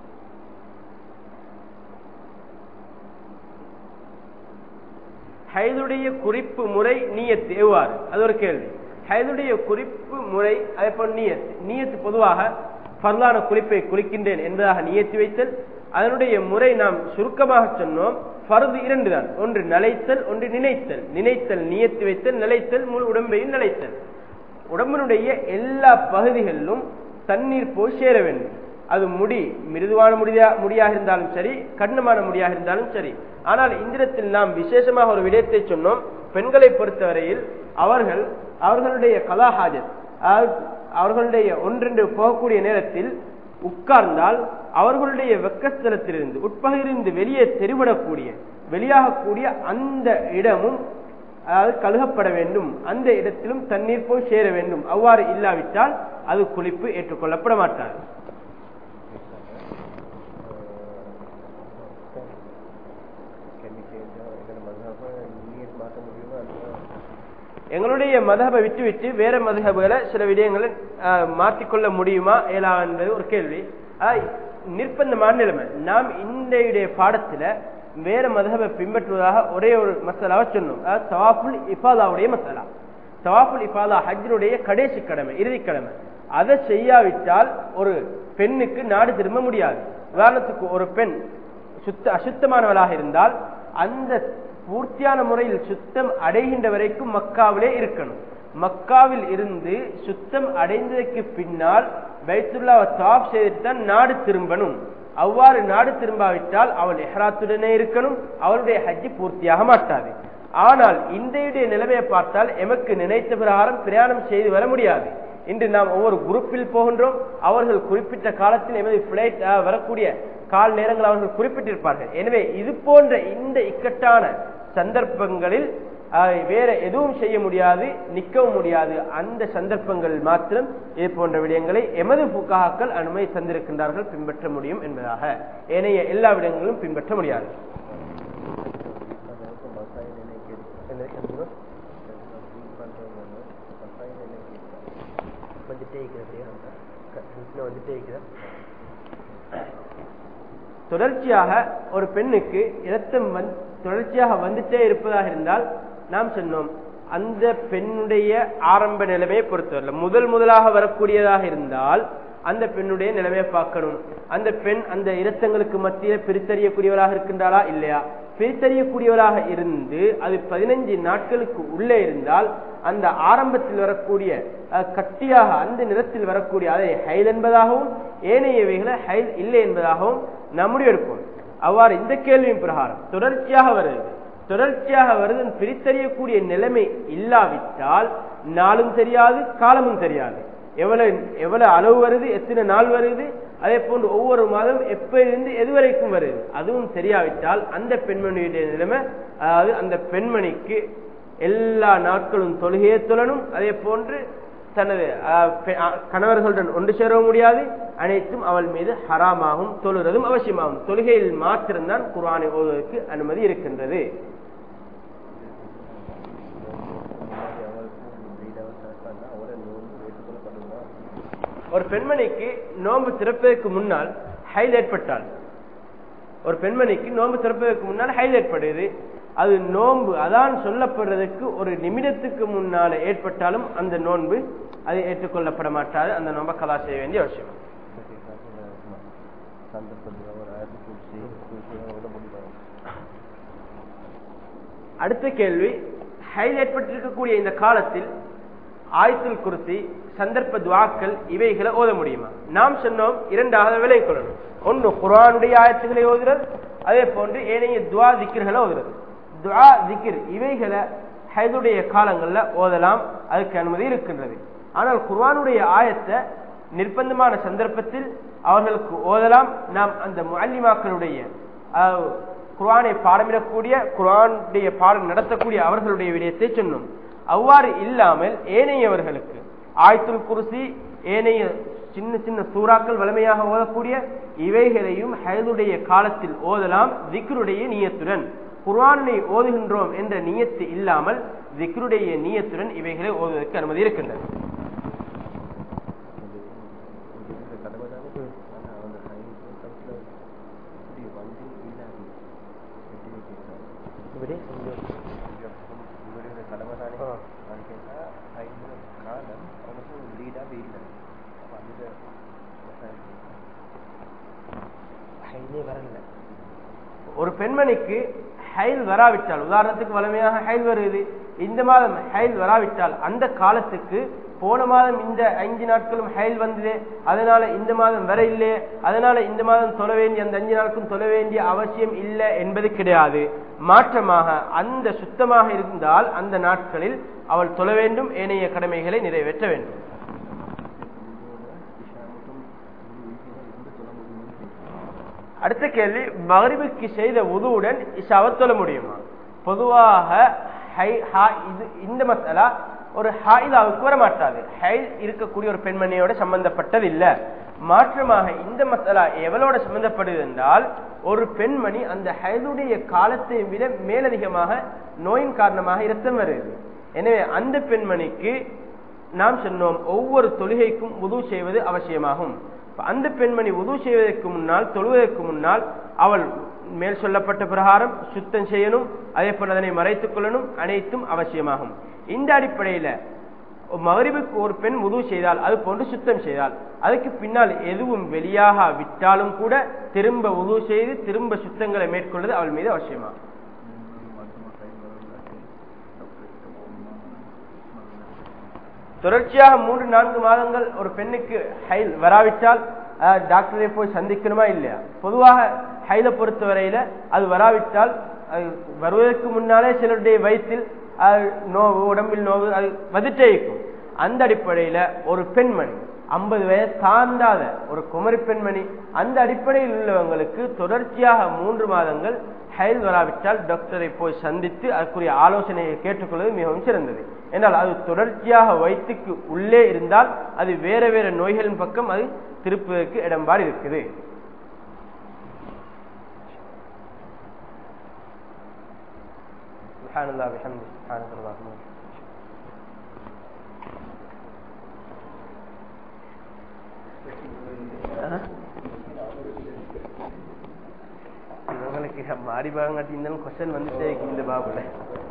[SPEAKER 1] ஹைதுடைய குறிப்பு முறை நீயத்து எவ்வாறு அது ஒரு கேள்வி ஹைதுடைய குறிப்பு முறை அதே போல் நீயத்து நீயத்து பொதுவாக பரலான குறிப்பை குறிக்கின்றேன் என்பதாக நியத்தி வைத்தல் அதனுடைய முறை நாம் சுருக்கமாக சொன்னோம் பருது இரண்டு தான் ஒன்று நிலைத்தல் ஒன்று நினைத்தல் நினைத்தல் நியத்தி வைத்தல் நிலைத்தல் முழு உடம்பையும் நிலைத்தல் உடம்பினுடைய எல்லா பகுதிகளிலும் தண்ணீர் போய் சேர வேண்டும் அது முடி மிருதுவான முடியா முடியாக இருந்தாலும் சரி கடினமான முடியாக இருந்தாலும் சரி ஆனால் இந்திரத்தில் நாம் விசேஷமாக ஒரு விடயத்தை சொன்னோம் பெண்களை பொறுத்தவரையில் அவர்கள் அவர்களுடைய கலாஹாஜத் அவர்களுடைய ஒன்றென்று போகக்கூடிய நேரத்தில் உட்கார்ந்தால் அவர்களுடைய வெக்கஸ்தலத்திலிருந்து உட்பகையிலிருந்து வெளியே தெரிவிடக்கூடிய வெளியாகக்கூடிய அந்த இடமும் அதாவது கழுகப்பட வேண்டும் அந்த இடத்திலும் தண்ணீர் போய் சேர வேண்டும் அவ்வாறு இல்லாவிட்டால் அது குளிப்பு ஏற்றுக்கொள்ளப்பட மாட்டாது எங்களுடைய மதகபை விட்டு விட்டு வேற மதகபுகளை சில விடயங்களை மாற்றிக்கொள்ள முடியுமா ஏலா என்பது ஒரு கேள்வி நிர்பந்தமான நிலைமை நாம் இந்த பாடத்துல வேற மதகபை பின்பற்றுவதாக ஒரே ஒரு மசாலாவை சொன்னோம் தவாஃபுல் இஃபாதாவுடைய மசாலா தவாஃபுல் இஃபாதா ஹஜ்ஜினுடைய கடைசி கடமை இறுதி கடமை அதை செய்யாவிட்டால் ஒரு பெண்ணுக்கு நாடு திரும்ப முடியாது உதாரணத்துக்கு ஒரு பெண் சுத்த அசுத்தமானவளாக இருந்தால் அந்த பூர்த்தியான முறையில் சுத்தம் அடைகின்ற வரைக்கும் மக்காவிலே இருக்கணும் மக்காவில் இருந்து சுத்தம் அடைந்ததற்கு பின்னால் பைத்துல்லாவை தாப் செய்துட்டு தான் நாடு திரும்பணும் அவ்வாறு நாடு திரும்பாவிட்டால் அவள் எஹ்ராத்துடனே இருக்கணும் அவளுடைய ஹஜ்ஜி பூர்த்தியாக மாட்டாது ஆனால் இன்றைய நிலைமையை பார்த்தால் எமக்கு நினைத்த பிரகாரம் பிரயாணம் செய்து வர முடியாது இன்று நாம் ஒவ்வொரு குரூப்பில் போகின்றோம் அவர்கள் குறிப்பிட்ட காலத்தில் எமது பிளைட் வரக்கூடிய கால நேரங்கள் அவர்கள் குறிப்பிட்டிருப்பார்கள் எனவே இது போன்ற இந்த இக்கட்டான சந்தர்ப்பங்களில் வேற எதுவும் செய்ய முடியாது நிற்கவும் முடியாது அந்த சந்தர்ப்பங்களில் மாத்திரம் இது போன்ற விடயங்களை எமது புக்காக்கள் அனுமதி தந்திருக்கின்றார்கள் பின்பற்ற முடியும் என்பதாக ஏனைய எல்லா விடயங்களும் பின்பற்ற முடியாது தொடர்ச்சியாக ஒரு பெண்ணுக்கு இரத்தம் தொடர்ச்சியாக வந்துட்டே இருப்பதாக இருந்தால் நாம் சொன்னோம் அந்த பெண்ணுடைய ஆரம்ப நிலைமையை பொறுத்தவரை முதல் முதலாக வரக்கூடியதாக இருந்தால் அந்த பெண்ணுடைய நிலைமையை பார்க்கணும் அந்த பெண் அந்த இரத்தங்களுக்கு மத்தியில் பிரித்தறியக்கூடியவராக இருக்கின்றாளா இல்லையா பிரித்தறியக்கூடியவராக இருந்து அது பதினஞ்சு நாட்களுக்கு உள்ளே இருந்தால் அந்த ஆரம்பத்தில் வரக்கூடிய கட்டியாக அந்த நிறத்தில் வரக்கூடிய அதை ஹைல் என்பதாகவும் ஏனையவைகளை ஹைல் இல்லை என்பதாகவும் நம்முடைய எடுப்போம் அவ்வாறு இந்த கேள்வியின் பிரகாரம் தொடர்ச்சியாக வருது தொடர்ச்சியாக வருது பிரித்தறியக்கூடிய நிலைமை இல்லாவிட்டால் நாளும் தெரியாது காலமும் தெரியாது எவ்வளவு எவ்வளவு அளவு வருது எத்தனை நாள் வருது அதே போன்று ஒவ்வொரு மாதம் எப்பயிலிருந்து எதுவரைக்கும் வருது அதுவும் தெரியாவிட்டால் அந்த பெண்மணியுடைய நிலைமை அதாவது அந்த பெண்மணிக்கு எல்லா நாட்களும் தொழுகையை தொழணும் அதே போன்று தனது கணவர்களுடன் ஒன்று சேரவும் முடியாது அனைத்தும் அவள் மீது ஹராமாகும் தொழுறதும் அவசியமாகும் தொழுகையில் மாத்திரம்தான் குரானை ஓதுவதற்கு அனுமதி இருக்கின்றது ஒரு பெண்மணிக்கு நோன்பு திறப்பதற்கு முன்னால் ஹைல் ஏற்பட்டால் ஒரு பெண்மணிக்கு நோன்பு திறப்பதற்கு முன்னால் ஹைல் ஏற்படுது அது நோன்பு அதான் சொல்லப்படுறதுக்கு ஒரு நிமிடத்துக்கு முன்னால ஏற்பட்டாலும் அந்த நோன்பு அது ஏற்றுக்கொள்ளப்பட மாட்டாது அந்த நோன்பை கலா செய்ய வேண்டிய அவசியம் அடுத்த கேள்வி ஹைல் ஏற்பட்டிருக்கக்கூடிய இந்த காலத்தில் ஆயத்துல் குருசி சந்தர்ப்ப துவாக்கள் இவைகளை ஓத முடியுமா நாம் சொன்னோம் இரண்டாக விலை கொள்ளணும் ஒன்று குரானுடைய ஆயத்துக்களை ஓதுறது அதே போன்று ஏனைய துவா திக்கர்களை ஓதுறது துவா திக்கிர் இவைகளை ஹைதுடைய காலங்கள்ல ஓதலாம் அதுக்கு அனுமதி இருக்கின்றது ஆனால் குர்வானுடைய ஆயத்தை நிர்பந்தமான சந்தர்ப்பத்தில் அவர்களுக்கு ஓதலாம் நாம் அந்த முல்லிமாக்களுடைய குர்ஆனை பாடமிடக்கூடிய குர்ஆனுடைய பாடம் நடத்தக்கூடிய அவர்களுடைய விடயத்தை சொன்னோம் அவ்வாறு இல்லாமல் ஏனையவர்களுக்கு ஆயத்துல் குருசி ஏனைய சின்ன சின்ன சூறாக்கள் வலிமையாக ஓதக்கூடிய இவைகளையும் ஹயதுடைய காலத்தில் ஓதலாம் திக்ருடைய நீயத்துடன் குர்ஆனை ஓதுகின்றோம் என்ற நியத்து இல்லாமல் திக்ருடைய நீயத்துடன் இவைகளை ஓதுவதற்கு அனுமதி இருக்கின்றது
[SPEAKER 2] ഇവിടെ
[SPEAKER 3] இவருடைய கடமை தானே நான் கேட்டா ஐந்து காலம் அவனுக்கு லீடாக இல்லை அப்போ அந்த
[SPEAKER 2] ഹൈലേ വരല്ല
[SPEAKER 1] ஒரு பெண்மணிக்கு ஹைல் வராவிட்டால் உதாரணத்துக்கு வலிமையாக ஹைல் வருது இந்த மாதம் ஹைல் வராவிட்டால் அந்த காலத்துக்கு போன மாதம் இந்த அஞ்சு நாட்களும் ஹைல் வந்தது அதனால இந்த மாதம் வர இல்லையே அதனால இந்த மாதம் தொழ வேண்டிய அந்த அஞ்சு நாட்களும் தொழ வேண்டிய அவசியம் இல்லை என்பது கிடையாது மாற்றமாக அந்த சுத்தமாக இருந்தால் அந்த நாட்களில் அவள் தொழ வேண்டும் ஏனைய கடமைகளை நிறைவேற்ற வேண்டும் அடுத்த கேள்வி மகரிபுக்கு செய்த உதுவுடன் இஷாவை தொழ முடியுமா பொதுவாக ஹை- ஹா- இது இந்த மசாலா ஒரு ஹாயிலாவுக்கு வர மாட்டாது ஹைல் இருக்கக்கூடிய ஒரு பெண்மணியோட சம்பந்தப்பட்டது இல்ல மாற்றமாக இந்த மசாலா எவளோட சம்பந்தப்படுது என்றால் ஒரு பெண்மணி அந்த ஹைலுடைய காலத்தை விட மேலதிகமாக நோயின் காரணமாக இரத்தம் வருது எனவே அந்த பெண்மணிக்கு நாம் சொன்னோம் ஒவ்வொரு தொழுகைக்கும் உது செய்வது அவசியமாகும் இப்ப அந்த பெண்மணி உது செய்வதற்கு முன்னால் தொழுவதற்கு முன்னால் அவள் மேல் சொல்லப்பட்ட பிரகாரம் சுத்தம் செய்யணும் அதே போல அதனை மறைத்துக் கொள்ளணும் அனைத்தும் அவசியமாகும் இந்த அடிப்படையில மகரிபுக்கு ஒரு பெண் உது செய்தால் அது போன்று சுத்தம் செய்தால் அதுக்கு பின்னால் எதுவும் வெளியாக விட்டாலும் கூட திரும்ப உது செய்து திரும்ப சுத்தங்களை மேற்கொள்வது அவள் மீது அவசியமாகும் தொடர்ச்சியாக மூன்று நான்கு மாதங்கள் ஒரு பெண்ணுக்கு ஹைல் வராவிட்டால் அஹ், டாக்டரை போய் சந்திக்கணுமா இல்லையா பொதுவாக ஹைலை பொறுத்தவரையில அது வராவிட்டால் அது வருவதற்கு முன்னாலே சிலருடைய வயிற்றில் அது நோவு உடம்பில் நோவு அது வந்துட்டே இருக்கும் அந்த அடிப்படையில ஒரு பெண்மணி ஐம்பது வயசு தாண்டாத ஒரு குமரி பெண்மணி அந்த அடிப்படையில் உள்ளவங்களுக்கு தொடர்ச்சியாக மூன்று மாதங்கள் ஹயல் வராவிட்டால் டாக்டரை போய் சந்தித்து அதற்குரிய ஆலோசனையை கேட்டுக்கொள்வது மிகவும் சிறந்தது என்றால் அது தொடர்ச்சியாக வயிற்றுக்கு உள்ளே இருந்தால் அது வேற வேற நோய்களின் பக்கம் அது திருப்புவதற்கு இடம்பாடு இருக்குது سبحان الله بحمده سبحانك اللهم وبحمدك இவங்களுக்கு மாடி பாகம் கட்டியிருந்தாலும் கொஸ்டின் வந்துட்டே இருக்கு இந்த பாபுல